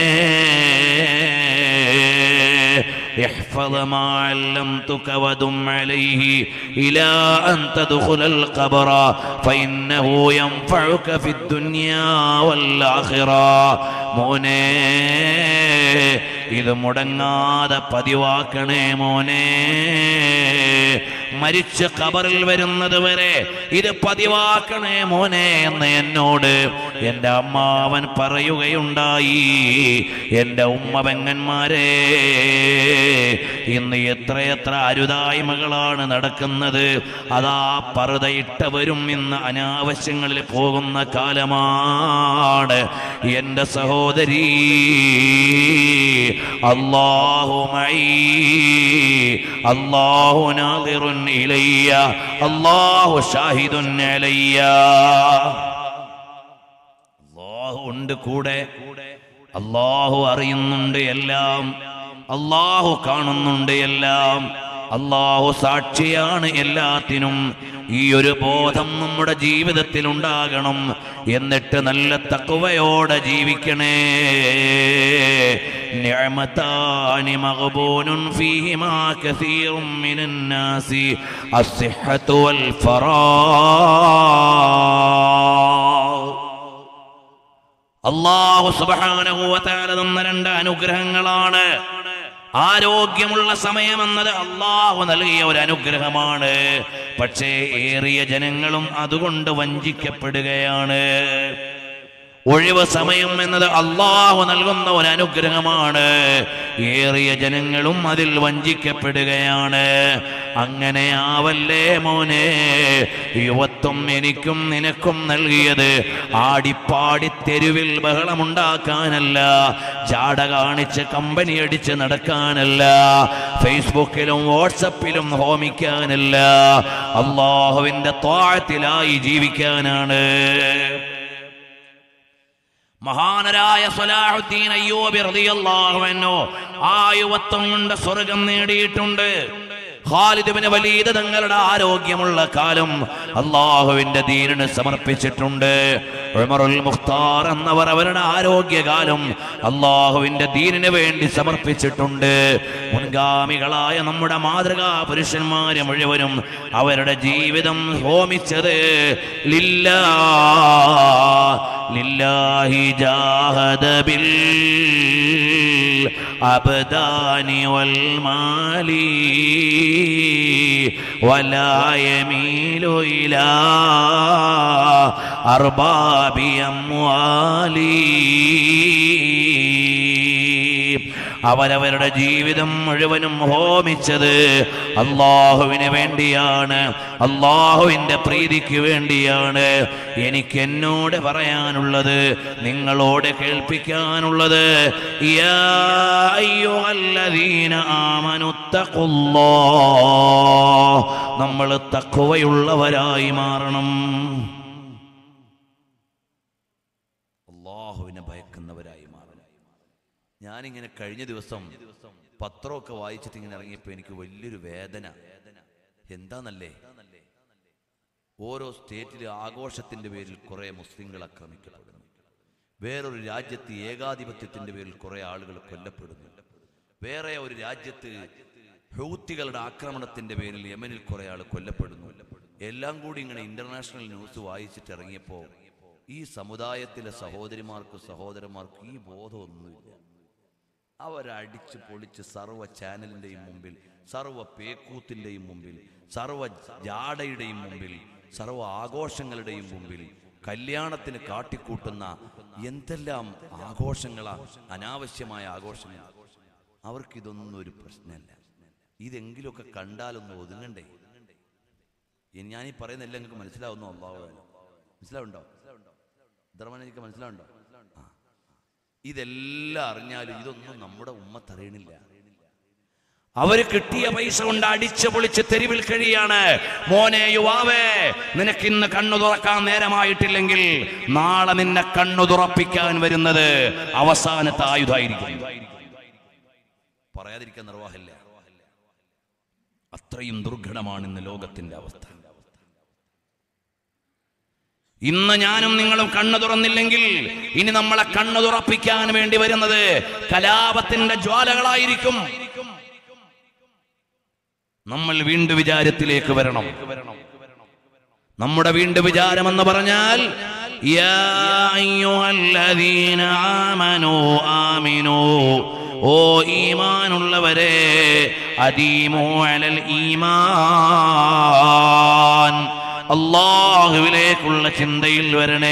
احفظ ما علمتك ودم عليه إلى أن تدخل القبر فإنه ينفعك في الدنيا والآخرة മോനെ ഇത് മുടങ്ങാതെ പതിവാക്കണേ മോനെ മരിച്ച കബറിൽ വരുന്നത് വരെ ഇത് പതിവാക്കണേ മോനെ എന്ന് എന്നോട് എൻ്റെ അമ്മാവൻ പറയുകയുണ്ടായി എൻ്റെ ഉമ്മ പെങ്ങന്മാരെ ഇന്ന് എത്രയെത്ര അരുതായ്മകളാണ് നടക്കുന്നത് അതാ പറുതയിട്ടവരും ഇന്ന് അനാവശ്യങ്ങളിൽ പോകുന്ന കാലമാണ് എൻ്റെ സഹോദരി അള്ളാഹുമൈ അള്ളാഹു നാദിറുൻ ഇലയ്യ അള്ളാഹു ഷാഹിദുൻ അലയ്യ അള്ളാഹു ഉണ്ട് കൂടെ അള്ളാഹു അറിയുന്നുണ്ട് എല്ലാം അള്ളാഹു കാണുന്നുണ്ട് എല്ലാം അള്ളാഹു സാക്ഷിയാണ് എല്ലാത്തിനും ഈ ഒരു ബോധം നമ്മുടെ ജീവിതത്തിൽ ഉണ്ടാകണം എന്നിട്ട് നല്ല തക്കുവയോടെ ജീവിക്കണേ നിഅമതാനി മഗ്ബൂനുൻ ഫീഹിമാ കസീറും മിനൻ നാസി അസ്സിഹ്ഹത്തു വൽ ഫറാ അള്ളാഹു സുബാനഹുവത്താല തന്ന രണ്ട് അനുഗ്രഹങ്ങളാണ് ആരോഗ്യമുള്ള സമയമെന്നത് അള്ളാഹു നൽകിയ ഒരു അനുഗ്രഹമാണ് പക്ഷേ ഏറിയ ജനങ്ങളും അതുകൊണ്ട് വഞ്ചിക്കപ്പെടുകയാണ് ഒഴിവ് സമയം എന്നത് അള്ളാഹു നൽകുന്ന ഒരു അനുഗ്രഹമാണ് ഏറിയ ജനങ്ങളും അതിൽ വഞ്ചിക്കപ്പെടുകയാണ് അങ്ങനെ ആവല്ലേ മോനെ യുവത്വം എനിക്കും നിനക്കും നൽകിയത് ആടിപ്പാടി തെരുവിൽ ബഹളമുണ്ടാക്കാനല്ല ജാട കാണിച്ച് കമ്പനി അടിച്ച് നടക്കാനല്ല ഫേസ്ബുക്കിലും വാട്സപ്പിലും ഹോമിക്കാനല്ല അള്ളാഹുവിന്റെ ത്വാഴത്തിലായി ജീവിക്കാനാണ് മഹാനരായ സലാഹുദ്ദീൻ അയ്യൂബി റളിയല്ലാഹു അൻഹു ആ യുവത്വം കൊണ്ട് സ്വർഗം നേടിയിട്ടുണ്ട് ഖാലിദിബിന് വലീദ് തങ്ങളുടെ ആരോഗ്യമുള്ള കാലം അള്ളാഹുവിന്റെ ദീനിന് സമർപ്പിച്ചിട്ടുണ്ട് ഉമറുൽ മുഖ്താർ എന്നവർ അവരുടെ ആരോഗ്യകാലം അള്ളാഹുവിന്റെ ദീനിന് വേണ്ടി സമർപ്പിച്ചിട്ടുണ്ട് മുൻഗാമികളായ നമ്മുടെ മാതൃകാ പുരുഷന്മാരെ മുഴുവനും അവരുടെ ജീവിതം ഹോമിച്ചത് ലില്ലാ ലില്ലാഹി ജാഹദ ബിൽ الأبدان والمال ولا يميل إلى أرباب أموالي അവരവരുടെ ജീവിതം മുഴുവനും ഹോമിച്ചത് അള്ളാഹുവിന് വേണ്ടിയാണ് അള്ളാഹുവിന്റെ പ്രീതിക്ക് വേണ്ടിയാണ് എനിക്ക് എന്നോട് പറയാനുള്ളത് നിങ്ങളോട് കേൾപ്പിക്കാനുള്ളത് യാ അയ്യുഹല്ലദീന ആമനുത്തഖുല്ലാഹ്. നമ്മൾ തക്കുവയുള്ളവരായി മാറണം അള്ളാഹുവിനെ ഭയക്കുന്നവരായി മാറണം ഞാനിങ്ങനെ കഴിഞ്ഞ ദിവസം പത്രമൊക്കെ വായിച്ചിട്ട് ഇങ്ങനെ ഇറങ്ങിയപ്പോൾ എനിക്ക് വലിയൊരു വേദന എന്താന്നല്ലേ ഓരോ സ്റ്റേറ്റിലെ ആഘോഷത്തിന്റെ പേരിൽ കുറെ മുസ്ലിങ്ങൾ ആക്രമിക്കപ്പെടുന്നു വേറൊരു രാജ്യത്ത് ഏകാധിപത്യത്തിന്റെ പേരിൽ കുറെ ആളുകൾ കൊല്ലപ്പെടുന്നു വേറെ ഒരു രാജ്യത്ത് ഹൗത്തികളുടെ ആക്രമണത്തിന്റെ പേരിൽ യമനിൽ കുറെ ആൾ കൊല്ലപ്പെടുന്നു എല്ലാം കൂടി ഇങ്ങനെ ഇന്റർനാഷണൽ ന്യൂസ് വായിച്ചിട്ട് ഇറങ്ങിയപ്പോൾ ഈ സമുദായത്തിലെ സഹോദരിമാർക്കും സഹോദരന്മാർക്കും ഈ ബോധമൊന്നുമില്ല അവരടിച്ച് പൊളിച്ച് സർവ്വ ചാനലിന്റെയും മുമ്പിൽ സർവ്വ പേക്കൂത്തിന്റെയും മുമ്പിൽ സർവ്വ ജാടയുടെയും മുമ്പിൽ സർവ്വ ആഘോഷങ്ങളുടെയും മുമ്പിൽ കല്യാണത്തിന് കാട്ടിക്കൂട്ടുന്ന എന്തെല്ലാം ആഘോഷങ്ങളാ അനാവശ്യമായ ആഘോഷങ്ങൾ അവർക്കിതൊന്നും ഒരു പ്രശ്നമല്ല ഇതെങ്കിലുമൊക്കെ കണ്ടാലൊന്ന് ഒതുങ്ങണ്ടേ ഇനി ഞാനീ പറയുന്ന എല്ലാം നിങ്ങൾക്ക് മനസ്സിലാവുന്നു അള്ളാഹു മനസ്സിലാവുണ്ടോ ധർമ്മൻ എനിക്ക് മനസ്സിലാവുണ്ടോ ആ ഇതെല്ലാം അറിഞ്ഞാലും ഇതൊന്നും നമ്മുടെ ഉമ്മത്തറിയണില്ല അവര് കിട്ടിയ പൈസ കൊണ്ട് അടിച്ചു പൊളിച്ച് തെരുവിൽ കഴിയാണ് മോനെ യുവാവേ നിനക്ക് ഇന്ന് കണ്ണു തുറക്കാൻ നേരമായിട്ടില്ലെങ്കിൽ നാളെ നിന്നെ കണ്ണു തുറപ്പിക്കാൻ വരുന്നത് അവസാനത്തെ ആയുധമായിരിക്കും പറയാതിരിക്കാൻ നിർവാഹമില്ല അത്രയും ദുർഘടമാണ് ഇന്ന് ലോകത്തിന്റെ അവസ്ഥ ഇന്ന് ഞാനും നിങ്ങളും കണ്ണു തുറന്നില്ലെങ്കിൽ ഇനി നമ്മളെ കണ്ണു തുറപ്പിക്കാൻ വേണ്ടി വരുന്നത് കലാപത്തിന്റെ ജ്വാലകളായിരിക്കും നമ്മൾ വീണ്ടും വിചാരത്തിലേക്ക് വരണം നമ്മുടെ വീണ്ടും വിചാരം എന്ന് പറഞ്ഞാൽ യാ അയ്യുഹല്ലദീന ആമനൂ ആമിനൂ ഓ ഈമാനുള്ളവരെ അദീമു അലൽ ഈമാൻ അള്ളാഹുവിലേക്കുള്ള ചിന്തയിൽ വരണേ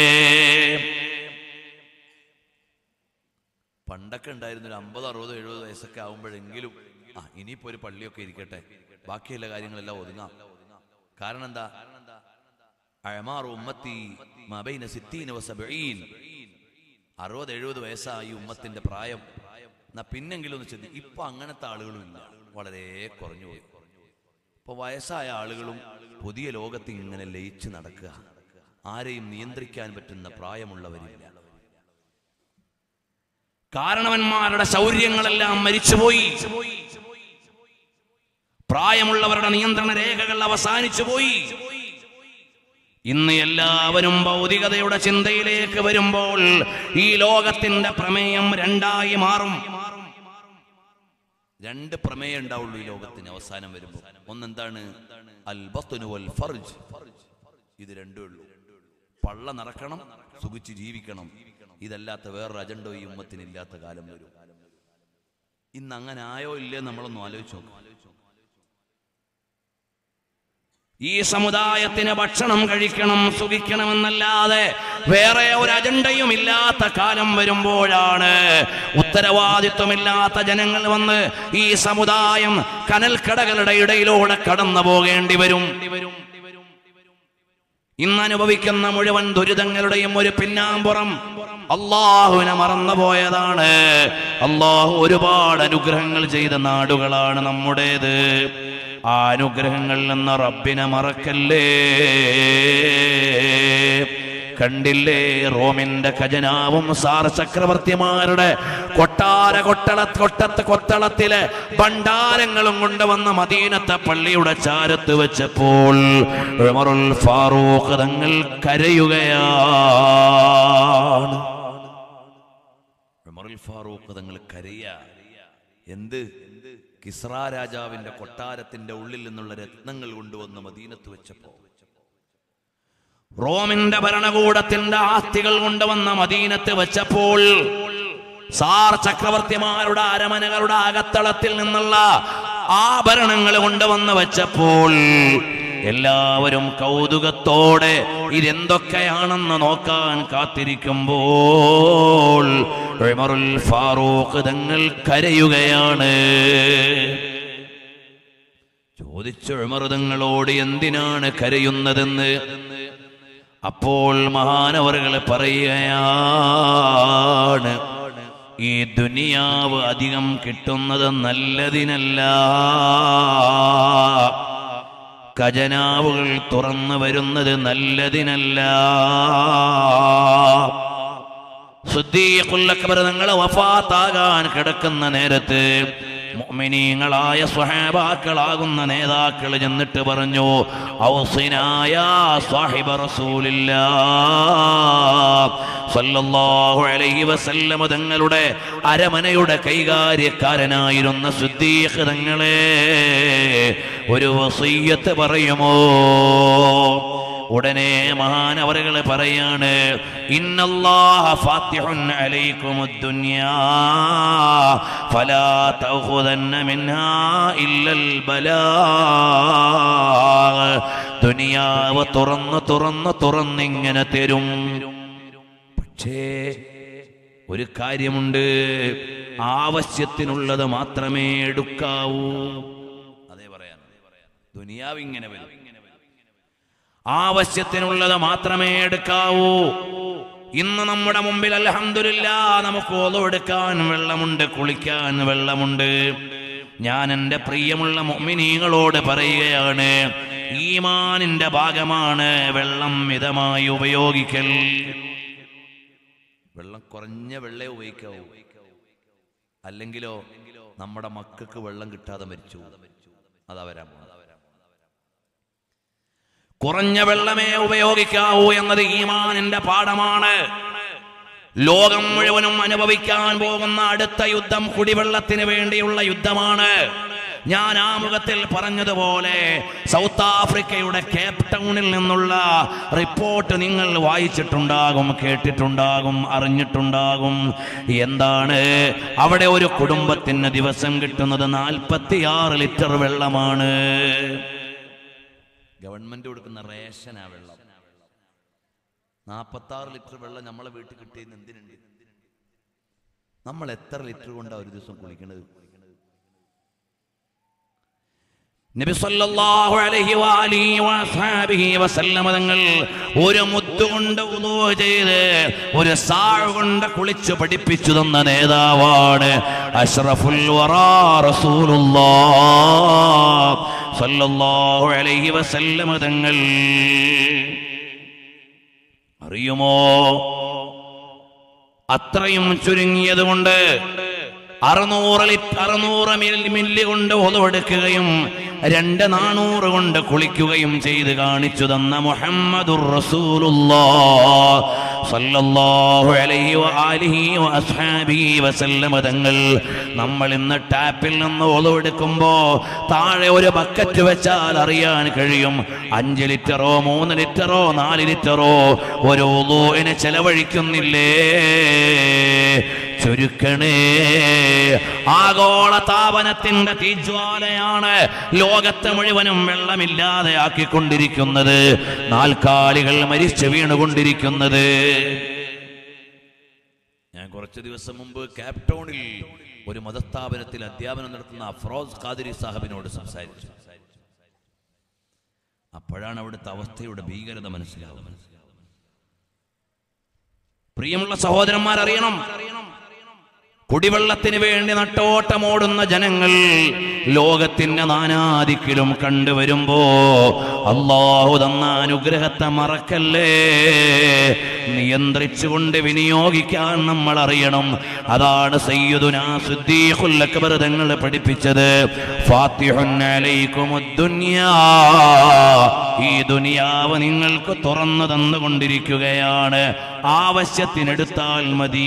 പണ്ടൊക്കെ ഉണ്ടായിരുന്ന ഒരു അമ്പത് അറുപത് എഴുപത് വയസ്സൊക്കെ ആവുമ്പോഴെങ്കിലും ആ ഇനിയിപ്പോ ഒരു പള്ളിയൊക്കെ ഇരിക്കട്ടെ ബാക്കിയുള്ള കാര്യങ്ങളെല്ലാം ഒതുങ്ങാം കാരണം എന്താ അഴമാറു ഉമ്മത്തി മബൈന സിത്തീന വസബീൻ അറുപത് എഴുപത് വയസ്സായി ഉമ്മത്തിന്റെ പ്രായം എന്നാ പിന്നെങ്കിലും ഒന്ന് ചിന്തി ഇപ്പൊ അങ്ങനത്തെ ആളുകളും ഇല്ല വളരെ കുറഞ്ഞു പോയി ഇപ്പൊ വയസ്സായ ആളുകളും പുതിയ ലോകത്ത് ഇങ്ങനെ ലയിച്ച് നടക്കുക ആരെയും നിയന്ത്രിക്കാൻ പറ്റുന്ന പ്രായമുള്ളവരില്ല കാരണവന്മാരുടെ ശൗര്യങ്ങളെല്ലാം മരിച്ചുപോയി പ്രായമുള്ളവരുടെ നിയന്ത്രണ രേഖകൾ അവസാനിച്ചു പോയി ഇന്ന് എല്ലാവരും ഭൗതികതയുടെ ചിന്തയിലേക്ക് വരുമ്പോൾ ഈ ലോകത്തിന്റെ പ്രമേയം രണ്ടായി മാറും രണ്ട് പ്രമേയം ഉണ്ടാവുള്ളൂ ഈ ലോകത്തിന് അവസാനം വരുമ്പോൾ ഒന്നെന്താണ് അൽ ബത്നു വൽ ഫർജ് ഇത് രണ്ടേ ഉള്ളൂ പള്ള നടക്കണം സുഖിച്ച് ജീവിക്കണം ഇതല്ലാത്ത വേറൊരു അജണ്ടോ ഈ ഉമ്മത്തിന് ഇല്ലാത്ത കാലം വരും ഇന്ന് അങ്ങനെ ആയോ ഇല്ലേ നമ്മളൊന്നും ആലോചിച്ചു നോക്കാം ഈ സമുദായത്തിന് ഭക്ഷണം കഴിക്കണം സുഖിക്കണമെന്നല്ലാതെ വേറെ ഒരു അജണ്ടയും ഇല്ലാത്ത കാലം വരുമ്പോഴാണ് ഉത്തരവാദിത്വമില്ലാത്ത ജനങ്ങൾ വന്ന് ഈ സമുദായം കനൽക്കടകളുടെ ഇടയിലൂടെ കടന്നു പോകേണ്ടി വരും ഇന്ന് അനുഭവിക്കുന്ന മുഴുവൻ ദുരിതങ്ങളുടെയും ഒരു പിന്നാമ്പുറം അള്ളാഹുവിനെ മറന്നുപോയതാണ് അള്ളാഹു ഒരുപാട് അനുഗ്രഹങ്ങൾ ചെയ്ത നാടുകളാണ് നമ്മുടേത് ആ അനുഗ്രഹങ്ങളിൽ നിന്ന് റബ്ബിനെ മറക്കല്ലേ കണ്ടില്ലേ റോമിന്റെ ഖജനാവും സാർ ചക്രവർത്തിമാരുടെ കൊട്ടാര കൊട്ടള കൊട്ടത്ത് കൊത്തളത്തിലെ ഭണ്ഡാരങ്ങളും കൊണ്ടുവന്ന മദീനത്തെ പള്ളിയുടെ ചാരത്ത് വെച്ചപ്പോൾ ഉമറുൽ ഫാറൂഖ് തങ്ങൾ കരയുകയാണ് ഉമറുൽ ഫാറൂഖ് തങ്ങൾ കരയ എന്ത് കിസ്ര രാജാവിന്റെ കൊട്ടാരത്തിന്റെ ഉള്ളിൽ നിന്നുള്ള രത്നങ്ങൾ കൊണ്ടുവന്ന് മദീനത്ത് വെച്ചപ്പോ റോമിന്റെ ഭരണകൂടത്തിന്റെ ആസ്തികൾ കൊണ്ടുവന്ന മദീനത്ത് വെച്ചപ്പോൾ സാർ ചക്രവർത്തിമാരുടെ അരമനകളുടെ അകത്തളത്തിൽ നിന്നുള്ള ആഭരണങ്ങൾ കൊണ്ടുവന്ന് വെച്ചപ്പോൾ എല്ലാവരും കൗതുകത്തോടെ ഇതെന്തൊക്കെയാണെന്ന് നോക്കാൻ കാത്തിരിക്കുമ്പോൾ ഉമറുൽ ഫാറൂഖ് തങ്ങൾ കരയുകയാണ് ചോദിച്ചു ഉമറുതങ്ങളോട് എന്തിനാണ് കരയുന്നതെന്ന് അപ്പോൾ മഹാനവറുകൾ പറയുകയാണ് ഈ ദുനിയാവ് അധികം കിട്ടുന്നത് നല്ലതിനല്ല ഖജനാവുകൾ തുറന്നു വരുന്നത് നല്ലതിനല്ല സുദ്ദീഖുൽ നിങ്ങൾ വഫാത്താകാൻ കിടക്കുന്ന നേരത്ത് മുഅ്മിനീങ്ങളായ സ്വഹാബാക്കളാകുന്ന നേതാക്കൾ ചെന്നിട്ട് പറഞ്ഞു ഔസിനായ സാഹിബ റസൂലില്ലാ സല്ലല്ലാഹു അലൈഹി വസല്ലമ തങ്ങളുടെ അരമനയുടെ കൈകാര്യക്കാരനായിരുന്ന സുദ്ദീഖ് തങ്ങളെ ഒരു വസീയത്ത് പറയുമോ ഉടനെ മഹാനവറുകൾ പറയാണ് ഇന്നല്ലാഹ ഫാത്തിഹുൻ അലൈക്കുമുദ് ദുനിയാ ഫലാ തഖുദന്ന മിൻഹാ ഇല്ലൽ ബലാഗ് ദുനിയാവ് തുറന്ന് തുറന്ന് തുറന്നിങ്ങനെ തരും പക്ഷേ ഒരു കാര്യമുണ്ട് ആവശ്യത്തിനുള്ളത് മാത്രമേ എടുക്കാവൂ അതേ പറയാൻ ദുനിയാവ് ഇങ്ങനെ വരും ആവശ്യത്തിനുള്ളത് മാത്രമേ എടുക്കാവൂ ഇന്ന് നമ്മുടെ മുമ്പിൽ അൽഹംദുലില്ല നമുക്ക് ഓതമെടുക്കാൻ വെള്ളമുണ്ട് കുളിക്കാൻ വെള്ളമുണ്ട് ഞാൻ എൻ്റെ പ്രിയമുള്ള മൊമിനീങ്ങളോട് പറയുകയാണ് ഈമാനിന്റെ ഭാഗമാണ് വെള്ളം മിതമായി ഉപയോഗിക്കൽ വെള്ളം കുറഞ്ഞ വെള്ളേ ഉപയോഗിക്കാവൂ അല്ലെങ്കിലോ നമ്മുടെ മക്കൾക്ക് വെള്ളം കിട്ടാതെ മരിച്ചു അതാ വരാൻ പോകുന്നത് കുറഞ്ഞ വെള്ളമേ ഉപയോഗിക്കാവൂ എന്നത് ഈമാനിന്റെ പാഠമാണ് ലോകം മുഴുവനും അനുഭവിക്കാൻ പോകുന്ന അടുത്ത യുദ്ധം കുടിവെള്ളത്തിന് വേണ്ടിയുള്ള യുദ്ധമാണ് ഞാൻ ആമുഖത്തിൽ പറഞ്ഞതുപോലെ സൗത്ത് ആഫ്രിക്കയുടെ കേപ്പ് ടൗണിൽ നിന്നുള്ള റിപ്പോർട്ട് നിങ്ങൾ വായിച്ചിട്ടുണ്ടാകും കേട്ടിട്ടുണ്ടാകും അറിഞ്ഞിട്ടുണ്ടാകും എന്താണ് അവിടെ ഒരു കുടുംബത്തിന് ദിവസം കിട്ടുന്നത് നാൽപ്പത്തിയാറ് ലിറ്റർ വെള്ളമാണ് ഗവൺമെന്റ് കൊടുക്കുന്ന റേഷനാ വെള്ളം നാൽപ്പത്താറ് ലിറ്റർ വെള്ളം നമ്മളെ വീട്ടിൽ കിട്ടിയെന്ന് എന്തിനുണ്ട് നമ്മൾ എത്ര ലിറ്റർ കൊണ്ടാ ഒരു ദിവസം കുളിക്കണത് നബി സല്ലല്ലാഹു അലൈഹി വആലിഹി വസഹബിഹി വസല്ലമ തങ്ങൾ ഒരു മുത്ത് കൊണ്ട് ഉളൂ ചെയ്ത് ഒരു സാഴ് കൊണ്ട് കുളിച്ചു പഠിപ്പിച്ചു തന്ന നേതാവാണ് അഷ്റഫുൽ വറാ റസൂലുള്ളാഹ് സല്ലല്ലാഹു അലൈഹി വസല്ലമ തങ്ങൾ അറിയുമോ അത്രയും ചുരുങ്ങിയത് കൊണ്ട് അറുന്നൂറ് ലിറ്റ് അറുന്നൂറ് മില്ലി മില്ലി കൊണ്ട് ഒതുവെടുക്കുകയും രണ്ട് നാനൂറ് കൊണ്ട് കുളിക്കുകയും ചെയ്ത് കാണിച്ചു തന്ന മുഹമ്മദുർ റസൂലുള്ളാഹ് സല്ലല്ലാഹു അലൈഹി വആലിഹി വഅസ്ഹാബിഹി വസല്ലമ തങ്ങൾ നമ്മൾ ഇന്ന് ടാപ്പിൽ നിന്ന് ഒതുവെടുക്കുമ്പോ താഴെ ഒരു ബക്കറ്റ് വെച്ചാൽ അറിയാൻ കഴിയും അഞ്ച് ലിറ്ററോ മൂന്ന് ലിറ്ററോ നാല് ലിറ്ററോ ഒരു ഒതുവിന് ചെലവഴിക്കുന്നില്ലേ ചുരുക്കണേ ആഗോള താപനത്തിന്റെ തീജ്വാലയാണ് ലോകത്തെ മുഴുവനും വെള്ളമില്ലാതെ ആക്കിക്കൊണ്ടിരിക്കുന്നത് നാൽക്കാലികൾ മരിച്ചു വീണുകൊണ്ടിരിക്കുന്നത് ഞാൻ കുറച്ച് ദിവസം മുമ്പ് ക്യാപ് ടൗണിൽ ഒരു മതസ്ഥാപനത്തിൽ അധ്യാപനം നടത്തുന്ന അഫ്രോസ് ഖാദിരി സാഹിബിനോട് സംസാരിച്ചു അപ്പോഴാണ് അവിടുത്തെ അവസ്ഥയുടെ ഭീകരത മനസ്സിലാവുന്നത് പ്രിയമുള്ള സഹോദരന്മാർ അറിയണം കുടിവെള്ളത്തിന് വേണ്ടി നട്ടോട്ടമോടുന്ന ജനങ്ങൾ ലോകത്തിന്റെ നാനാദിക്കിലും കണ്ടുവരുമ്പോ അള്ളാഹു തന്ന അനുഗ്രഹത്തെ മറക്കല്ലേ നിയന്ത്രിച്ചുകൊണ്ട് വിനിയോഗിക്കാൻ നമ്മൾ അറിയണം അതാണ് സയ്യിദുനാ സിദ്ദീഖുൽ അക്ബർ തങ്ങൾ പഠിപ്പിച്ചത് ഫാത്തിഹുൻ അലൈക്കുമുദ്ദുനിയാ ഈ ദുനിയാവ് നിങ്ങൾക്ക് തുറന്നു തന്നുകൊണ്ടിരിക്കുകയാണ് ആവശ്യത്തിനെടുത്താൽ മതി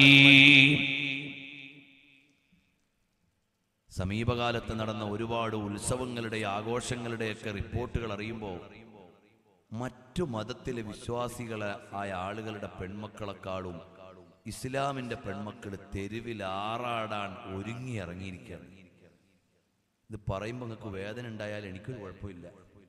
സമീപകാലത്ത് നടന്ന ഒരുപാട് ഉത്സവങ്ങളുടെ ആഘോഷങ്ങളുടെയൊക്കെ റിപ്പോർട്ടുകൾ അറിയുമ്പോൾ മറ്റു മതത്തിലെ വിശ്വാസികളെ ആയ ആളുകളുടെ പെൺമക്കളെക്കാളും ഇസ്ലാമിന്റെ പെൺമക്കൾ തെരുവിൽ ആറാടാൻ ഒരുങ്ങി ഇറങ്ങിയിരിക്കുകയാണ് ഇത് പറയുമ്പോൾ നിങ്ങൾക്ക് വേദന ഉണ്ടായാൽ എനിക്കൊരു കുഴപ്പമില്ല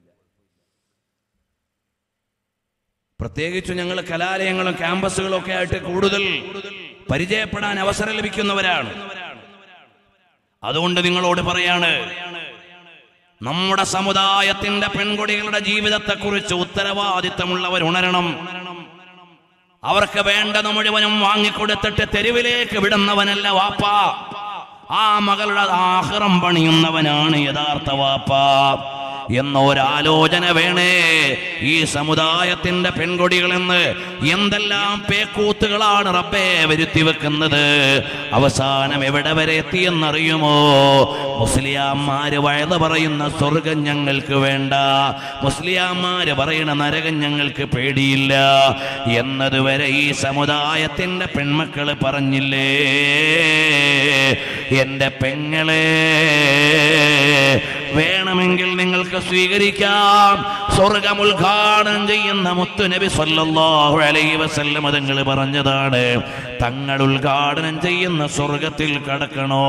പ്രത്യേകിച്ച് ഞങ്ങൾ കലാലയങ്ങളും ക്യാമ്പസുകളും ഒക്കെ ആയിട്ട് കൂടുതൽ പരിചയപ്പെടാൻ അവസരം ലഭിക്കുന്നവരാണ് അതുകൊണ്ട് നിങ്ങളോട് പറയാണ് നമ്മുടെ സമുദായത്തിന്റെ പെൺകുട്ടികളുടെ ജീവിതത്തെക്കുറിച്ച് ഉത്തരവാദിത്തമുള്ളവർ ഉണരണം അവർക്ക് വേണ്ടത് മുഴുവനും വാങ്ങിക്കൊടുത്തിട്ട് തെരുവിലേക്ക് വിടുന്നവനല്ല വാപ്പ ആ മകളുടെ ആഹ്റം പണിയുന്നവനാണ് യഥാർത്ഥ വാപ്പ എന്ന ഒരാലോചന വേണേ ഈ സമുദായത്തിന്റെ പെൺകൊടികളെന്ന് എന്തെല്ലാം പേക്കൂത്തുകളാണ് റബ്ബെ വരുത്തി വെക്കുന്നത് അവസാനം എവിടെ വരെ എത്തിയെന്നറിയുമോ മുസ്ലിയാമാര് വഴുത പറയുന്ന സ്വർഗം ഞങ്ങൾക്ക് വേണ്ട മുസ്ലിയാമാര് പറയുന്ന നരകം ഞങ്ങൾക്ക് പേടിയില്ല എന്നതുവരെ ഈ സമുദായത്തിന്റെ പെൺമക്കള് പറഞ്ഞില്ലേ എന്റെ പെങ്ങളെ വേണമെങ്കിൽ നിങ്ങൾക്ക് സ്വീകരിക്കാം സ്വർഗം ഉദ്ഘാടനം ചെയ്യുന്ന മുത്തു നബി സല്ലല്ലാഹു അലൈഹി വസല്ലം തങ്ങൾ പറഞ്ഞതാണ് തങ്ങൾ ഉദ്ഘാടനം ചെയ്യുന്ന സ്വർഗത്തിൽ കടക്കണോ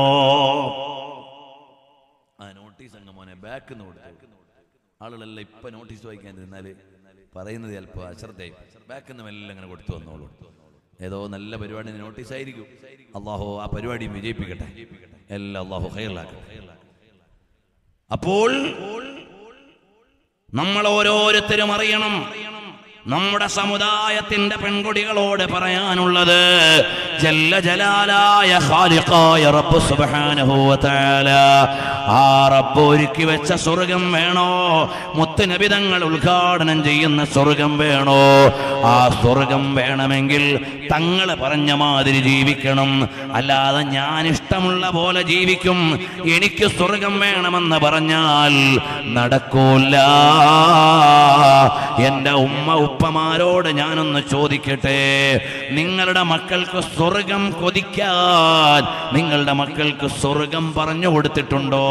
ആ നോട്ടീസ് അങ്ങ് മോനെ ബാക്ക് കൊടുത്തു ആളുകളെല്ലാം ഇപ്പൊ നോട്ടീസ് വായിക്കാൻ ഇരുന്നാല് പറയുന്നത് ചിലപ്പോ അശ്രദ്ധയും ബാക്കിൽ നിന്ന് മെല്ലെ അങ്ങനെ കൊടുത്തു വന്നോളൂ ഏതോ നല്ല പരിപാടി നോട്ടീസ് ആയിരിക്കും അള്ളാഹു ആ പരിപാടി വിജയിപ്പിക്കട്ടെ എല്ലാം അള്ളാഹു ഹൈറിലാക്കട്ടെ അപ്പോൾ നമ്മൾ ഓരോരുത്തരും അറിയണം നമ്മുടെ സമുദായത്തിന്റെ പെൺകുടികളോട് പറയാനുള്ളത് ജല്ല ജലാലായ ഖാലിഖായ റബ്ബ് സുബ്ഹാനഹു വ തആല ആ റബ്ബ് ഒരുക്കി വെച്ച സ്വർഗം വേണോ മുത്തുനബി തങ്ങൾ ഉദ്ഘാടനം ചെയ്യുന്ന സ്വർഗം വേണോ ആ സ്വർഗം വേണമെങ്കിൽ തങ്ങൾ പറഞ്ഞ മാതിരി ജീവിക്കണം അല്ലാതെ ഞാൻ ഇഷ്ടമുള്ള പോലെ ജീവിക്കും എനിക്ക് സ്വർഗം വേണമെന്ന് പറഞ്ഞാൽ നടക്കൂല എന്റെ ഉമ്മ ഉപ്പമാരോട് ഞാനൊന്ന് ചോദിക്കട്ടെ നിങ്ങളുടെ മക്കൾക്ക് സ്വർഗം കൊതിക്കാൻ നിങ്ങളുടെ മക്കൾക്ക് സ്വർഗം പറഞ്ഞു കൊടുത്തിട്ടുണ്ടോ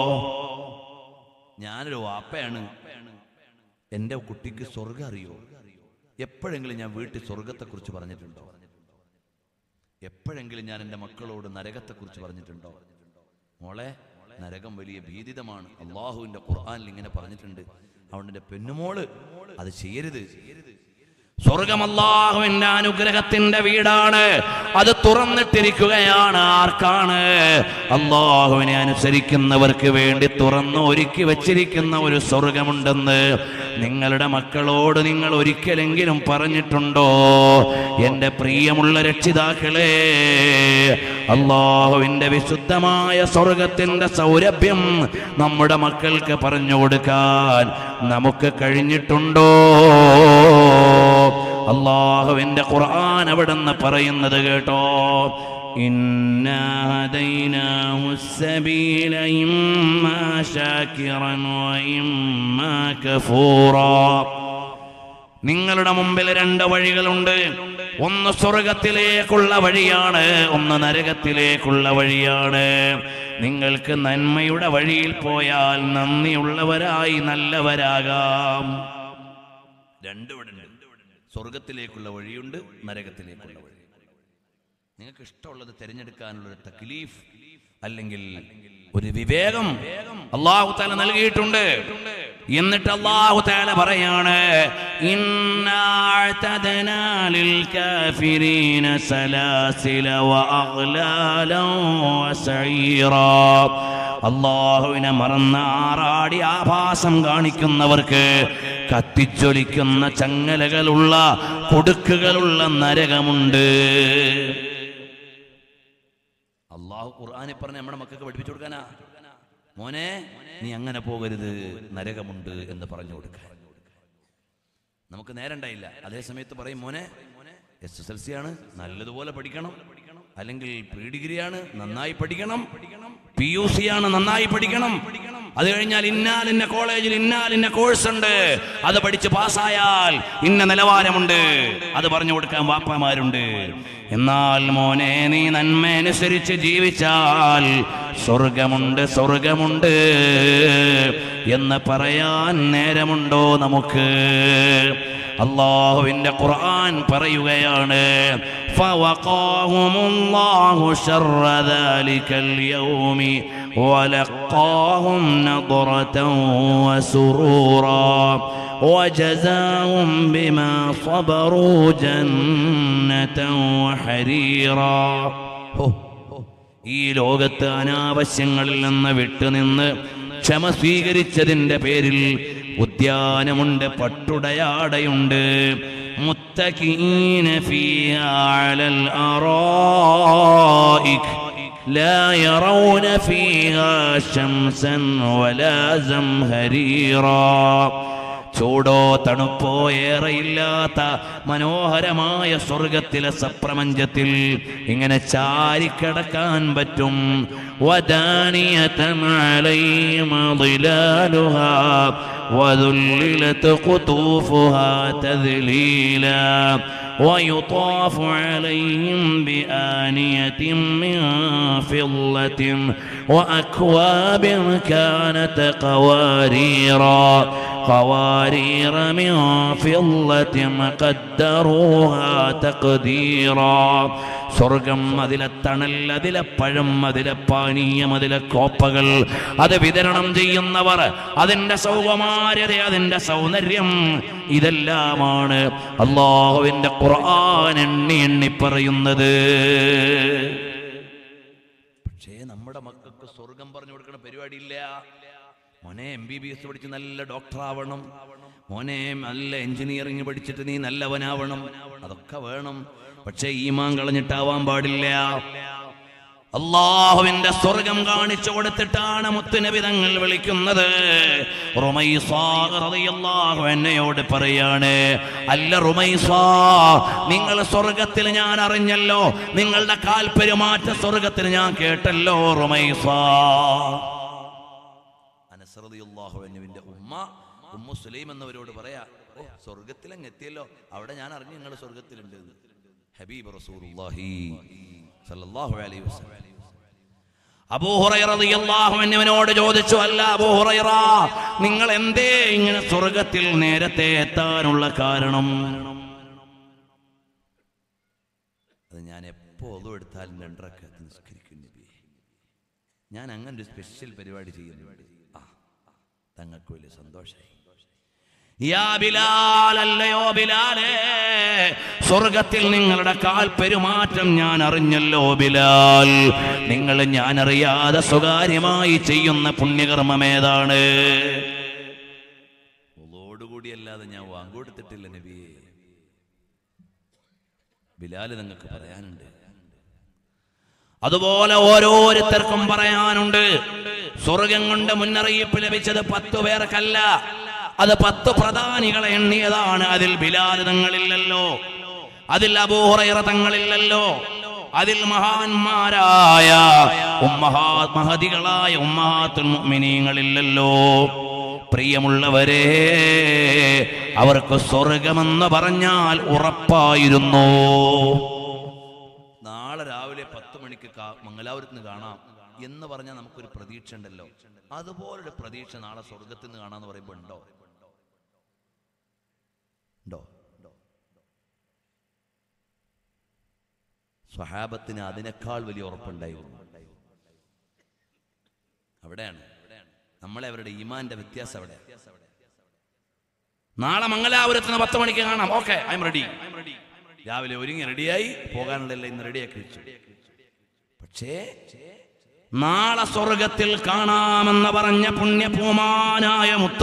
ഞാനൊരു വാപ്പയാണ് എന്റെ കുട്ടിക്ക് സ്വർഗം അറിയോ എപ്പോഴെങ്കിലും ഞാൻ വീട്ടിൽ സ്വർഗത്തെക്കുറിച്ച് പറഞ്ഞിട്ടുണ്ടോ എപ്പോഴെങ്കിലും ഞാൻ എൻ്റെ മക്കളോട് നരകത്തെക്കുറിച്ച് പറഞ്ഞിട്ടുണ്ടോ മോളെ നരകം വലിയ ഭീതിതമാണ് അള്ളാഹുവിന്റെ ഖുർആനിൽ ഇങ്ങനെ പറഞ്ഞിട്ടുണ്ട് അതുകൊണ്ട് എൻ്റെ പെണ്ണുമോള് അത് ചെയ്യരുത് സ്വർഗം അള്ളാഹുവിന്റെ അനുഗ്രഹത്തിന്റെ വീടാണ് അത് തുറന്നിട്ടിരിക്കുകയാണ് ആർക്കാണ് അള്ളാഹുവിനെ അനുസരിക്കുന്നവർക്ക് വേണ്ടി തുറന്നു ഒരുക്കി വച്ചിരിക്കുന്ന ഒരു സ്വർഗമുണ്ടെന്ന് നിങ്ങളുടെ മക്കളോട് നിങ്ങൾ ഒരിക്കലെങ്കിലും പറഞ്ഞിട്ടുണ്ടോ എൻ്റെ പ്രിയമുള്ള രക്ഷിതാക്കളെ അള്ളാഹുവിന്റെ വിശുദ്ധമായ സ്വർഗത്തിന്റെ സൗരഭ്യം നമ്മുടെ മക്കൾക്ക് പറഞ്ഞു കൊടുക്കാൻ നമുക്ക് കഴിഞ്ഞിട്ടുണ്ടോ അള്ളാഹുവിന്റെ ഖുർആൻ അവിടെന്ന് പറയുന്നത് കേട്ടോ إنا هديناه السبيل إما شاكرا وإما كفورا നിങ്ങളുടെ മുമ്പിൽ രണ്ട് വഴികളുണ്ട് ഒന്ന് സ്വർഗത്തിലേക്കുള്ള വഴിയാണ് ഒന്ന് നരകത്തിലേക്കുള്ള വഴിയാണ് നിങ്ങൾക്ക് നന്മയുടെ വഴിയിൽ പോയാൽ നന്ദിയുള്ളവരായി നല്ലവരാകാം രണ്ടും ഇവിടെ ഉണ്ട് സ്വർഗത്തിലേക്കുള്ള വഴിയുണ്ട് നരകത്തിലേക്കുള്ള വഴി നിങ്ങൾക്ക് ഇഷ്ടമുള്ളത് തിരഞ്ഞെടുക്കാനുള്ള ഒരു തക്ലീഫ് അല്ലെങ്കിൽ ഒരു വിവേകം അള്ളാഹു താല നൽകിയിട്ടുണ്ട് എന്നിട്ട് അള്ളാഹു താല പറയാണ് "ഇന്നാ അഅ്തദ്നാ ലിൽ കാഫിരീന സലാസില വഅഗ്ലാലൻ വസഈറാ." അള്ളാഹുവിനെ മറന്ന് ആറാടി ആഭാസം കാണിക്കുന്നവർക്ക് കത്തിച്ചൊലിക്കുന്ന ചങ്ങലകളുള്ള കൊടുക്കുകളുള്ള നരകമുണ്ട് അള്ളാഹു ഖുർആാനെ പറഞ്ഞ് നമ്മുടെ മക്കൾക്ക് പഠിപ്പിച്ചു കൊടുക്കാനാ മോനെ നീ അങ്ങനെ പോകരുത് നരകമുണ്ട് എന്ന് പറഞ്ഞു കൊടുക്കാൻ നമുക്ക് നേരം ഉണ്ടായില്ല അതേ സമയത്ത് പറയും മോനെ എസ് എസ് എൽ സി ആണ് നല്ലതുപോലെ പഠിക്കണം അല്ലെങ്കിൽ പ്രീ ഡിഗ്രിയാണ് നന്നായി പഠിക്കണം പി യു സി ആണ് നന്നായി പഠിക്കണം അത് കഴിഞ്ഞാൽ ഇന്നാലിന്ന കോളേജിൽ ഇന്നാലിന്ന കോഴ്സ് ഉണ്ട് അത് പഠിച്ച് പാസ്സായാൽ ഇന്ന നിലവാരമുണ്ട് അത് പറഞ്ഞു കൊടുക്കാൻ വാപ്പമാരുണ്ട് എന്നാൽ മോനെ നീ നന്മ അനുസരിച്ച് ജീവിച്ചാൽ സ്വർഗമുണ്ട് സ്വർഗമുണ്ട് എന്ന് പറയാൻ നേരമുണ്ടോ നമുക്ക് അള്ളാഹുവിന്റെ ഖുർആൻ പറയുകയാണ് فوقاهم الله شر ذلك اليوم ولقاهم نضرة وسرورا وجزاهم بما صبروا جنة وحريرا ഹോ, ഈ ലോകത്ത് അനാവശ്യങ്ങളിൽ നിന്ന് വിട്ടുനിന്ന് ക്ഷമ സ്വീകരിച്ചതിന്റെ പേരിൽ ഉദ്യാനമുണ്ട് പട്ടുടയാടയുണ്ട് മുത്തകീന ഫീഹാ അലൽ അറായിക് لا يرون فيها شمسا ولا زمهريرا ചൂടോ തണുപ്പോ ഏറെയില്ലാത്ത മനോഹരമായ സ്വർഗത്തിലെ സപ്രപഞ്ചത്തിൽ ഇങ്ങനെ ചാരിക്കിടക്കാൻ പറ്റും وَدَانِيَةً عَلَيْهِمْ ظِلَالُهَا وَذُلِّلَتْ قُطُوفُهَا تَذْلِيلًا ويطاف عليهم بآنية من فضة وأكواب كانت قواريرا قوارير من فضة قدروها تقديرا സ്വർഗം അതിലെ തണൽ അതിലെ പഴം അതിലെ പാനീയം അതിലെ കോപ്പകൾ അത് വിതരണം ചെയ്യുന്നവർ അതിന്റെ സൗകുമാര്യത അതിന്റെ സൗന്ദര്യം ഇതെല്ലാമാണ് അള്ളാഹുവിന്റെ ഖുർആൻ എണ്ണി എണ്ണി പറയുന്നത് പക്ഷേ നമ്മുടെ മക്കൾക്ക് സ്വർഗം പറഞ്ഞു കൊടുക്കുന്ന പരിപാടിയില്ല മോനെ എം ബി ബി എസ് പഠിച്ച് നല്ല ഡോക്ടർ ആവണം മോനെ നല്ല എഞ്ചിനീയറിംഗ് പഠിച്ചിട്ട് നീ നല്ലവനാവണം അതൊക്കെ വേണം പക്ഷേ ഈമാൻ കളഞ്ഞിട്ടാവാൻ പാടില്ല അള്ളാഹുവിന്റെ സ്വർഗം കാണിച്ചു കൊടുത്തിട്ടാണ് മുത്തുനബിതങ്ങൾ വിളിക്കുന്നത് റുമൈസാ റളിയല്ലാഹു എന്നയോട് പറയാണ് അല്ല റുമൈസാ നിങ്ങൾ സ്വർഗത്തിൽ ഞാൻ അറിഞ്ഞല്ലോ നിങ്ങളുടെ കാൽപെരുമാറ്റ സ്വർഗത്തിൽ ഞാൻ കേട്ടല്ലോ റുമൈസാ അനസ് റളിയല്ലാഹു അൻഹുവിന്റെ ഉമ്മ ഉമ്മു സുലൈം എന്നവരോട് പറയാ ഓ സ്വർഗത്തിലങ്ങ് എത്തിയല്ലോ അവിടെ ഞാൻ അറിഞ്ഞു നിങ്ങൾ സ്വർഗത്തിലുണ്ട് എന്ന്. ഹബീബ് റസൂലുള്ളാഹി സല്ലല്ലാഹു അലൈഹി വസല്ലം അബൂ ഹുറൈറ റളിയല്ലാഹു അൻഹുവിനോട് ചോദിച്ചു അല്ല അബൂ ഹുറൈറ നിങ്ങൾ എന്തേ ഇങ്ങനെ സ്വർഗത്തിൽ നേരത്തെ എത്താനുള്ള കാരണം അത് ഞാൻ എപ്പോ ഒതു എടുത്താലും രണ്ടരക്കത്ത് നിസ്കരിക്കും നബിയെ ഞാൻ അങ്ങനെ ഒരു സ്പെഷ്യൽ പരിപാടി ചെയ്യുന്നുണ്ട് ആ തങ്ങൾക്ക് വലിയ സന്തോഷമായി യാ ബിലാൽ അല്ലയോ ബിലാലേ സ്വർഗത്തിൽ നിങ്ങളുടെ കാൽ പെരുമാറ്റം ഞാൻ അറിഞ്ഞല്ലോ ബിലാൽ നിങ്ങൾ ഞാൻ അറിയാതെ സ്വകാര്യമായി ചെയ്യുന്ന പുണ്യകർമ്മം ഏതാണ് ഓടുകൂടിയല്ലാതെ ഞാൻ വാങ്ങുകൊടുത്തിട്ടില്ല നബിയെ ബിലാല് നിങ്ങൾക്ക് പറയാനുണ്ട് അതുപോലെ ഓരോരുത്തർക്കും പറയാനുണ്ട് സ്വർഗം കൊണ്ട് മുന്നറിയിപ്പ് ലഭിച്ചത് പത്തു പേർക്കല്ല അത് പത്ത് പ്രധാനികളെ എണ്ണിയതാണ് അതിൽ ബിലാൽ തങ്ങളില്ലല്ലോ അതിൽ അബൂഹറ തങ്ങളില്ലല്ലോ അതിൽ മഹാന്മാരായ ഉമ്മഹാ മഹതികളായ ഉമ്മാത്തുൽ മുഅ്മിനീങ്ങളില്ലല്ലോ പ്രിയമുള്ളവരെ അവർക്ക് സ്വർഗമെന്ന് പറഞ്ഞാൽ ഉറപ്പായിരുന്നു നാളെ രാവിലെ പത്ത് മണിക്ക് കാ- മംഗലാപുരത്ത് നിന്ന് കാണാം എന്ന് പറഞ്ഞാൽ നമുക്കൊരു പ്രതീക്ഷ ഉണ്ടല്ലോ അതുപോലൊരു പ്രതീക്ഷ നാളെ സ്വർഗത്തിൽ നിന്ന് കാണാന്ന് പറയുമ്പോൾ ഉണ്ടോ ഉണ്ടോ സ്വഹാബത്തിന് അതിനേക്കാൾ വലിയ ഉറപ്പുണ്ടായിരുന്നു അവിടെയാണ് നമ്മളെ അവരുടെ ഈമാന്റെ വ്യത്യാസം അവിടെ നാളെ മംഗലാപുരത്ത് നിന്ന് പത്ത് മണിക്ക് കാണാം ഓക്കെ ഐ എം റെഡി രാവിലെ ഒരുങ്ങി റെഡിയായി പോകാനുള്ളതെല്ലാം ഇന്ന് റെഡിയാക്കി വെച്ചു പക്ഷേ നാളെ സ്വർഗത്തിൽ കാണാമെന്ന് പറഞ്ഞ പുണ്യപൂമാനായ മുത്ത്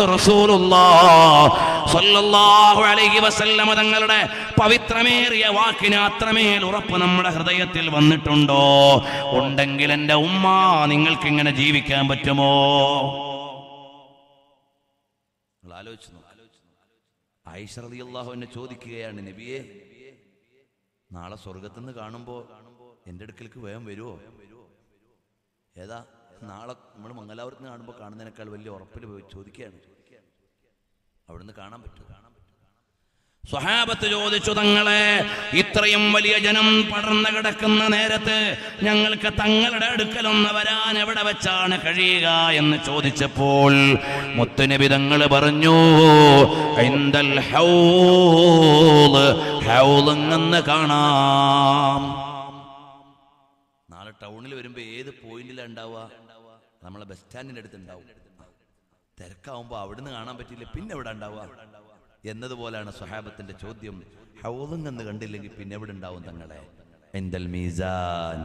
റസൂലുള്ളാഹു അലൈഹി വസല്ലമ തങ്ങളുടെ പവിത്രമേറിയ വാക്കിന് അത്രമേൽ ഉറപ്പ് നമ്മുടെ ഹൃദയത്തിൽ വന്നിട്ടുണ്ടോ ഉണ്ടെങ്കിൽ എൻ്റെ ഉമ്മ നിങ്ങൾക്ക് ഇങ്ങനെ ജീവിക്കാൻ പറ്റുമോ നിങ്ങൾ ആലോചിച്ചു നോക്ക്. ആയിഷ റളിയല്ലാഹു എന്നെ ചോദിക്കുകയാണ് നബിയെ നാളെ സ്വർഗത്തുനിന്ന് കാണുമ്പോൾ എൻ്റെ അടുക്കലേക്ക് വേഗം വരുമോ ഏതാ നാളെ നമ്മൾ മംഗലാപുരത്ത് നിന്ന് കാണുമ്പോൾ കാണുന്നതിനേക്കാൾ വലിയ ഉറപ്പിൽ പോയി ചോദിക്കുകയാണ് അവിടുന്ന് കാണാൻ പറ്റും സ്വഹാബത്ത് ചോദിച്ചു തങ്ങളെ ഇത്രയും വലിയ ജനം പടർന്നു കിടക്കുന്ന നേരത്ത് ഞങ്ങൾക്ക് തങ്ങളുടെ അടുക്കലൊന്ന് വരാൻ എവിടെ വെച്ചാണ് കഴിയുക എന്ന് ചോദിച്ചപ്പോൾ മുത്തുനബി തങ്ങൾ പറഞ്ഞു "ഇൻദൽ ഹൗള്, ഹൗളിങ്ങെന്ന് കാണാം നാളെ ടൗണിൽ വരുമ്പോ ഏത് പോയിന്റിലാണ് ഉണ്ടാവുക നമ്മളെ ബസ് സ്റ്റാൻഡിന്റെ അടുത്ത് ഉണ്ടാവും തിരക്കാവുമ്പോ അവിടുന്ന് കാണാൻ പറ്റില്ല പിന്നെ എവിടെ ഉണ്ടാവുക എന്നതുപോലെയാണ് സ്വഹാബത്തിന്റെ ചോദ്യം ഹൗദെന്ന് കണ്ടില്ലെങ്കിൽ പിന്നെ എവിടെ ഉണ്ടാവും തങ്ങളെ എന്തൽ മീസാൻ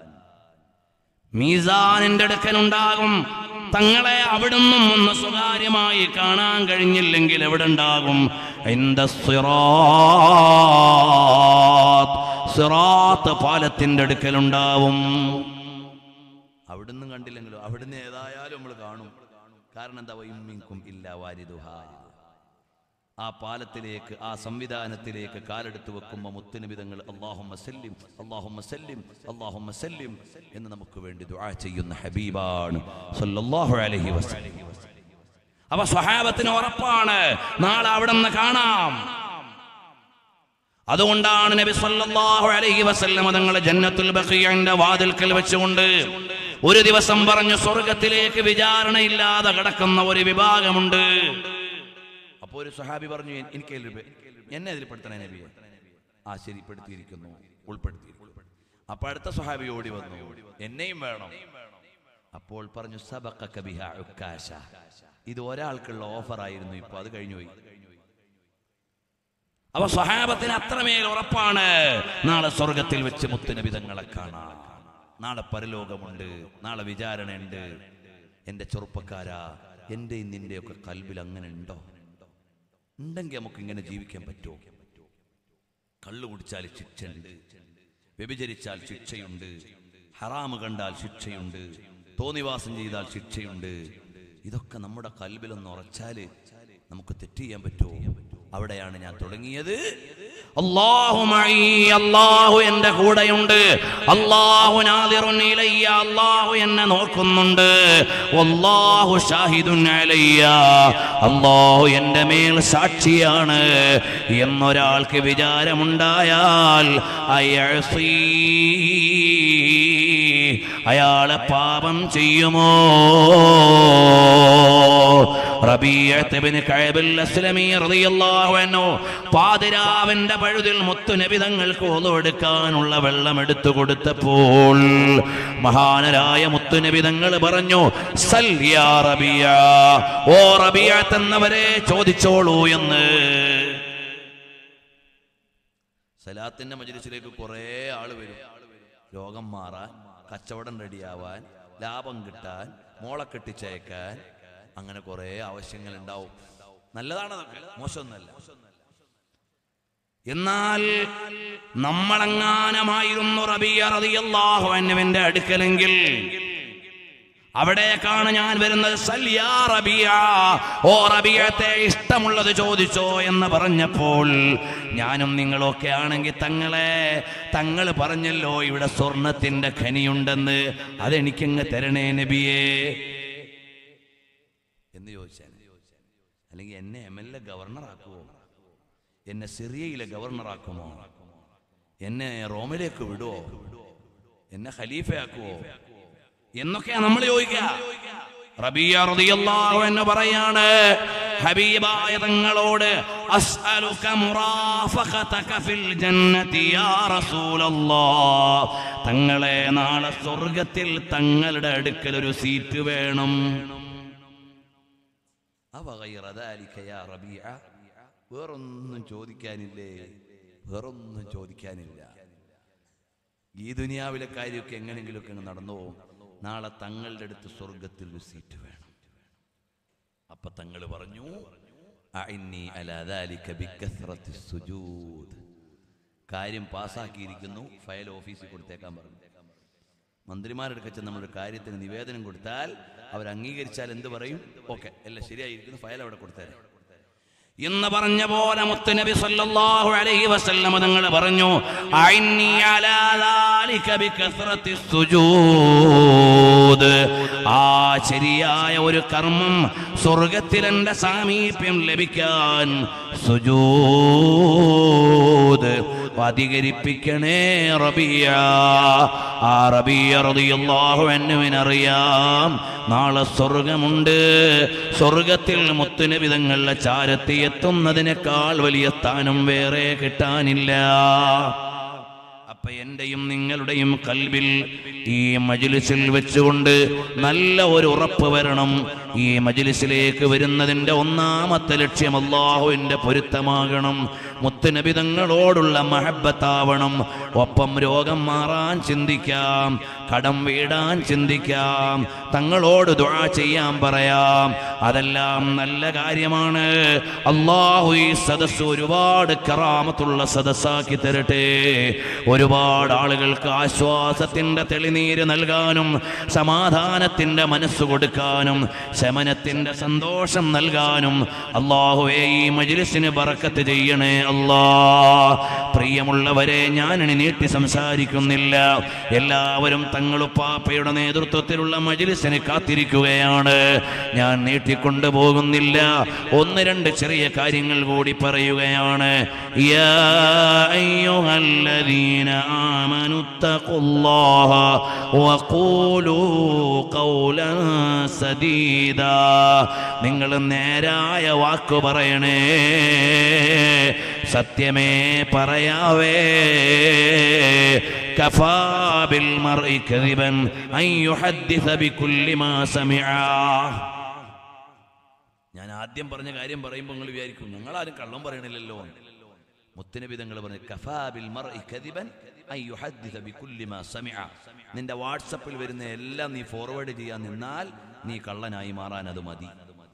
മീസാനിന്റെ അടുക്കലുണ്ടാകും തങ്ങളെ അവിടുന്നും ഒന്ന് സ്വകാര്യമായി കാണാൻ കഴിഞ്ഞില്ലെങ്കിൽ എവിടെ ഉണ്ടാകും എന്താ സിറാത്ത് പാലത്തിന്റെ അടുക്കലുണ്ടാവും അവിടുന്ന് കണ്ടില്ലെങ്കിലോ അവിടുന്ന് ഏതായാലും നമ്മൾ കാണും കാരണം എന്താ വൈമിക്കും ഇല്ല വാരിദുഹ ആ പാലത്തിലേക്ക് ആ സംവിധാനത്തിലേക്ക് കാലെടുത്ത് വെക്കുമ്പോൾ മുത്തുനിബിതങ്ങൾ അള്ളാഹുമ്മ സല്ലിം അള്ളാഹുമ്മ സല്ലിം അള്ളാഹുമ്മ സല്ലിം എന്ന് നമുക്ക് വേണ്ടി ദുആ ചെയ്യുന്ന ഹബീബാണ് സല്ലല്ലാഹു അലൈഹി വസല്ലം അപ്പൊ സ്വഹാബത്തിന് ഉറപ്പാണ് നാളെ അവിടെ നിന്ന് കാണാം അതുകൊണ്ടാണ് നബി സല്ലല്ലാഹു അലൈഹി വസല്ലം തങ്ങൾ ജന്നത്തുൽ ബഖിയന്റെ വാതിൽക്കൽ വെച്ചുകൊണ്ട് ഒരു ദിവസം പറഞ്ഞു സ്വർഗത്തിലേക്ക് വിചാരണയില്ലാതെ കിടക്കുന്ന ഒരു വിഭാഗമുണ്ട് അപ്പൊ ഒരു സഹാബി പറഞ്ഞു "എൻ- എനിക്ക് അതിൽ പേ- എന്നെ അതിൽ പെടുത്തണേ നബിയെ ആ ശരി പെടുത്തിയിരിക്കുന്നു ഉൾപ്പെടുത്തിയിരിക്കുന്നു അപ്പൊ അടുത്ത സഹാബി ഓടി വന്നു എന്നെയും വേണം അപ്പോൾ പറഞ്ഞു സബഖക ബിഹാ ഉക്കാശ ഇത് ഒരാൾക്കുള്ള ഓഫർ ആയിരുന്നു ഇപ്പൊ അത് കഴിഞ്ഞു പോയി അവ സ്വഹാബത്തിന് അത്രമേൽ ഉറപ്പാണ് നാളെ സ്വർഗത്തിൽ വെച്ച് മുത്തുനബിതങ്ങളെ കാണാം നാളെ പരലോകമുണ്ട് നാളെ വിചാരണയുണ്ട് എന്റെ ചെറുപ്പക്കാരാ എന്റെയും നിന്റെയൊക്കെ കൽബിൽ അങ്ങനെ ഉണ്ടോ ഉണ്ടെങ്കിൽ നമുക്ക് ഇങ്ങനെ ജീവിക്കാൻ പറ്റുമോ കള്ളു കുടിച്ചാൽ ശിക്ഷയുണ്ട് വ്യഭിചരിച്ചാൽ ശിക്ഷയുണ്ട് ഹറാമ് കണ്ടാൽ ശിക്ഷയുണ്ട് തോന്നിവാസം ചെയ്താൽ ശിക്ഷയുണ്ട് ഇതൊക്കെ നമ്മുടെ കൽബിലൊന്ന് ഉറച്ചാല് നമുക്ക് തെറ്റ് ചെയ്യാൻ പറ്റുമോ അവിടെയാണ് ഞാൻ തുടങ്ങിയത് അല്ലാഹു മഈ, അല്ലാഹു എന്റെ കൂടെയുണ്ട് അല്ലാഹു നാദിറുൻ ഇലയ്യ അല്ലാഹു എന്നെ നോക്കുന്നുണ്ട് വല്ലാഹു ഷാഹിദുൻ അലയ്യ അല്ലാഹു എന്റെ മേൽ സാക്ഷിയാണ് എന്നൊരാൾക്ക് വിചാരമുണ്ടായാൽ അയസീ അയാളെ പാപം ചെയ്യുമോ റബീഅത്ത് ഇബ്നു കഅബ് അസ്ലമി റളിയല്ലാഹു അൻഹു പാതിരാവിന്റെ പഴുതിൽ മുത്തുനബി തങ്ങൾക്ക് ഒതുവെടുക്കാനുള്ള വെള്ളം എടുത്തു കൊടുത്തപ്പോൾ മഹാനരായ മുത്തുനബി തങ്ങൾ പറഞ്ഞു സൽ യാ റബിയ ഓ റബിയത്ത് എന്നവരെ ചോദിച്ചോളൂ എന്ന് സലാത്തിന്റെ മജ്ലിസിലേക്ക് കുറേ ആള് വരും രോഗം മാറാൻ കച്ചവടം റെഡിയാവാൻ ലാഭം കിട്ടാൻ മോളെ കെട്ടിച്ചയക്കാൻ അങ്ങനെ കുറേ ആവശ്യങ്ങൾ ഉണ്ടാവും നല്ലതാണ് അതൊക്കെ മോശമൊന്നല്ല എന്നാൽ നമ്മളെങ്ങാനമായിരുന്നു റബിയ റളിയല്ലാഹു അൻഹുവിന്റെ അടുക്കലെങ്കിൽ അവിടേക്കാണ് ഞാൻ വരുന്നത് സല്യാ റബിയ ഓ റബിയത്തെ ഇഷ്ടമുള്ളത് ചോദിച്ചോ എന്ന് പറഞ്ഞപ്പോൾ ഞാനും നിങ്ങളൊക്കെ ആണെങ്കിൽ തങ്ങളെ തങ്ങൾ പറഞ്ഞല്ലോ ഇവിടെ സ്വർണത്തിന്റെ ഖനിയുണ്ടെന്ന് അതെനിക്കങ്ങ് തരണേ നബിയേ എന്ന് ചോദിച്ചാൽ അല്ലെങ്കിൽ എന്നെ എം എൽ എ ഗവർണറാക്കുമോ എന്നെ സിറിയയിലെ ഗവർണറാക്കുമോ എന്നെ റോമിലേക്ക് വിടുവോ എന്നെ ഖലീഫയാക്കുവോ എന്നൊക്കെയാ നമ്മൾ ചോദിക്കുക റബിയ റളിയല്ലാഹു അൻഹു പറയാണ് ഹബീബായ തങ്ങളോട് അസ്അലുക മുറാഫഖതക ഫിൽ ജന്നതി യാ റസൂലല്ലാഹ് തങ്ങളെ നാളെ സ്വർഗത്തിൽ തങ്ങളുടെ അടുക്കൽ ഒരു സീറ്റ് വേണം അവഗൈറ ദാലിക യാ റബീഅ വേറൊന്നും ചോദിക്കാനില്ലേ വേറൊന്നും ചോദിക്കാനില്ല ഈ ദുനിയാവിലെ കാര്യമൊക്കെ എങ്ങനെയെങ്കിലുമൊക്കെ അങ്ങ് നടന്നു പോകും നാളെ തങ്ങളുടെ അടുത്ത് സ്വർഗത്തിൽ ഒരു സീറ്റ് വേണം അപ്പൊ തങ്ങൾ പറഞ്ഞു അഇന്നി അലാ ദാലിക ബികസ്റത്തി സുജൂദ് കാര്യം പാസ്സാക്കിയിരിക്കുന്നു ഫയൽ ഓഫീസിൽ കൊടുത്തേക്കാൻ പറഞ്ഞു മന്ത്രിമാരുടെ ചെന്ന് നമ്മുടെ കാര്യത്തിന് നിവേദനം കൊടുത്താൽ അവർ അംഗീകരിച്ചാൽ എന്ത് പറയും ഓക്കെ എല്ലാം ശരിയായിരിക്കുന്നു ഫയൽ അവിടെ കൊടുത്തേരെ എന്ന് പറഞ്ഞ പോലെ മുത്തുനബി സല്ലല്ലാഹു അലൈഹി വസല്ലമ തങ്ങൾ പറഞ്ഞു അഇന്നി അലാ ദാലിക ബികസ്റത്തി സുജൂദ് ആ ശരിയായ ഒരു കർമ്മം സ്വർഗത്തിൽ എൻ്റെ സാമീപ്യം ലഭിക്കാൻ സുജൂദ് അധികരിപ്പിക്കണേ റബിയ ആ റബിയ റളിയല്ലാഹു അൻഹുവിനറിയാം നാളെ സ്വർഗമുണ്ട് സ്വർഗത്തിൽ മുത്തുനബിതങ്ങളുടെ ചാരത്തി എത്തുന്നതിനേക്കാൾ വലിയ സ്ഥാനം വേറെ കിട്ടാനില്ല അപ്പൊ എന്റെയും നിങ്ങളുടെയും കൽവിൽ ഈ മജിലിസിൽ വെച്ചുകൊണ്ട് നല്ല ഒരു ഉറപ്പ് വരണം ഈ മജിലിസിലേക്ക് വരുന്നതിന്റെ ഒന്നാമത്തെ ലക്ഷ്യം അള്ളാഹുവിന്റെ പൊരുത്തമാകണം മുത്തുനബിതങ്ങളോടുള്ള മഹബത്താവണം ഒപ്പം രോഗം മാറാൻ ചിന്തിക്കാം കടം വീടാൻ ചിന്തിക്കാം തങ്ങളോട് ദുആ ചെയ്യാൻ പറയാം അതെല്ലാം നല്ല കാര്യമാണ് അള്ളാഹു ഈ സദസ് ഒരുപാട് കറാമത്തുള്ള സദസ്സാക്കി തരട്ടെ ഒരുപാട് ആളുകൾക്ക് ആശ്വാസത്തിന്റെ തെളിനീര് നൽകാനും സമാധാനത്തിന്റെ മനസ്സ് കൊടുക്കാനും ശമനത്തിന്റെ സന്തോഷം നൽകാനും അള്ളാഹുവെ ഈ മജ്ലിസിന് ബറക്കത്ത് ചെയ്യണേ അല്ലാ പ്രിയമുള്ളവരെ ഞാനിനി നീട്ടി സംസാരിക്കുന്നില്ല എല്ലാവരും തങ്ങളുപ്പാപ്പയുടെ നേതൃത്വത്തിലുള്ള മജ്ലിസിന് കാത്തിരിക്കുകയാണ് ഞാൻ നീട്ടിക്കൊണ്ടു പോകുന്നില്ല ഒന്ന് രണ്ട് ചെറിയ കാര്യങ്ങൾ കൂടി പറയുകയാണ് യാ അയ്യുഹല്ലദീന ആമനു ഇത്തഖുല്ലാഹ വഖൂലൂ ഖൗലൻ സദീദാ നിങ്ങൾ നേരായ വാക്കു പറയണേ സത്യമേ പറയാവേ كفى بالمرء كذبا أن يحدث بكل ما سمع ഞാൻ ആദ്യം പറഞ്ഞ കാര്യം പറയുമ്പോൾ നിങ്ങൾ വിചാരിക്കും ഞങ്ങൾ ആരും കള്ളം പറയണില്ലല്ലോ മുത്തനബി തങ്ങൾ പറഞ്ഞു കഫാബിൽ മർഇ കദിബൻ അൻ യുഹദ്ദിസ ബികുല്ലി മാ സമിഅ നിന്റെ വാട്സപ്പിൽ വരുന്ന എല്ലാം നീ ഫോർവേഡ് ചെയ്യാൻ നിന്നാൽ നീ കള്ളനായി മാറാൻ അത് മതി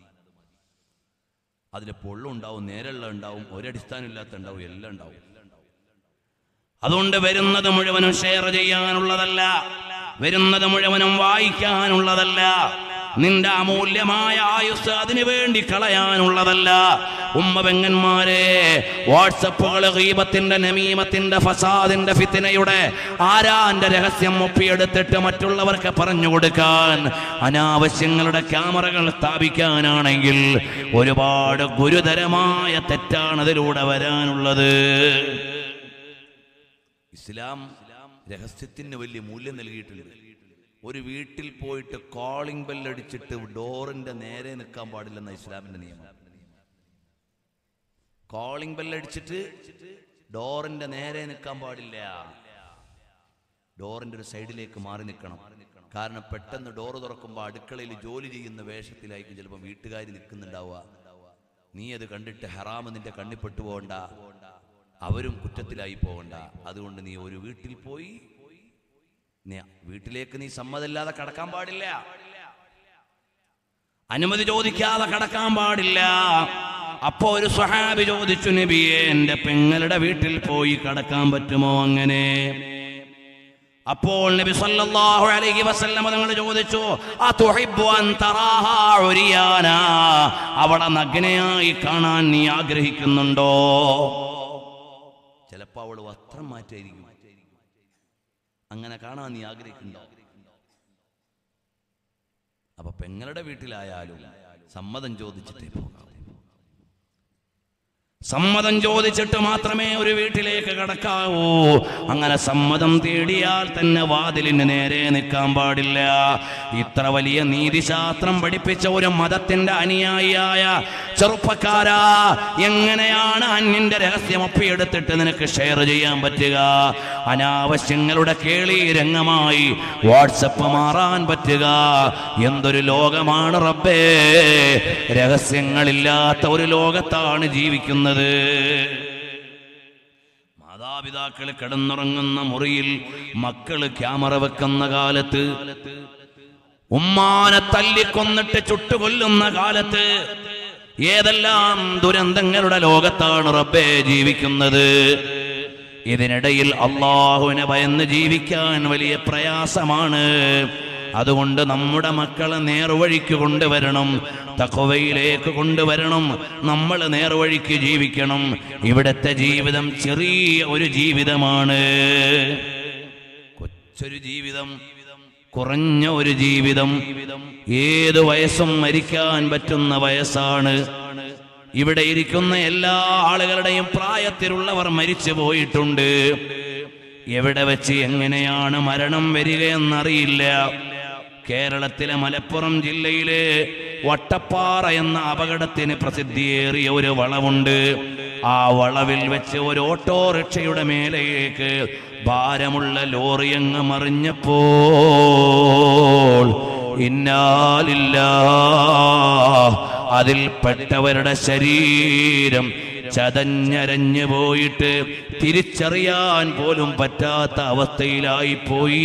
അതിൽ പൊള്ളുണ്ടാവും നേരള്ള ഉണ്ടാവും ഒരടിസ്ഥാനമില്ലാത്ത ഉണ്ടാവും എല്ലാം ഉണ്ടാവും അതുകൊണ്ട് വരുന്നത് മുഴുവനും ഷെയർ ചെയ്യാനുള്ളതല്ല വരുന്നത് മുഴുവനും വായിക്കാനുള്ളതല്ല നിന്റെ അമൂല്യമായ ആയുസ് അതിനു വേണ്ടി കളയാനുള്ളതല്ല ഉമ്മ പെങ്ങന്മാരെ വാട്സപ്പുകൾ ഗീബത്തിന്റെ നമീമത്തിന്റെ ഫസാദിന്റെ ഫിത്തിനയുടെ ആരാന്റെ രഹസ്യം ഒപ്പിയെടുത്തിട്ട് മറ്റുള്ളവർക്ക് പറഞ്ഞു കൊടുക്കാൻ അനാവശ്യങ്ങളുടെ ക്യാമറകൾ സ്ഥാപിക്കാനാണെങ്കിൽ ഒരുപാട് ഗുരുതരമായ തെറ്റാണ് അതിലൂടെ വരാനുള്ളത് ഇസ്ലാം രഹസ്യത്തിന് വലിയ മൂല്യം നൽകിയിട്ടുണ്ട് ഒരു വീട്ടിൽ പോയിട്ട് കോളിംഗ് ബെല്ലടിച്ചിട്ട് ഡോറിന്റെ നേരെ നിൽക്കാൻ പാടില്ലെന്ന ഇസ്ലാമിന്റെ നിയമം കോളിംഗ് ബെല്ലടിച്ചിട്ട് ഡോറിന്റെ നേരെ നിൽക്കാൻ പാടില്ല ഡോറിന്റെ ഒരു സൈഡിലേക്ക് മാറി നിൽക്കണം കാരണം പെട്ടെന്ന് ഡോറ് തുറക്കുമ്പോൾ അടുക്കളയിൽ ജോലി ചെയ്യുന്ന വേഷത്തിലായിരിക്കും ചിലപ്പോൾ വീട്ടുകാർ നിൽക്കുന്നുണ്ടാവുക നീ അത് കണ്ടിട്ട് ഹറാമ് നിന്റെ കണ്ണിപ്പെട്ടു പോകണ്ട അവരും കുറ്റത്തിലായി പോകണ്ട അതുകൊണ്ട് നീ ഒരു വീട്ടിൽ പോയി നീ വീട്ടിലേക്ക് നീ സമ്മതമില്ലാതെ കടക്കാൻ പാടില്ല അനുമതി ചോദിക്കാതെ കടക്കാൻ പാടില്ല അപ്പോ ഒരു സ്വഹാബി ചോദിച്ചു നബിയെ എന്റെ പെങ്ങളുടെ വീട്ടിൽ പോയി കടക്കാൻ പറ്റുമോ അങ്ങനെ അപ്പോൾ നബി സല്ലല്ലാഹു അലൈഹി വസല്ലം തങ്ങൾ ചോദിച്ചു അതുഹിബ്ബു അൻ തറാഹാ ഉരിയാന അവളെ നഗ്നയായി കാണാൻ നീ ആഗ്രഹിക്കുന്നുണ്ടോ ചിലപ്പോൾ അവൾ വസ്ത്രം മാറ്റായിരിക്കും അങ്ങനെ കാണാൻ നീ ആഗ്രഹിക്കുന്നുണ്ടോ അപ്പൊ പെങ്ങളുടെ വീട്ടിലായാലും സമ്മതം ചോദിച്ചിട്ടേ പോകാവൂ സമ്മതം ചോദിച്ചിട്ട് മാത്രമേ ഒരു വീട്ടിലേക്ക് കടക്കാവൂ അങ്ങനെ സമ്മതം തേടിയാൽ തന്നെ വാതിലിന് നേരെ നിൽക്കാൻ പാടില്ല ഇത്ര വലിയ നീതിശാസ്ത്രം പഠിപ്പിച്ച ഒരു മതത്തിന്റെ അനുയായിയായ ചെറുപ്പക്കാരാ എങ്ങനെയാണ് അന്യന്റെ രഹസ്യം ഒപ്പിയെടുത്തിട്ട് നിനക്ക് ഷെയർ ചെയ്യാൻ പറ്റുക അനാവശ്യങ്ങളുടെ കേളി രംഗമായി വാട്സപ്പ് മാറാൻ പറ്റുക എന്തൊരു ലോകമാണ് റബ്ബേ രഹസ്യങ്ങളില്ലാത്ത ഒരു ലോകത്താണ് ജീവിക്കുന്നത് മാതാപിതാക്കൾ കിടന്നുറങ്ങുന്ന മുറിയിൽ മക്കള് ക്യാമറ വെക്കുന്ന കാലത്ത് ഉമ്മാനെ തല്ലിക്കൊന്നിട്ട് ചുട്ടുകൊല്ലുന്ന കാലത്ത് ഏതെല്ലാം ദുരന്തങ്ങളുടെ ലോകത്താണ് റബ്ബെ ജീവിക്കുന്നത് ഇതിനിടയിൽ അള്ളാഹുവിനെ ഭയന്ന് ജീവിക്കാൻ വലിയ പ്രയാസമാണ് അതുകൊണ്ട് നമ്മുടെ മക്കളെ നേർവഴിക്ക് കൊണ്ടുവരണം തക്കവയിലേക്ക് കൊണ്ടുവരണം നമ്മൾ നേർവഴിക്ക് ജീവിക്കണം ഇവിടുത്തെ ജീവിതം ചെറിയ ഒരു ജീവിതമാണ് കൊച്ചൊരു ജീവിതം കുറഞ്ഞ ഒരു ജീവിതം ഏത് വയസ്സും മരിക്കാൻ പറ്റുന്ന വയസ്സാണ് ഇവിടെ ഇരിക്കുന്ന എല്ലാ ആളുകളുടെയും പ്രായത്തിലുള്ളവർ മരിച്ചു പോയിട്ടുണ്ട് എവിടെ വെച്ച് എങ്ങനെയാണ് മരണം വരികയെന്നറിയില്ല കേരളത്തിലെ മലപ്പുറം ജില്ലയിലെ വട്ടപ്പാറ എന്ന അപകടത്തിന് പ്രസിദ്ധിയേറിയ ഒരു വളവുണ്ട് ആ വളവിൽ വെച്ച് ഒരു ഓട്ടോറിക്ഷയുടെ മേലേക്ക് ഭാരമുള്ള ലോറി അങ്ങ് മറിഞ്ഞപ്പോൾ ഇന്നാലില്ല അതിൽപ്പെട്ടവരുടെ ശരീരം ചതഞ്ഞരഞ്ഞു പോയിട്ട് തിരിച്ചറിയാൻ പോലും പറ്റാത്ത അവസ്ഥയിലായി പോയി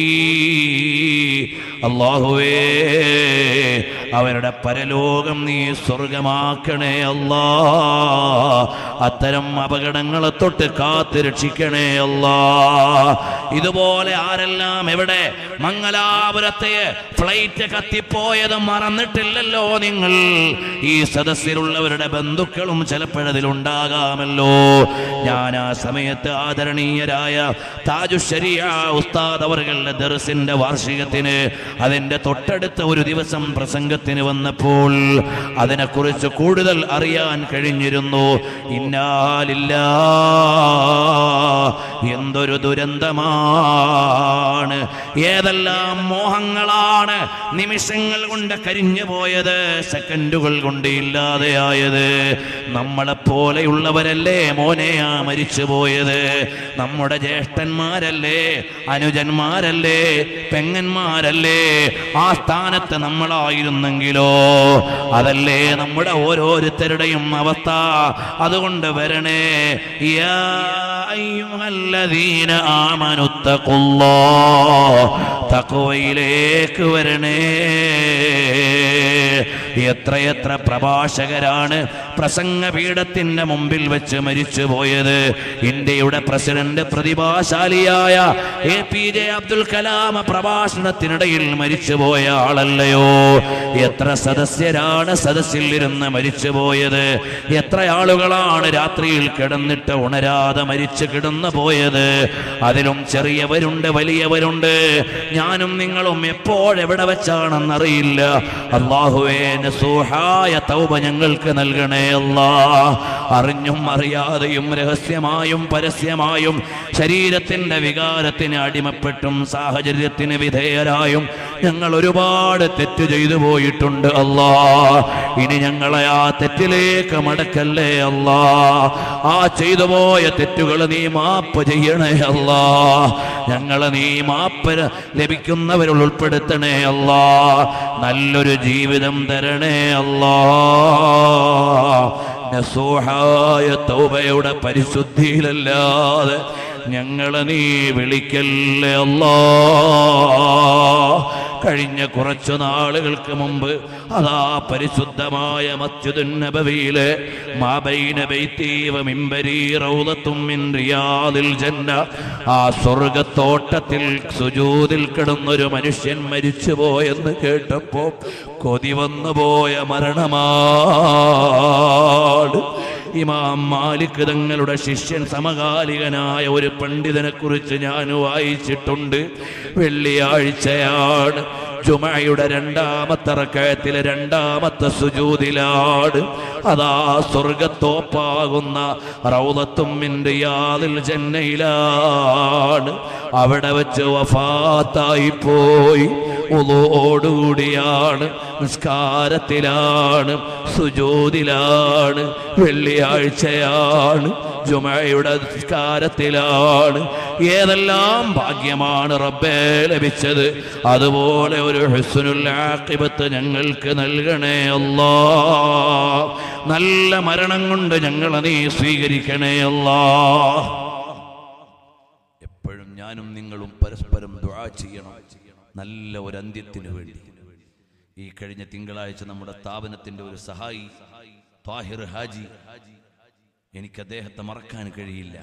അള്ളാഹുവേ അവരുടെ പരലോകം നീ സ്വർഗമാക്കണേ അല്ലാ അത്തരം അപകടങ്ങളെ തൊട്ട് കാത്ത് രക്ഷിക്കണേ അല്ലാ ഇതുപോലെ ആരെല്ലാം എവിടെ മംഗലാപുരത്തെ ഫ്ലൈറ്റ് കത്തിപ്പോയത് മറന്നിട്ടില്ലല്ലോ നിങ്ങൾ ഈ സദസ്സിലുള്ളവരുടെ ബന്ധുക്കളും ചിലപ്പോഴതിലുണ്ടാകാമല്ലോ ഞാൻ ആ സമയത്ത് ആദരണീയരായ താജുശരിയ ഉസ്താദ് അവர்களுടെ ദർസിന്റെ വാർഷികത്തിന് അതിന്റെ തൊട്ടടുത്ത ഒരു ദിവസം പ്രസംഗത്തിന് വന്നപ്പോൾ അതിനെക്കുറിച്ച് കൂടുതൽ അറിയാൻ കഴിഞ്ഞിരുന്നു ഇന്നാലില്ല എന്തൊരു ദുരന്തമാണ് ഏതെല്ലാം മോഹങ്ങളാണ് നിമിഷങ്ങൾ കൊണ്ട് കരിഞ്ഞു പോയത് സെക്കൻഡുകൾ കൊണ്ട് ഇല്ലാതെയായത് നമ്മളെ പോലെയുള്ളവരല്ലേ മോനെയാ മരിച്ചു പോയത് നമ്മുടെ ജ്യേഷ്ഠന്മാരല്ലേ അനുജന്മാരല്ലേ പെങ്ങന്മാരല്ലേ ആ സ്ഥാനത്ത് നമ്മളായിരുന്നെങ്കിലോ അതല്ലേ നമ്മുടെ ഓരോരുത്തരുടെയും അവസ്ഥ അതുകൊണ്ട് വരണേ യാ അയ്യുഹല്ലദീന ആമനുത്തഖുല്ലാ തഖ്വയിലേക്ക് വരണേ എത്രയെത്ര പ്രഭാഷകരാണ് പ്രസംഗപീഠത്തിന്റെ മുമ്പിൽ വെച്ച് മരിച്ചു പോയത് ഇന്ത്യയുടെ പ്രസിഡന്റ് പ്രതിഭാശാലിയായ A P J Abdul Kalam പ്രഭാഷണത്തിനിടയിൽ മരിച്ചുപോയ ആളല്ലയോ എത്ര സദസ്യരാണ് സദസ്സിൽ ഇരുന്ന് മരിച്ചുപോയത് എത്ര ആളുകളാണ് രാത്രിയിൽ കിടന്നിട്ട് ഉണരാതെ മരിച്ചു കിടന്നു പോയത് അതിലും ചെറിയവരുണ്ട് വലിയവരുണ്ട് ഞാനും നിങ്ങളും എപ്പോഴെവിടെ വെച്ചാണെന്നറിയില്ല അള്ളാഹുവേ നസൂഹായ തൗബ ഞങ്ങൾക്ക് നൽകണേ അല്ലാ അറിഞ്ഞും അറിയാതെയും രഹസ്യമായും പരസ്യമായും ശരീരത്തിന്റെ വികാരത്തിന് അടിമപ്പെട്ടും സാഹചര്യത്തിന് വിധേയരായും ഞങ്ങൾ ഒരുപാട് തെറ്റ് ചെയ്തു പോയിട്ടുണ്ട് അല്ലാ ഇനി ഞങ്ങളെ ആ തെറ്റിലേക്ക് മടക്കല്ലേ അല്ലാ ആ ചെയ്തു പോയ തെറ്റുകൾ നീ മാപ്പ് ചെയ്യണേ അല്ലാ ഞങ്ങളെ നീ മാപ്പ് ലഭിക്കുന്നവരിൽ ഉൾപ്പെടുത്തണേ അല്ലാ നല്ലൊരു ജീവിതം തരണേ അല്ലാ നസൂഹായ തൗബയുടെ പരിശുദ്ധിയിലല്ലാതെ ഞങ്ങളെ നീ വിളിക്കല്ലേ അല്ലാ കഴിഞ്ഞ കുറച്ചു നാളുകൾക്ക് മുമ്പ് അതാ പരിശുദ്ധമായ മസ്ജിദുൻ നബവിയിലെ മാബൈന ബൈത്തീവ മിമ്പരി റൗദത്തും മിൻ റിയാദിൽ ജന്ന ആ സ്വർഗത്തോട്ടത്തിൽ സുജൂദിൽ കിടന്നൊരു മനുഷ്യൻ മരിച്ചുപോയെന്ന് കേട്ടപ്പോ കൊതി വന്നുപോയ മരണമാണ് ഇമാം മാലിക് തങ്ങളുടെ ശിഷ്യൻ സമകാലികനായ ഒരു പണ്ഡിതനെ കുറിച്ച് ഞാൻ വായിച്ചിട്ടുണ്ട് വെള്ളിയാഴ്ചയാണ് ജുമയുടെ രണ്ടാമത്തെ റക്കയത്തിലെ രണ്ടാമത്തെ സുജൂതിലാണ് അതാ സ്വർഗത്തോപ്പാകുന്ന റൗലത്തും യാതിൽ ജന്നയിലാണ് അവിടെ വെച്ച് വഫാത്തായി പോയി ഉളോടുകൂടിയാണ് നിസ്കാരത്തിലാണ് സുജോതിലാണ് വെള്ളിയാഴ്ചയാണ് ജുമയുടെ നിസ്കാരത്തിലാണ് ഏതെല്ലാം ഭാഗ്യമാണ് റബ്ബേ ലഭിച്ചത് അതുപോലെ ഒരു ഹുസ്നുൽ ആഖിബത്ത് ഞങ്ങൾക്ക് നൽകണേ അല്ലാ നല്ല മരണം കൊണ്ട് ഞങ്ങളെ നീ സ്വീകരിക്കണേ അല്ലാ എപ്പോഴും ഞാനും നിങ്ങളും പരസ്പരം ദുആ ചെയ്യണം നല്ല ഒരു അന്ത്യത്തിന് വേണ്ടി ഈ കഴിഞ്ഞ തിങ്കളാഴ്ച നമ്മുടെ സ്ഥാപനത്തിന്റെ ഒരു സഹായി താഹിർ ഹാജി എനിക്ക് അദ്ദേഹത്തെ മറക്കാൻ കഴിയില്ല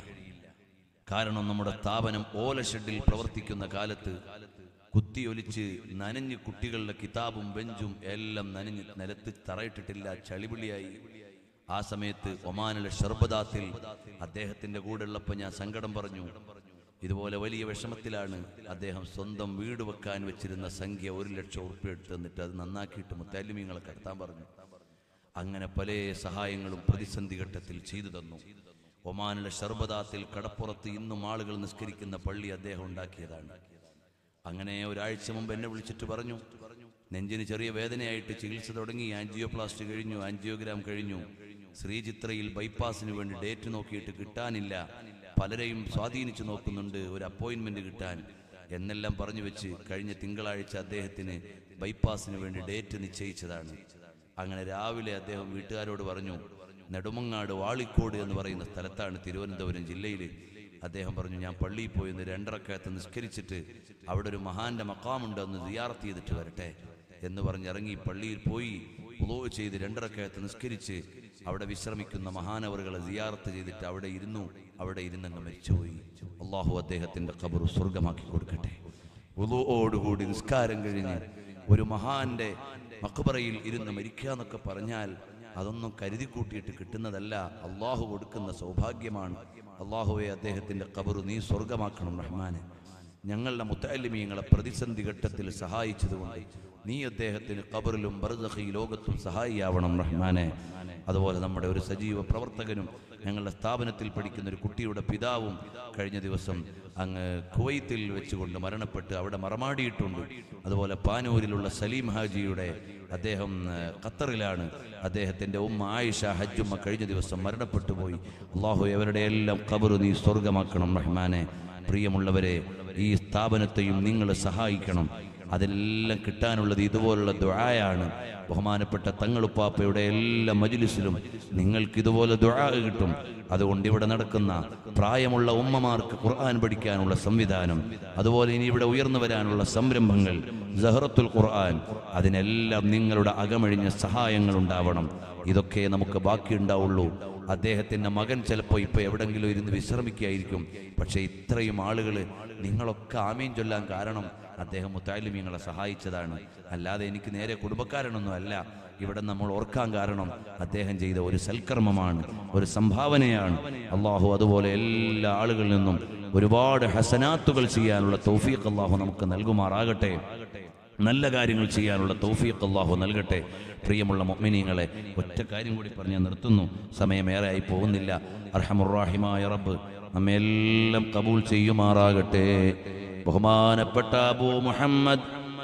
കാരണം നമ്മുടെ സ്ഥാപനം ഓല ഷെഡിൽ പ്രവർത്തിക്കുന്ന കാലത്ത് കുത്തിയൊലിച്ച് നനഞ്ഞ് കുട്ടികളുടെ കിതാബും ബെഞ്ചും എല്ലാം നനഞ്ഞ് നിലത്ത് തറയിട്ടിട്ടില്ല ചളിപിളിയായി ആ സമയത്ത് ഒമാനിലെ ഷർബദാത്തിൽ അദ്ദേഹത്തിന്റെ കൂടെ ഉള്ളപ്പോൾ ഞാൻ സങ്കടം പറഞ്ഞു ഇതുപോലെ വലിയ വിഷമത്തിലാണ് അദ്ദേഹം സ്വന്തം വീട് വെക്കാൻ വെച്ചിരുന്ന സംഖ്യ ഒരു ലക്ഷം ഉറുപ്പ്യ എടുത്ത് തന്നിട്ട് അത് നന്നാക്കിയിട്ട് മുത്താലിമീങ്ങളെ കടത്താൻ പറഞ്ഞു അങ്ങനെ പല സഹായങ്ങളും പ്രതിസന്ധി ഘട്ടത്തിൽ ചെയ്തു തന്നു ഒമാനിലെ ഷർബദാത്തിൽ കടപ്പുറത്ത് ഇന്നും ആളുകൾ നിസ്കരിക്കുന്ന പള്ളി അദ്ദേഹം ഉണ്ടാക്കിയതാണ് അങ്ങനെ ഒരാഴ്ച മുമ്പ് എന്നെ വിളിച്ചിട്ട് പറഞ്ഞു നെഞ്ചിന് ചെറിയ വേദനയായിട്ട് ചികിത്സ തുടങ്ങി ആൻജിയോപ്ലാസ്റ്റ് കഴിഞ്ഞു ആൻജിയോഗ്രാം കഴിഞ്ഞു ശ്രീചിത്രയിൽ ബൈപ്പാസിന് വേണ്ടി ഡേറ്റ് നോക്കിയിട്ട് കിട്ടാനില്ല പലരെയും സ്വാധീനിച്ചു നോക്കുന്നുണ്ട് ഒരു അപ്പോയിന്റ്മെന്റ് കിട്ടാൻ എന്നെല്ലാം പറഞ്ഞു വെച്ച് കഴിഞ്ഞ തിങ്കളാഴ്ച അദ്ദേഹത്തിന് ബൈപ്പാസിന് വേണ്ടി ഡേറ്റ് നിശ്ചയിച്ചതാണ് അങ്ങനെ രാവിലെ അദ്ദേഹം വീട്ടുകാരോട് പറഞ്ഞു നെടുമങ്ങാട് വാളിക്കോട് എന്ന് പറയുന്ന സ്ഥലത്താണ് തിരുവനന്തപുരം ജില്ലയിൽ അദ്ദേഹം പറഞ്ഞു ഞാൻ പള്ളിയിൽ പോയി ഒന്ന് രണ്ടരക്കകത്ത് നിസ്കരിച്ചിട്ട് അവിടെ ഒരു മഹാന്റെ മക്കാമുണ്ട് ഒന്ന് സിയാറത്ത് ചെയ്തിട്ട് വരട്ടെ എന്ന് പറഞ്ഞ് ഇറങ്ങി പള്ളിയിൽ പോയി ഉളോ ചെയ്ത് രണ്ടരക്കകത്ത് നിസ്കരിച്ച് അവിടെ വിശ്രമിക്കുന്ന മഹാനവറുകളെ സിയാറത്ത് ചെയ്തിട്ട് അവിടെ ഇരുന്നു അവിടെ ഇരുന്നങ്ങ് മരിച്ചുപോയി അള്ളാഹു അദ്ദേഹത്തിന്റെ ഖബർ സ്വർഗമാക്കി കൊടുക്കട്ടെ ഉളുവോടുകൂടി നിസ്കാരം കഴിഞ്ഞ് ഒരു മഹാന്റെ മക്ബറയിൽ ഇരുന്ന് മരിക്കുക എന്നൊക്കെ പറഞ്ഞാൽ അതൊന്നും കരുതി കൂട്ടിയിട്ട് കിട്ടുന്നതല്ല അള്ളാഹു കൊടുക്കുന്ന സൗഭാഗ്യമാണ് അള്ളാഹുവെ അദ്ദേഹത്തിന്റെ ഖബർ നീ സ്വർഗമാക്കണം റഹ്മാനെ ഞങ്ങളുടെ മുത്തലിമീങ്ങളെ പ്രതിസന്ധി ഘട്ടത്തിൽ സഹായിച്ചതുകൊണ്ട് നീ അദ്ദേഹത്തിന് ഖബറിലും ബർദഖി ലോകത്തും സഹായിയാവണം റഹ്മാനെ അതുപോലെ നമ്മുടെ ഒരു സജീവ പ്രവർത്തകനും ഞങ്ങളുടെ സ്ഥാപനത്തിൽ പഠിക്കുന്ന ഒരു കുട്ടിയുടെ പിതാവും കഴിഞ്ഞ ദിവസം അങ്ങ് കുവൈത്തിൽ വെച്ചുകൊണ്ട് മരണപ്പെട്ട് അവിടെ മറമാടിയിട്ടുണ്ട് അതുപോലെ പാനൂരിലുള്ള സലീം ഹാജിയുടെ അദ്ദേഹം ആ, ഖത്തറിലാണ് അദ്ദേഹത്തിന്റെ ഉമ്മ ആയിഷ ഹജ്ജുമ്മ കഴിഞ്ഞ ദിവസം മരണപ്പെട്ടു പോയി അള്ളാഹു അവരുടെ എല്ലാം ഖബർ നീ സ്വർഗമാക്കണം റഹ്മാനെ പ്രിയമുള്ളവരെ ഈ സ്ഥാപനത്തെയും നിങ്ങൾ സഹായിക്കണം അതിലെല്ലാം കിട്ടാനുള്ളത് ഇതുപോലുള്ള ദുആയാണ് ബഹുമാനപ്പെട്ട തങ്ങളുപ്പാപ്പയുടെ എല്ലാ മജ്ലിസിലും നിങ്ങൾക്ക് ഇതുപോലെ ദുആ കിട്ടും അതുകൊണ്ട് ഇവിടെ നടക്കുന്ന പ്രായമുള്ള ഉമ്മമാർക്ക് ഖുർആൻ പഠിക്കാനുള്ള സംവിധാനം അതുപോലെ ഇനി ഇവിടെ ഉയർന്നു വരാനുള്ള സംരംഭങ്ങൾ സഹറത്തുൽ ഖുർആൻ അതിനെല്ലാം നിങ്ങളുടെ അകമഴിഞ്ഞ സഹായങ്ങൾ ഉണ്ടാവണം ഇതൊക്കെ നമുക്ക് ബാക്കിയുണ്ടാവുള്ളൂ അദ്ദേഹത്തിന്റെ മകൻ ചിലപ്പോൾ ഇപ്പൊ എവിടെങ്കിലും ഇരുന്ന് വിശ്രമിക്കുകയായിരിക്കും പക്ഷേ ഇത്രയും ആളുകൾ നിങ്ങളൊക്കെ ആമീൻ ചൊല്ലാൻ കാരണം അദ്ദേഹം മുത്താലിമീങ്ങളെ സഹായിച്ചതാണ് അല്ലാതെ എനിക്ക് നേരെ കുടുംബക്കാരനൊന്നും അല്ല ഇവിടെ നമ്മൾ ഓർക്കാൻ കാരണം അദ്ദേഹം ചെയ്ത ഒരു സൽക്കർമ്മമാണ് ഒരു സംഭാവനയാണ് അള്ളാഹു അതുപോലെ എല്ലാ ആളുകളിൽ നിന്നും ഒരുപാട് ഹസനാത്തുകൾ ചെയ്യാനുള്ള തൗഫീഖ് അള്ളാഹു നമുക്ക് നൽകുമാറാകട്ടെ നല്ല കാര്യങ്ങൾ ചെയ്യാനുള്ള തൗഫീഖ് അള്ളാഹു നൽകട്ടെ പ്രിയമുള്ള മൊമിനിങ്ങളെ ഒറ്റ കാര്യം കൂടി പറഞ്ഞ് ഞാൻ നിർത്തുന്നു സമയമേറെ ആയി പോകുന്നില്ല അർഹമുറാഹിമായ റബ്ബ് നമ്മെല്ലാം കബൂൾ ചെയ്യുമാറാകട്ടെ ബഹുമാനപ്പെട്ട അബൂ മുഹമ്മദ്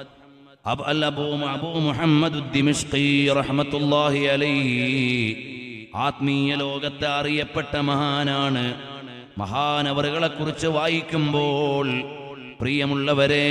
അബ് അൽ അബൂ അബൂ മുഹമ്മദ് ഉദ്ദിമിഷ്കി റഹ്മത്തുള്ളാഹി അലൈഹി ആത്മീയ ലോകത്തെ അറിയപ്പെട്ട മഹാനാണ് മഹാനവറുകളെ കുറിച്ച് വായിക്കുമ്പോൾ പ്രിയമുള്ളവരെ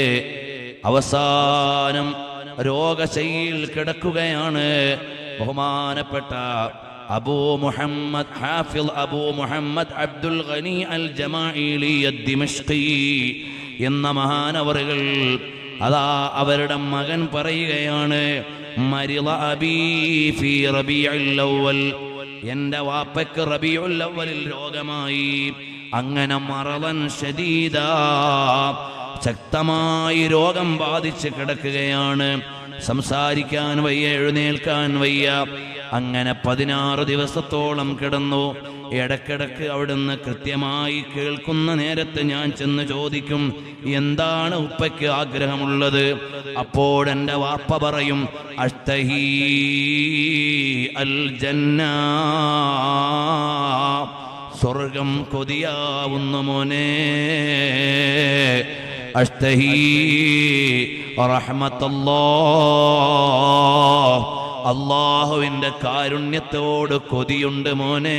അവസാനം രോഗശൈലിയിൽ കിടക്കുകയാണ് ബഹുമാനപ്പെട്ട അബൂ മുഹമ്മദ് ഹാഫിൽ അബൂ മുഹമ്മദ് അബ്ദുൽ ഗനി അൽ ജമാഇലി അദ്ദിമഷ്കി എന്ന മഹാനവറുകൾ അതാ അവരുടെ മകൻ പറയുകയാണ് മരിള അബീ ഫീ റബീഉൽ അവ്വൽ എന്റെ വാപ്പയ്ക്ക് റബിയുൽ അവ്വലിൽ രോഗമായി അങ്ങനെ മറളൻ ശദീദ ശക്തമായി രോഗം ബാധിച്ച് കിടക്കുകയാണ് സംസാരിക്കാൻ വയ്യ എഴുന്നേൽക്കാൻ വയ്യ അങ്ങനെ പതിനാറ് ദിവസത്തോളം കിടന്നു ഇടക്കിടക്ക് അവിടുന്ന് കൃത്യമായി കേൾക്കുന്ന നേരത്ത് ഞാൻ ചെന്ന് ചോദിക്കും എന്താണ് ഉപ്പയ്ക്ക് ആഗ്രഹമുള്ളത് അപ്പോഴെന്റെ വാപ്പ പറയും അഷ്ടഹീ അൽ ജന്ന സ്വർഗം കൊതിയാവുന്നു മോനെ അഷ്ടഹീ റഹ്മത്തല്ലോ അള്ളാഹുവിന്റെ കാരുണ്യത്തോട് കൊതിയുണ്ട് മോനെ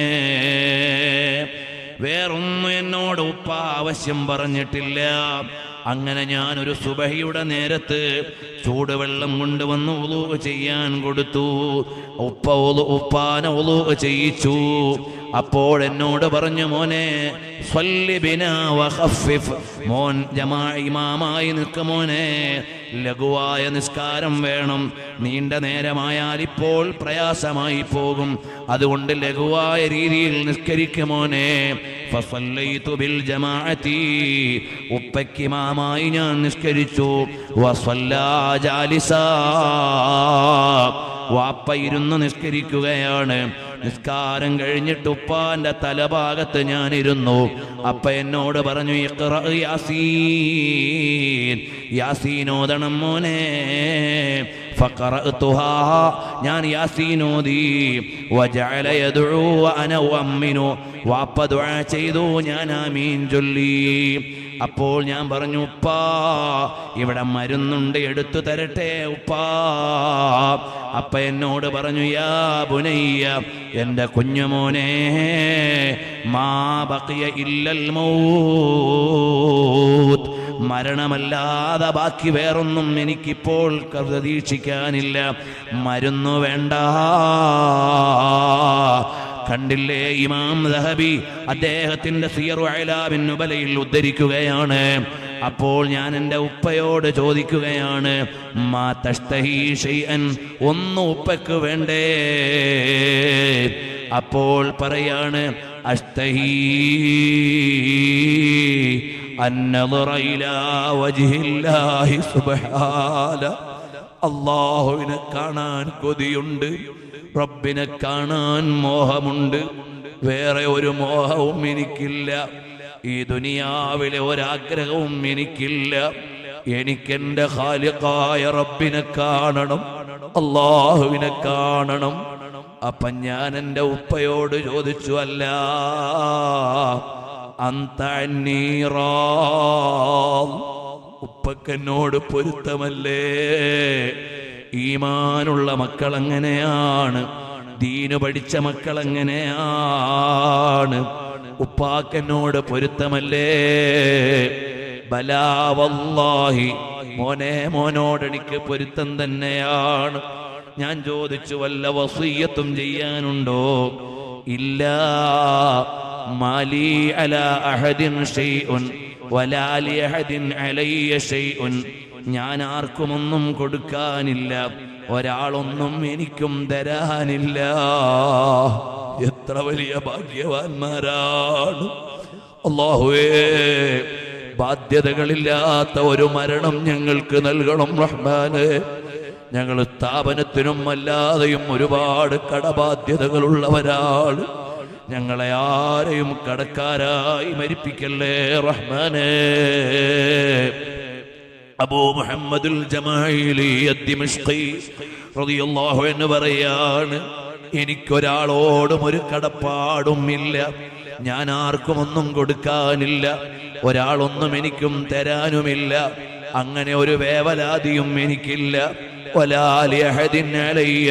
വേറൊന്നും എന്നോട് ഉപ്പ ആവശ്യം പറഞ്ഞിട്ടില്ല അങ്ങനെ ഞാൻ ഒരു സുബഹിയുടെ നേരത്ത് ചൂടുവെള്ളം കൊണ്ടുവന്ന് ഉളു ചെയ്യാൻ കൊടുത്തു ഉപ്പ ഉളു ഉപ്പാന ഉളു ചെയ്യിച്ചു അപ്പോൾ എന്നോട് പറഞ്ഞു മോനെ സ്വല്ലി ബിനാ വഖഫിഫ്. മോൻ ജമാ ഇമാമായി നിൽക്ക് മോനെ ലഘുവായ നിസ്കാരം വേണം നീണ്ട നേരമായാൽ ഇപ്പോൾ പ്രയാസമായി പോകും അതുകൊണ്ട് ലഘുവായ രീതിയിൽ നിസ്കരിക്കുമോനെ ഫസല്ലൈതു ബിൽ ജമാഅത്തി ഉപ്പയ്ക്കിമാമായി ഞാൻ നിസ്കരിച്ചു വസല്ലാ ജാലിസാ വാപ്പ ഇരുന്ന് നിസ്കരിക്കുകയാണ് നിസ്കാരം കഴിഞ്ഞിട്ട് ഉപ്പാന്റെ തലഭാഗത്ത് ഞാൻ ഇരുന്നു അപ്പ എന്നോട് പറഞ്ഞു "ഇഖ്റ യാസീൻ യാസീനോദണം മോനെ ഫഖറഅതുഹാ ഞാൻ യാസീനോദി വജഅല യദ്ഉ വഅന ഉഅമ്മിനു വാപ്പ ദുആ ചെയ്തു ഞാൻ ആമീൻ ചൊല്ലി അപ്പോൾ ഞാൻ പറഞ്ഞു ഉപ്പാ ഇവിടെ മരുന്നുണ്ട് എടുത്തു തരട്ടെ ഉപ്പാ അപ്പ എന്നോട് പറഞ്ഞു യാ ബുനയ്യ എൻ്റെ കുഞ്ഞുമോനെ മാ ബക്കിയ ഇല്ലൽ മൗത്ത് മരണമല്ലാതെ ബാക്കി വേറൊന്നും എനിക്കിപ്പോൾ പ്രതീക്ഷിക്കാനില്ല മരുന്നു വേണ്ട കണ്ടില്ലേ ഇമാം ദഹബി അദ്ദേഹത്തിന്റെ സിയറു അയലാബിൻ നുബലയിൽ ഉദ്ധരിക്കുകയാണ് അപ്പോൾ ഞാൻ എൻ്റെ ഉപ്പയോട് ചോദിക്കുകയാണ് മാ തഷ്തഹി ഷൈഅൻ ഒന്ന് ഉപ്പയ്ക്ക് വേണ്ടേ അപ്പോൾ പറയാണ് അഷ്തഹി النظر إلى وجه الله سبحانه അള്ളാഹുവിനെ കാണാൻ കൊതിയുണ്ട് റബ്ബിനെ കാണാൻ മോഹമുണ്ട് വേറെ ഒരു മോഹവും എനിക്കില്ല ഈ ദുനിയാവിലെ ഒരാഗ്രഹവും എനിക്കില്ല എനിക്കെന്റെ ഖാലിഖായ റബ്ബിനെ കാണണം അള്ളാഹുവിനെ കാണണം അപ്പൊ ഞാൻ എൻ്റെ ഉപ്പയോട് ചോദിച്ചു അല്ല അന്തീറാ ഉപ്പക്കെന്നോട് പൊരുത്തമല്ലേ ഈമാനുള്ള മക്കൾ എങ്ങനെയാണ് ദീന് പഠിച്ച മക്കൾ എങ്ങനെയാണ് ഉപ്പാക്കെന്നോട് പൊരുത്തമല്ലേ ബലാവല്ലാഹി മോനെ മോനോട് എനിക്ക് പൊരുത്തം തന്നെയാണ് ഞാൻ ചോദിച്ചു വല്ല വസീയത്തും ചെയ്യാനുണ്ടോ ഇല്ല മാലി അല അഹദിൻ ഷൈഉൻ വലാലി അഹദിൻ അലയ്യ ഷൈഉൻ ഞാൻ ആർക്കുമൊന്നും കൊടുക്കാനില്ല ഒരാളൊന്നും എനിക്കും തരാനില്ല എത്ര വലിയ ഭാഗ്യവാന്മാരാണ് അള്ളാഹുവേ ബാധ്യതകളില്ലാത്ത ഒരു മരണം ഞങ്ങൾക്ക് നൽകണം റഹ്മാനെ ഞങ്ങൾ സ്ഥാപനത്തിനും അല്ലാതെയും ഒരുപാട് കടബാധ്യതകളുള്ളവരാണ് ഞങ്ങളെ ആരെയും കടക്കാരായി മരിപ്പിക്കല്ലേ റഹ്മാനേ അബൂ മുഹമ്മദുൽ ജമാഇലി അദ്ദിമിഷ്കി റളിയല്ലാഹു എന്ന് പറയാണ് എനിക്കൊരാളോടും ഒരു കടപ്പാടും ഇല്ല ഞാൻ ആർക്കും ഒന്നും കൊടുക്കാനില്ല ഒരാളൊന്നും എനിക്കും തരാനുമില്ല അങ്ങനെ ഒരു വേവലാതിയും എനിക്കില്ല വലാലി അഹദിൻ അലയ്യ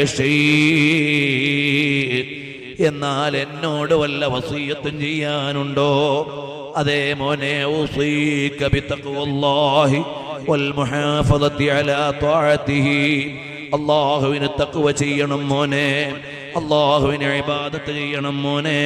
ഷൈ എന്നാൽ എന്നോട് വല്ല വസീയത്തും ചെയ്യാനുണ്ടോ അതേ മോനെ ഊസീക ബിത്തഖ്വല്ലാഹി വൽ മുഹാഫദത്തി അലാ ത്വാഅതിഹി അല്ലാഹുവിന് തഖ്വ ചെയ്യണം മോനെ അല്ലാഹുവിനെ ഇബാദത്ത് ചെയ്യണം മോനെ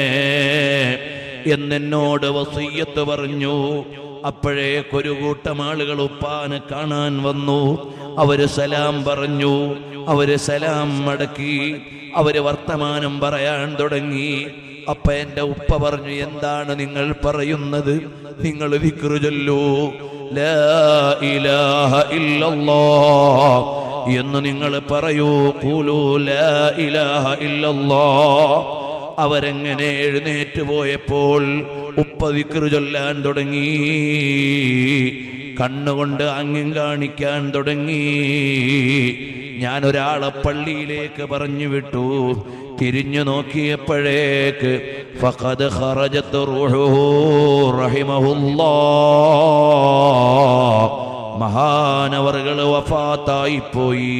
എന്നെന്നോട് വസീയത്ത് പറഞ്ഞു അപ്പോഴേക്കൊരു കൂട്ടം ആളുകൾ ഉപ്പാനെ കാണാൻ വന്നു അവര് സലാം പറഞ്ഞു അവര് സലാം മടക്കി അവര് വർത്തമാനം പറയാൻ തുടങ്ങി അപ്പ എന്റെ ഉപ്പ പറഞ്ഞു എന്താണ് നിങ്ങൾ പറയുന്നത് നിങ്ങൾ വിക്രു ചൊല്ലൂ ലാ ഇലാഹ ഇല്ലല്ലാഹ് എന്ന് നിങ്ങൾ പറയൂ കൂലൂ ലാ ഇലാഹ ഇല്ലല്ലാഹ് അവരെങ്ങനെ എഴുന്നേറ്റ് പോയപ്പോൾ ഉപ്പ വിക്രു ചൊല്ലാൻ തുടങ്ങി കണ്ണുകൊണ്ട് അങ്ങിം കാണിക്കാൻ തുടങ്ങി ഞാൻ ഒരാളെ പള്ളിയിലേക്ക് പറഞ്ഞു വിട്ടു തിരിഞ്ഞു നോക്കിയപ്പോഴേക്ക് ഫഖദ് ഖറജത്ത് റൂഹുഹു റഹിമഹുല്ലാ മഹാനവറുകൾ വഫാത്തായി പോയി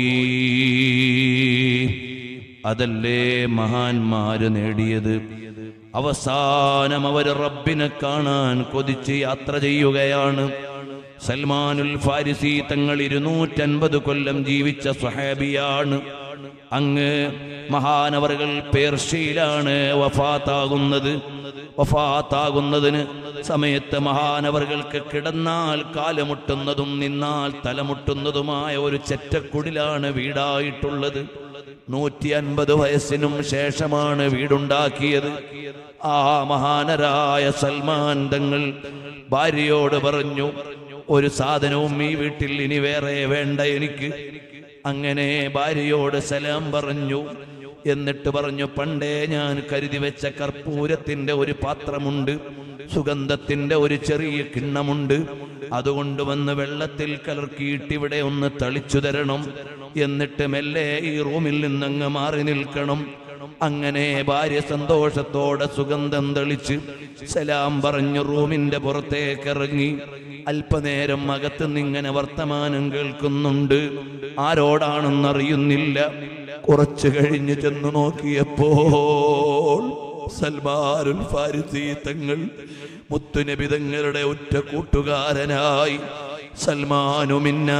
അതല്ലേ മഹാന്മാര് നേടിയത് അവസാനം അവര് റബ്ബിനെ കാണാൻ കൊതിച്ച് യാത്ര ചെയ്യുകയാണ് സൽമാനുൽ ഫാരിസി തങ്ങൾ ഇരുന്നൂറ്റൻപത് കൊല്ലം ജീവിച്ച സ്വഹാബിയാണ് അങ്ങ് മഹാനവറുകൾ പേർഷ്യയിലാണ് വഫാത്താകുന്നത് വഫാത്താകുന്നതിന് സമയത്ത് മഹാനവറുകൾക്ക് കിടന്നാൽ കാലുമുട്ടുന്നതും നിന്നാൽ തലമുട്ടുന്നതുമായ ഒരു ചെറ്റക്കുടിലാണ് വീടായിട്ടുള്ളത് നൂറ്റി അൻപത് വയസ്സിനും ശേഷമാണ് വീടുണ്ടാക്കിയത് ആ മഹാനരായ സൽമാൻ തങ്ങൾ ഭാര്യയോട് പറഞ്ഞു ഒരു സാധനവും ഈ വീട്ടിൽ ഇനി വേറെ വേണ്ട എനിക്ക് അങ്ങനെ ഭാര്യയോട് സലാം പറഞ്ഞു എന്നിട്ട് പറഞ്ഞു പണ്ടേ ഞാൻ കരുതി വെച്ച കർപ്പൂരത്തിന്റെ ഒരു പാത്രമുണ്ട് സുഗന്ധത്തിന്റെ ഒരു ചെറിയ കിണ്ണമുണ്ട് അതുകൊണ്ട് വന്ന് വെള്ളത്തിൽ കലർക്കിയിട്ട് ഇവിടെ ഒന്ന് തളിച്ചു തരണം എന്നിട്ട് മെല്ലെ ഈ റൂമിൽ നിന്നങ്ങ് മാറി നിൽക്കണം അങ്ങനെ ഭാര്യ സന്തോഷത്തോടെ സുഗന്ധം തെളിച്ച് സലാം പറഞ്ഞു റൂമിന്റെ പുറത്തേക്ക് ഇറങ്ങി അല്പനേരം അകത്ത് നിന്നിങ്ങനെ വർത്തമാനം കേൾക്കുന്നുണ്ട് ആരോടാണെന്നറിയുന്നില്ല കുറച്ചു കഴിഞ്ഞ് ചെന്ന് നോക്കിയപ്പോൾ സൽമാരുൽ ഫാരിസി തങ്ങൾ മുത്തുനബി തങ്ങളുടെ ഉറ്റ കൂട്ടുകാരനായി സൽമാനുമിന്ന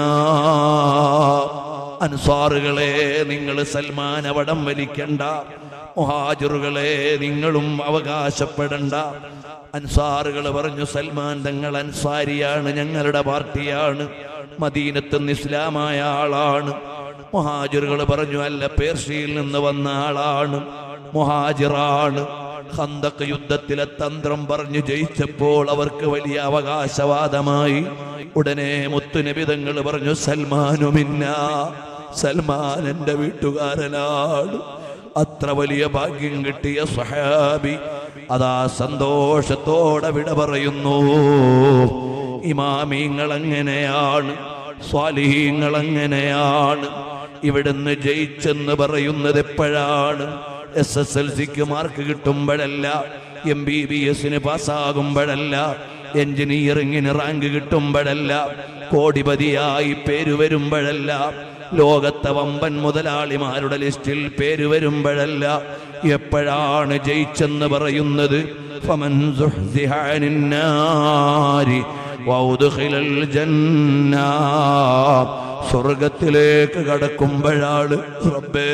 അൻസാറുകളെ നിങ്ങൾ സൽമാൻ അവിടം വലിക്കണ്ട മുഹാജിറുകളെ നിങ്ങളും അവകാശപ്പെടണ്ട അൻസാറുകൾ പറഞ്ഞു സൽമാൻ തങ്ങൾ അൻസാരിയാണ് ഞങ്ങളുടെ പാർട്ടിയാണ് മദീനത്ത് നിന്ന് ഇസ്ലാമായ ആളാണ് മുഹാജിറുകൾ പറഞ്ഞു അല്ല പേർഷ്യയിൽ നിന്ന് വന്ന ആളാണ് മുഹാജിറാണ് ഖന്തക് യുദ്ധത്തിലെ തന്ത്രം പറഞ്ഞു ജയിച്ചപ്പോൾ അവർക്ക് വലിയ അവകാശവാദമായി ഉടനെ മുത്തുനബിതങ്ങൾ പറഞ്ഞു സൽമാനുമിന്ന സൽമാൻ എന്റെ വീട്ടുകാരനാണ് അത്ര വലിയ ഭാഗ്യം കിട്ടിയ സഹാബി അതാ സന്തോഷത്തോടെ വിട പറയുന്നു ഇമാമിങ്ങൾ അങ്ങനെയാണ് സ്വാലിഹീങ്ങൾ അങ്ങനെയാണ് ഇവിടുന്ന് ജയിച്ചെന്ന് പറയുന്നത് എപ്പോഴാണ് എസ് എസ് എൽ സിക്ക് മാർക്ക് കിട്ടുമ്പോഴല്ല എം ബി ബി എസിന് പാസ്സാകുമ്പോഴല്ല എഞ്ചിനീയറിംഗിന് റാങ്ക് കിട്ടുമ്പോഴല്ല കോടിപതിയായി പേര് വരുമ്പോഴല്ല ലോകത്തെ വമ്പൻ മുതലാളിമാരുടെ ലിസ്റ്റിൽ പേര് വരുമ്പോഴല്ല എപ്പോഴാണ് ജയിച്ചെന്ന് പറയുന്നത് ഫമൻ സുഹ്സിഹ അനിൻ നാരി വൗദ്ഖിലൽ ജന്ന സ്വർഗത്തിലേക്ക് കടക്കുമ്പോഴാണ് റബ്ബേ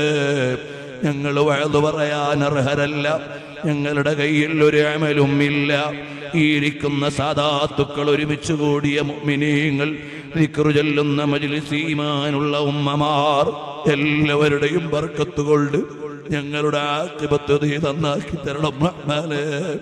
ഞങ്ങൾ വഴുതു പറയാൻ അർഹരല്ല ഞങ്ങളുടെ കയ്യിൽ ഒരു അമലും ഇല്ല ഈ ഇരിക്കുന്ന സാധാത്തുക്കൾ ഒരുമിച്ച് കൂടിയ മുഅ്മിനീങ്ങൾ ദിക്റു ചൊല്ലുന്ന മജ്ലിസീമാനുള്ള ഉമ്മമാർ എല്ലാവരുടെയും ബർക്കത്ത് കൊണ്ട് ഞങ്ങളുടെ ആക്കിപത്ത് നീ നന്നാക്കി തരണം റഹ്മാനേ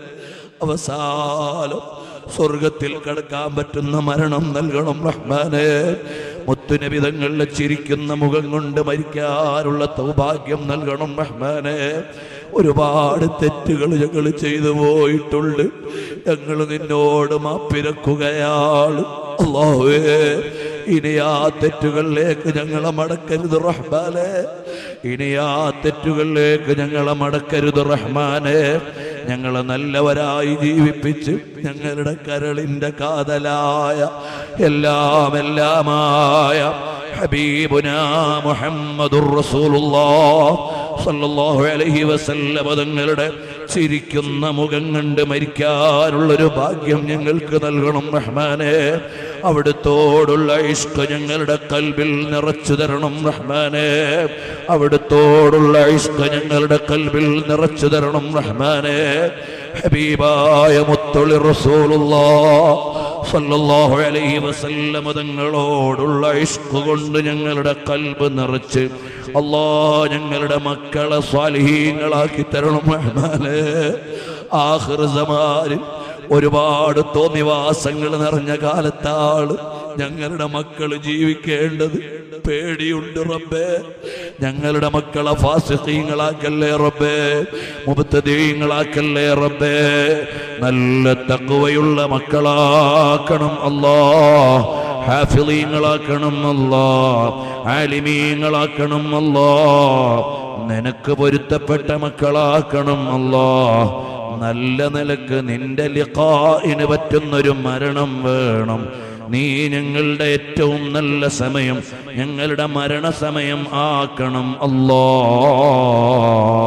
അവസാനം സ്വർഗത്തിൽ കടക്കാൻ പറ്റുന്ന മരണം നൽകണം റഹ്മാനെ മുത്തുനബിതങ്ങളിലെ ചിരിക്കുന്ന മുഖം കൊണ്ട് മരിക്കാനുള്ള സൗഭാഗ്യം നൽകണം റഹ്മാനെ ഒരുപാട് തെറ്റുകൾ ഞങ്ങൾ ചെയ്തു പോയിട്ടുണ്ട് ഞങ്ങൾ നിന്നോട് മാപ്പിരക്കുകയാണ് അള്ളാഹുവേ ഇനി ആ തെറ്റുകളിലേക്ക് ഞങ്ങളെ മടക്കരുത് റഹ്മാനെ ഇനി ആ തെറ്റുകളിലേക്ക് ഞങ്ങളെ മടക്കരുത് റഹ്മാനെ ഞങ്ങളെ നല്ലവരായി ജീവിപ്പിച്ച് ഞങ്ങളുടെ കരളിന്റെ കാതലായ എല്ലാം എല്ലാമായ ഹബീബുന മുഹമ്മദുർ റസൂലുള്ളാഹ് സല്ലല്ലാഹു അലൈഹി വസല്ലമ തങ്ങളുടെ ചിരിക്കുന്ന മുഖം കണ്ട് മരിക്കാനുള്ളൊരു ഭാഗ്യം ഞങ്ങൾക്ക് നൽകണം റഹ്മാനെ അവിടുത്തോടുള്ള ഇഷ്ക ഞങ്ങളുടെ കൽബിൽ നിറച്ചു തരണം റഹ്മാനെ അവിടുത്തോടുള്ള ഇഷ്ക ഞങ്ങളുടെ കൽബിൽ നിറച്ചു തരണം റഹ്മാനെ ഹബീബായ മുത്തൊളി റസൂലുള്ളാഹ് സല്ലല്ലാഹു അലൈഹി വസല്ലമ തങ്ങളോടുള്ള ഇഷ്ക് കൊണ്ട് ഞങ്ങളുടെ കൽബ് നിറച്ച് അല്ലാ ഞങ്ങളുടെ മക്കളെ സ്വാലിഹീങ്ങളാക്കി തരണം റഹ്മാനെ ആഖിർ സമാനിൽ ഒരുപാട് തോന്നിവാസങ്ങൾ നിറഞ്ഞ കാലത്താണ് ഞങ്ങളുടെ മക്കൾ ജീവിക്കേണ്ടത് പേടിയുണ്ട് റബ്ബേ ഞങ്ങളുടെ മക്കളെ ഫാസിഖീങ്ങളാക്കല്ലേ റബ്ബേ മുബത്തദീങ്ങളാക്കല്ലേ റബ്ബേ നല്ല തക്കുവയുള്ള മക്കളാക്കണം അല്ലാ ഹാഫിളീങ്ങളാക്കണം അല്ലാ ആലിമീങ്ങളാക്കണം അല്ലാ നിനക്ക് പൊരുത്തപ്പെട്ട മക്കളാക്കണം അല്ലാ നല്ല നിലക്ക് നിന്റെ ലിഖായിന് പറ്റുന്നൊരു മരണം വേണം നീ ഞങ്ങളുടെ ഏറ്റവും നല്ല സമയം ഞങ്ങളുടെ മരണസമയം ആക്കണം അല്ലാ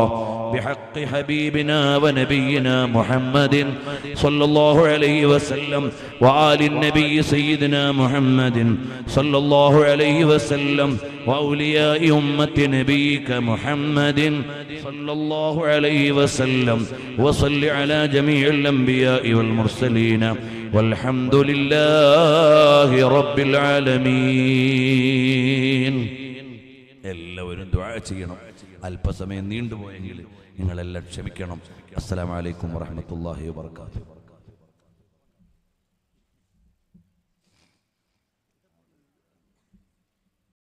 بحق حبيبنا ونبينا محمد صلى الله عليه وسلم وآل النبي سيدنا محمد صلى الله عليه وسلم وأولياء أمة نبيك محمد صلى الله عليه وسلم وصل على جميع الأنبياء والمرسلين والحمد لله رب العالمين എല്ലാവരും ദുആ ചെയ്യണം അല്പസമയം നീണ്ടുപോയെങ്കിൽ നിങ്ങളെല്ലാം ക്ഷമിക്കണം അസ്സലാമു അലൈക്കും വറഹ്മത്തുള്ളാഹി വബറകാതുഹു